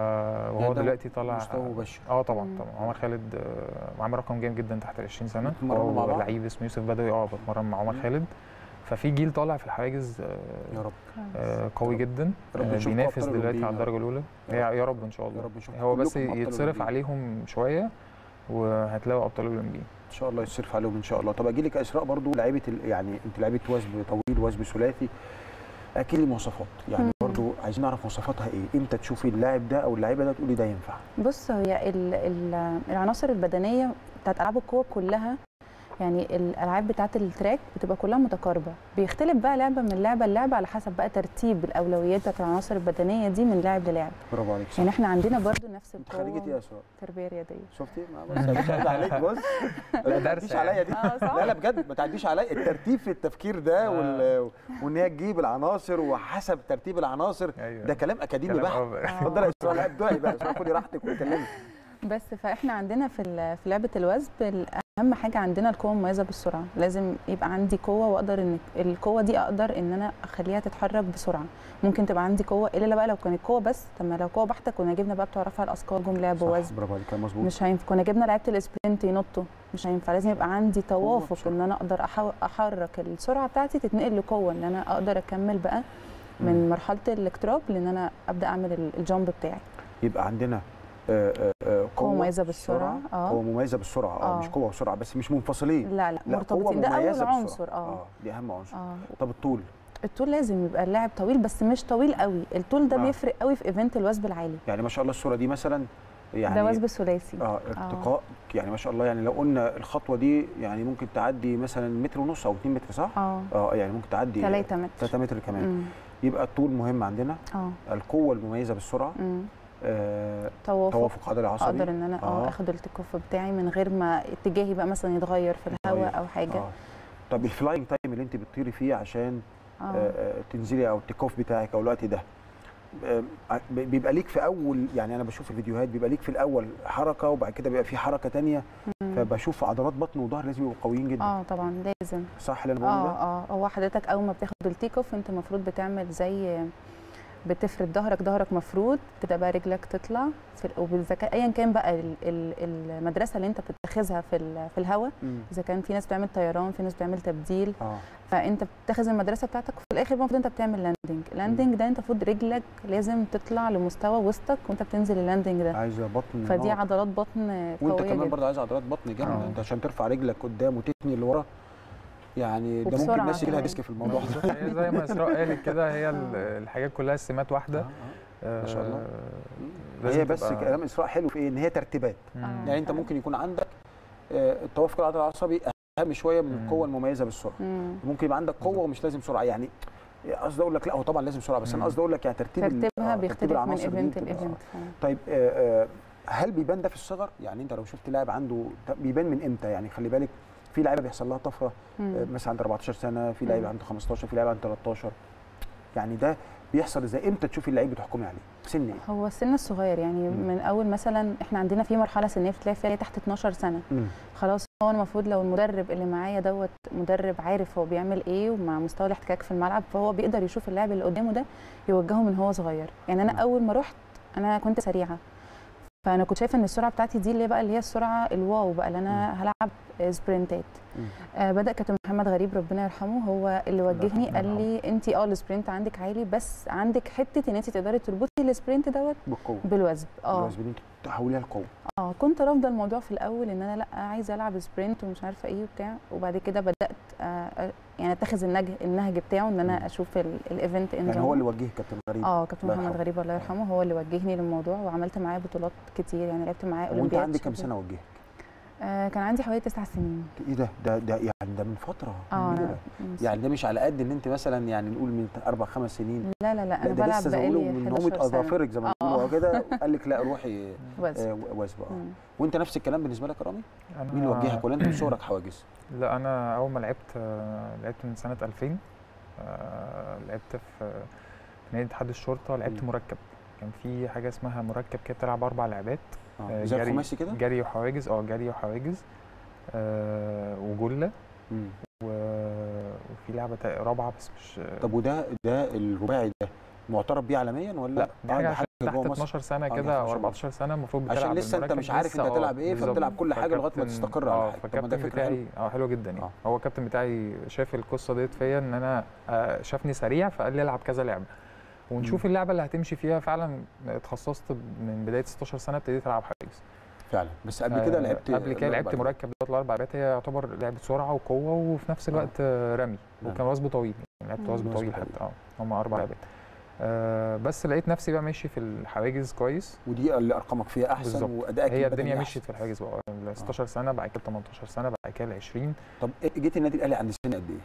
Speaker 10: وهو
Speaker 1: ده
Speaker 10: دلوقتي طالع
Speaker 1: مستوى مبشر
Speaker 10: اه طبعا
Speaker 9: مم.
Speaker 10: طبعا عمر خالد آه، عامل رقم جامد جدا تحت ال 20 سنة
Speaker 1: بتتمرنوا مع
Speaker 10: هو
Speaker 1: بعض؟
Speaker 10: لعيب اسمه يوسف بدوي اه بتمرن مع عمر خالد ففي جيل طالع في الحواجز
Speaker 1: يا
Speaker 10: آه،
Speaker 1: رب
Speaker 10: آه، قوي جدا
Speaker 1: يا رب
Speaker 10: آه،
Speaker 1: نشوفكم
Speaker 10: بينافس
Speaker 1: أبطال
Speaker 10: دلوقتي
Speaker 1: أولمبيين
Speaker 10: على
Speaker 1: يا
Speaker 10: الدرجة الأولى
Speaker 1: يا
Speaker 10: يا رب إن شاء
Speaker 1: يا
Speaker 10: الله
Speaker 1: رب نشوفكم
Speaker 10: هو بس
Speaker 1: كلكم أبطال
Speaker 10: يتصرف
Speaker 1: أولمبيين.
Speaker 10: عليهم شوية وهتلاقوا أبطال أولمبيين
Speaker 1: ان شاء الله يصرف عليهم ان شاء الله طب اجي لك يا اسراء برضو لعيبه ال- يعني انت لعيبه وثب طويل وثب ثلاثي اكيد لي مواصفات يعني
Speaker 9: مم.
Speaker 1: برضو عايزين نعرف مواصفاتها ايه امتى تشوفي اللاعب ده او اللعيبه ده تقولي ده ينفع
Speaker 9: بص هي ال- ال- العناصر البدنيه بتاعت العاب القوه كلها يعني الالعاب بتاعت التراك بتبقى كلها متقاربه بيختلف بقى لعبه من لعبه للعبه على حسب بقى ترتيب الاولويات بتاعت العناصر البدنيه دي من لاعب للاعب
Speaker 1: برافو عليك صح
Speaker 9: يعني احنا عندنا برضو نفس
Speaker 1: انت خريجه ايه
Speaker 9: القوه
Speaker 1: يا اسراء
Speaker 9: تربيه رياضيه
Speaker 1: شفتي ما بص مش عيب عليك بص لا
Speaker 10: درس
Speaker 1: تعديش عليا دي
Speaker 9: اه صح
Speaker 1: لا لا بجد ما تعديش عليا الترتيب في التفكير ده وال... وان هي تجيب العناصر وحسب ترتيب العناصر
Speaker 10: أيوة.
Speaker 1: ده كلام اكاديمي
Speaker 10: كلام
Speaker 1: بحت
Speaker 10: أوفر.
Speaker 1: اتفضل يا اسراء لا ابدعي بقى اسراء خدي راحتك واتكلمي
Speaker 9: بس فاحنا عندنا في ال- في لعبه الوثب اهم حاجه عندنا القوه المميزه بالسرعه لازم يبقى عندي قوه واقدر ان القوه دي اقدر ان انا اخليها تتحرك بسرعه ممكن تبقى عندي قوه الا لا بقى لو كانت قوه بس طب ما لو قوه بحته كنا جبنا بقى بتوع رفع الاثقال جم لعبوا
Speaker 1: صح
Speaker 9: وزن
Speaker 1: برافو عليك كلام مظبوط
Speaker 9: مش هينفع كنا جبنا لعيبه الاسبرنت ينطوا مش هينفع لازم يبقى عندي توافق
Speaker 1: بسرعة.
Speaker 9: ان انا اقدر أحو- احرك السرعه بتاعتي تتنقل لقوه ان انا اقدر اكمل بقى
Speaker 1: مم.
Speaker 9: من مرحله الاقتراب لان انا ابدا اعمل ال- الجامب بتاعي
Speaker 1: يبقى عندنا آه، آه، آه،
Speaker 9: قوة مميزة بالسرعة،
Speaker 1: اه
Speaker 9: آه.
Speaker 1: قوه مميزه بالسرعه اه
Speaker 9: آه.
Speaker 1: مش قوه وسرعه بس مش منفصلين
Speaker 9: لا لا
Speaker 1: لا قوه
Speaker 9: مرتبطين ده اول
Speaker 1: مميزه
Speaker 9: عنصر
Speaker 1: بالسرعه
Speaker 9: اه
Speaker 1: دي اهم عنصر
Speaker 9: اه
Speaker 1: طب الطول
Speaker 9: الطول لازم يبقى اللاعب طويل بس مش طويل قوي الطول ده
Speaker 1: آه.
Speaker 9: بيفرق قوي في ايفنت الوثب العالي
Speaker 1: يعني ما شاء الله الصوره دي مثلا يعني
Speaker 9: ده وثب ثلاثي
Speaker 1: اه ارتقاء يعني ما شاء الله يعني لو قلنا الخطوه دي يعني ممكن تعدي مثلا متر ونص او 2 متر صح؟
Speaker 9: اه
Speaker 1: اه يعني ممكن تعدي
Speaker 9: 3 متر
Speaker 1: 3 متر كمان
Speaker 9: مم.
Speaker 1: يبقى الطول مهم عندنا
Speaker 9: اه
Speaker 1: القوه المميزه بالسرعه
Speaker 9: مم.
Speaker 1: آه
Speaker 9: توافق
Speaker 1: توافق عضلي عصبي
Speaker 9: اقدر ان انا اه
Speaker 1: آه.
Speaker 9: اخد التكوف بتاعي من غير ما اتجاهي بقى مثلا يتغير في الهواء
Speaker 1: طيب.
Speaker 9: او حاجه
Speaker 1: آه. طب الفلاينج تايم اللي انت بتطيري فيه عشان آه.
Speaker 9: اه
Speaker 1: آه تنزلي او التيك بتاعك او الوقت ده آه، بيبقى ليك في اول يعني انا بشوف الفيديوهات بيبقى ليك في الاول حركه وبعد كده بيبقى في حركه تانية
Speaker 9: مم.
Speaker 1: فبشوف عضلات بطن وظهر لازم يبقوا قويين جدا
Speaker 9: اه طبعا لازم
Speaker 1: صح اللي انا
Speaker 9: اه
Speaker 1: بقوله ده؟
Speaker 9: اه هو حضرتك اول ما بتاخد التيك اوف انت المفروض بتعمل زي بتفرد ظهرك ظهرك مفروض بتبقى رجلك تطلع في وبالذكاء ايا كان بقى ال- ال- المدرسه اللي انت بتتخذها في ال- في الهواء
Speaker 1: مم.
Speaker 9: اذا كان في ناس بتعمل طيران في ناس بتعمل تبديل
Speaker 1: اه
Speaker 9: فانت بتاخذ المدرسه بتاعتك وفي الاخر بقى المفروض انت بتعمل لاندنج اللاندنج ده انت المفروض رجلك لازم تطلع لمستوى وسطك وانت بتنزل اللاندنج ده
Speaker 1: عايزه بطن
Speaker 9: فدي
Speaker 1: نار.
Speaker 9: عضلات بطن
Speaker 1: وانت
Speaker 9: قويه
Speaker 1: كمان
Speaker 9: جدا
Speaker 1: برضه عايز عضلات بطن جامده
Speaker 10: آه.
Speaker 1: انت عشان ترفع رجلك قدام وتثني اللي ورا يعني ده ممكن
Speaker 9: وبسرعة
Speaker 1: الناس يجي لها
Speaker 9: كمان.
Speaker 1: ديسك في الموضوع ده
Speaker 10: هي زي ما اسراء قالت كده هي ال- الحاجات كلها السمات واحده
Speaker 1: آه، ما شاء الله.
Speaker 10: آه،
Speaker 1: آه.
Speaker 10: لازم
Speaker 1: هي بس
Speaker 10: تبقى-
Speaker 1: كلام اسراء حلو في ايه ان هي ترتيبات
Speaker 10: مم.
Speaker 1: يعني انت ممكن يكون عندك آه، التوافق العضلي العصبي اهم شويه من
Speaker 10: مم.
Speaker 1: القوه المميزه بالسرعه
Speaker 9: مم.
Speaker 1: ممكن يبقى عندك قوه ومش لازم سرعه يعني قصدي اقول لك لا هو طبعا لازم سرعه بس انا
Speaker 10: مم.
Speaker 1: قصدي اقول لك يعني ترتيب ال-
Speaker 9: ترتيبها
Speaker 1: آه،
Speaker 9: بيختلف
Speaker 1: ترتيب
Speaker 9: من
Speaker 1: العناصر دي
Speaker 9: ايفنت
Speaker 1: بتبقى-
Speaker 9: لايفنت
Speaker 1: طيب آه، آه، هل بيبان ده في الصغر يعني انت لو شفت لاعب عنده بيبان من امتى يعني خلي بالك في لعيبه بيحصل لها طفره آه، مثلا عند 14 سنه في لعيبه
Speaker 9: مم.
Speaker 1: عنده 15 في لعيبه عنده 13 يعني ده بيحصل ازاي امتى تشوفي اللعيب بتحكمي عليه سن ايه
Speaker 9: هو السن الصغير يعني
Speaker 1: مم.
Speaker 9: من اول مثلا احنا عندنا في مرحله سنيه بتلاقي فيها تحت 12 سنه
Speaker 1: مم.
Speaker 9: خلاص هو المفروض لو المدرب اللي معايا دوت مدرب عارف هو بيعمل ايه ومع مستوى الاحتكاك في الملعب فهو بيقدر يشوف اللاعب اللي قدامه ده يوجهه من هو صغير يعني انا
Speaker 1: نعم.
Speaker 9: اول ما رحت انا كنت سريعه فانا كنت شايفه ان السرعه بتاعتي دي اللي بقى اللي هي السرعه الواو بقى اللي انا هلعب سبرنتات
Speaker 1: مم.
Speaker 9: آه بدا كابتن محمد غريب ربنا يرحمه هو اللي وجهني
Speaker 1: يرحمه.
Speaker 9: قال لي انت اه السبرنت عندك عالي بس عندك حته ان انت تقدري تربطي السبرنت دوت
Speaker 1: بالقوه
Speaker 9: بالوزن اه
Speaker 1: الوزن اللي انت تحوليها لقوه
Speaker 9: اه كنت رافضه الموضوع في الاول ان انا لا عايزه العب سبرنت ومش عارفه ايه وبتاع وبعد كده بدات آه آه، يعني اتخذ النهج النهج بتاعه ان
Speaker 1: مم.
Speaker 9: انا اشوف ال- الايفنت ان
Speaker 1: يعني هو اللي وجهك كابتن غريب
Speaker 9: اه كابتن
Speaker 1: الله
Speaker 9: محمد
Speaker 1: يرحمه.
Speaker 9: غريب الله يرحمه هو اللي وجهني للموضوع وعملت معاه بطولات كتير يعني لعبت معاه
Speaker 1: وانت
Speaker 9: اولمبياد
Speaker 1: عندك كام
Speaker 9: شباب.
Speaker 1: سنه وجهك
Speaker 9: آه كان عندي حوالي تسع سنين
Speaker 1: ايه ده ده ده يعني ده من فتره
Speaker 9: اه
Speaker 1: كبيره
Speaker 9: أنا-
Speaker 1: يعني ده مش على قد ان انت مثلا يعني نقول من اربع خمس سنين
Speaker 9: لا لا لا
Speaker 1: لا
Speaker 9: انا
Speaker 1: ده
Speaker 9: بلعب
Speaker 1: لسه زي ما بيقولوا
Speaker 9: بقالي
Speaker 1: من
Speaker 9: 11
Speaker 1: نومه
Speaker 9: سنه
Speaker 1: اظافرك زي ما
Speaker 9: آه.
Speaker 1: بيقولوا كده قال لك لا روحي
Speaker 9: وزن
Speaker 1: آه، وثبه اه
Speaker 9: مم.
Speaker 1: وانت نفس الكلام بالنسبه لك يا رامي
Speaker 10: أنا-
Speaker 1: مين اللي وجهك ولا انت من صغرك حواجز
Speaker 10: لا انا اول ما لعبت آه، لعبت من سنه 2000 آه، لعبت في في نادي اتحاد الشرطه لعبت
Speaker 1: مم.
Speaker 10: مركب كان في حاجه اسمها مركب كده بتلعب اربع لعبات
Speaker 1: اه
Speaker 10: آه،
Speaker 1: زي
Speaker 10: جري-
Speaker 1: الخماسي كده
Speaker 10: جري وحواجز اه جري وحواجز آه، وجله
Speaker 1: مم.
Speaker 10: و- وفي لعبه تا- رابعه بس مش
Speaker 1: طب وده ده الرباعي ده معترف بيه عالميا ولا
Speaker 10: لا دي
Speaker 1: آه،
Speaker 10: حاجه
Speaker 1: ده
Speaker 10: عشان تحت
Speaker 1: جوه مصر
Speaker 10: 12 سنه
Speaker 1: آه، ده
Speaker 10: كده او
Speaker 1: 12
Speaker 10: 14 سنه المفروض بتلعب
Speaker 1: عشان لسه انت
Speaker 10: بالمراكب
Speaker 1: مش عارف انت
Speaker 10: لسه، آه،
Speaker 1: هتلعب ايه
Speaker 10: بالظبط.
Speaker 1: فبتلعب كل حاجه لغايه ما
Speaker 10: فكابتن-
Speaker 1: تستقر على
Speaker 10: اه
Speaker 1: حاجه طب ما
Speaker 10: فالكابتن
Speaker 1: ده فكره حلوه
Speaker 10: بتاعي اه حلوه جدا يعني
Speaker 1: آه.
Speaker 10: هو الكابتن بتاعي شاف القصه ديت فيا ان انا آه، شافني سريع فقال لي العب كذا لعبه ونشوف اللعبه اللي هتمشي فيها فعلا اتخصصت من بدايه 16 سنه ابتديت العب حاجز
Speaker 1: فعلا بس قبل كده
Speaker 10: آه،
Speaker 1: لعبت
Speaker 10: قبل كده لعبت
Speaker 1: الأربع
Speaker 10: مركب دوت الاربع لعبات هي يعتبر لعبه سرعه وقوه وفي نفس الوقت آه، رمي
Speaker 1: نعم.
Speaker 10: وكان وثب طويل يعني لعبت
Speaker 9: مم.
Speaker 10: وثب
Speaker 1: وثب
Speaker 10: طويل
Speaker 1: طويل.
Speaker 10: حتى اه هم اربع لعبات آه بس لقيت نفسي بقى ماشي في الحواجز كويس
Speaker 1: ودي اللي ارقامك فيها احسن
Speaker 10: بالظبط.
Speaker 1: وادائك
Speaker 10: هي
Speaker 1: البدني
Speaker 10: الدنيا
Speaker 1: أحسن.
Speaker 10: مشيت في الحواجز بقى ال 16 سنه بعد كده 18 سنه بعد كده ال 20
Speaker 1: طب جيت النادي الاهلي عند سن قد ايه؟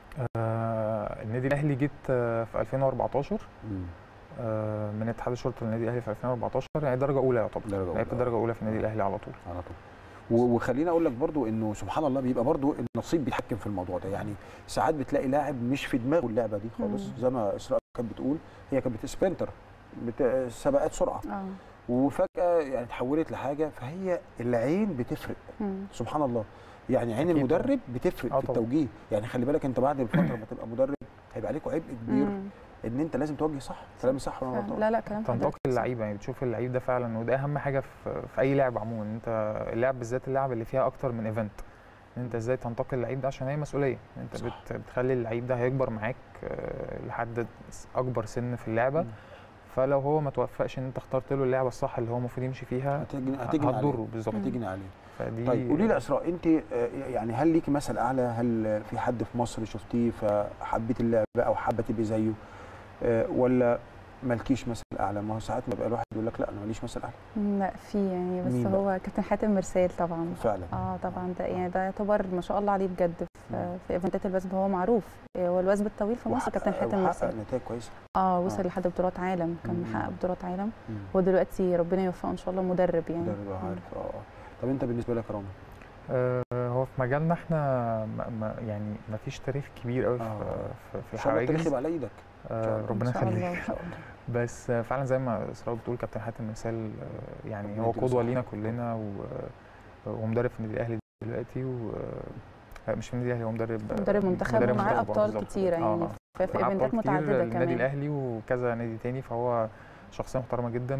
Speaker 10: آه النادي الاهلي جيت آه في 2014
Speaker 1: مم.
Speaker 10: آه من اتحاد الشرطه للنادي الاهلي في 2014 يعني درجه اولى يعتبر
Speaker 1: درجة أولى.
Speaker 10: لعبت درجه اولى في النادي الاهلي على طول
Speaker 1: على طول و- وخليني اقول لك برضو انه سبحان الله بيبقى برضو النصيب بيتحكم في الموضوع ده يعني ساعات بتلاقي لاعب مش في دماغه اللعبه دي خالص
Speaker 9: مم.
Speaker 1: زي ما اسراء كانت بتقول هي كانت سبرنتر بت... سباقات سرعه
Speaker 9: اه
Speaker 1: وفجاه يعني اتحولت لحاجه فهي العين بتفرق
Speaker 9: مم.
Speaker 1: سبحان الله يعني عين
Speaker 10: أكيد
Speaker 1: المدرب بتفرق
Speaker 10: آه
Speaker 1: في
Speaker 10: طبعاً.
Speaker 1: التوجيه يعني خلي بالك انت بعد فتره ما تبقى مدرب هيبقى عليكوا عبء كبير
Speaker 9: مم.
Speaker 1: ان انت لازم توجه صح كلامي صح ولا أنا غلطان
Speaker 9: لا لا كلام
Speaker 10: تنتقي
Speaker 9: حضرتك صح.
Speaker 10: اللعيبه يعني بتشوف اللعيب ده فعلا وده اهم حاجه في, في اي لعب عموما ان انت اللعب بالذات اللعب اللي فيها اكتر من ايفنت ان انت ازاي تنتقي اللعيب ده عشان هي مسؤوليه انت
Speaker 1: صح.
Speaker 10: بت بتخلي اللعيب ده هيكبر معاك آه، لحد اكبر سن في اللعبه
Speaker 1: مم.
Speaker 10: فلو هو ما توفقش ان انت اخترت له اللعبه الصح اللي هو المفروض يمشي فيها
Speaker 1: هتجني هتجني عليه
Speaker 10: هتضره بالظبط
Speaker 1: هتجني عليه
Speaker 10: فدي
Speaker 1: طيب قولي لي يا اسراء انت آه، يعني هل ليكي مثل اعلى هل في حد في مصر شفتيه فحبيت اللعبه او حابه تبقي زيه آه، ولا مالكيش مثل اعلى ما هو ساعات ما بيبقى الواحد يقول لك لا انا ماليش مثل اعلى
Speaker 9: لا في يعني بس
Speaker 1: مين بقى؟
Speaker 9: هو كابتن حاتم مرسال طبعا
Speaker 1: فعلا
Speaker 9: اه طبعا ده يعني ده يعتبر ما شاء الله عليه بجد
Speaker 1: مم.
Speaker 9: في, في ايفنتات الوثب هو معروف هو الوثب الطويل في مصر
Speaker 1: وحقق-
Speaker 9: كابتن حاتم
Speaker 1: وحقق
Speaker 9: مرسال
Speaker 1: نتائج كويسه
Speaker 9: اه وصل
Speaker 1: آه.
Speaker 9: لحد بطولات عالم كان
Speaker 1: مم.
Speaker 9: محقق بطولات عالم
Speaker 1: مم.
Speaker 9: هو دلوقتي ربنا يوفقه ان شاء الله مدرب يعني
Speaker 1: مدرب عارف اه آه. طب انت بالنسبه لك يا رامي
Speaker 10: آه، هو في مجالنا احنا ما ما يعني ما فيش تاريخ كبير قوي في
Speaker 1: آه.
Speaker 10: في, في
Speaker 1: ان شاء الله التاريخ
Speaker 10: الحواجز
Speaker 1: يبقى على ايدك
Speaker 10: آه،
Speaker 1: شاء الله.
Speaker 10: ربنا
Speaker 9: ان شاء الله
Speaker 10: يخليك
Speaker 9: ان شاء الله
Speaker 10: بس آه، فعلا زي ما اسراء بتقول كابتن حاتم مثال آه، يعني
Speaker 1: ربنا
Speaker 10: هو
Speaker 1: يديله
Speaker 10: قدوه
Speaker 1: الصحة.
Speaker 10: لينا كلنا و- ومدرب في النادي الاهلي دلوقتي و آه، مش في النادي الاهلي هو مدرب آه،
Speaker 9: مدرب منتخب
Speaker 10: مدرب
Speaker 9: ومعاه
Speaker 10: منتخب، آه،
Speaker 9: ابطال
Speaker 10: بالظبط.
Speaker 9: كتيره
Speaker 10: آه،
Speaker 9: يعني
Speaker 10: آه.
Speaker 9: في, في
Speaker 10: معاه
Speaker 9: ايفنتات
Speaker 10: أبطال كتير
Speaker 9: متعدده
Speaker 10: للنادي
Speaker 9: كمان
Speaker 10: الاهلي وكذا نادي تاني فهو شخصيه محترمه جدا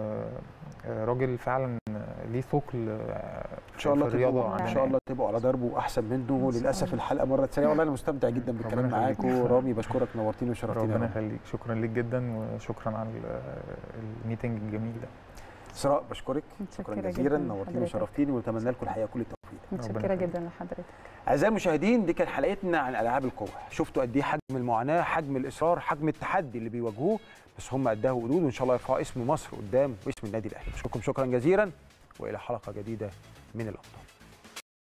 Speaker 10: وراجل فعلا ليه ثقل آه،
Speaker 1: ان شاء الله
Speaker 10: في الرياضه
Speaker 1: تبقوا ان
Speaker 10: عندنا
Speaker 1: شاء الله تبقوا على دربه احسن منه
Speaker 9: إن شاء
Speaker 1: للاسف
Speaker 9: الله.
Speaker 1: الحلقه مرت سريعه والله انا مستمتع جدا بالكلام
Speaker 10: ربنا
Speaker 1: معاك
Speaker 10: يخليك.
Speaker 1: ورامي بشكرك نورتيني وشرفتيني يا
Speaker 10: ربنا
Speaker 1: رامي.
Speaker 10: يخليك شكرا ليك جدا وشكرا على ال- الميتنج الجميل ده
Speaker 1: اسراء بشكرك شكرا
Speaker 9: متشكره
Speaker 1: جزيلا
Speaker 9: جدا
Speaker 1: نورتيني
Speaker 9: لحضرتك.
Speaker 1: وشرفتيني ونتمنى لكم الحقيقه كل التوفيق
Speaker 9: متشكره
Speaker 10: يخليك.
Speaker 9: جدا لحضرتك
Speaker 1: اعزائي المشاهدين دي كانت حلقتنا عن العاب القوه شفتوا قد ايه حجم المعاناه حجم الاصرار حجم التحدي اللي بيواجهوه بس هم قدها قدود وان شاء الله يرفعوا اسم مصر قدام واسم النادي الاهلي بشكركم شكرا جزيلا والى حلقه جديده من الابطال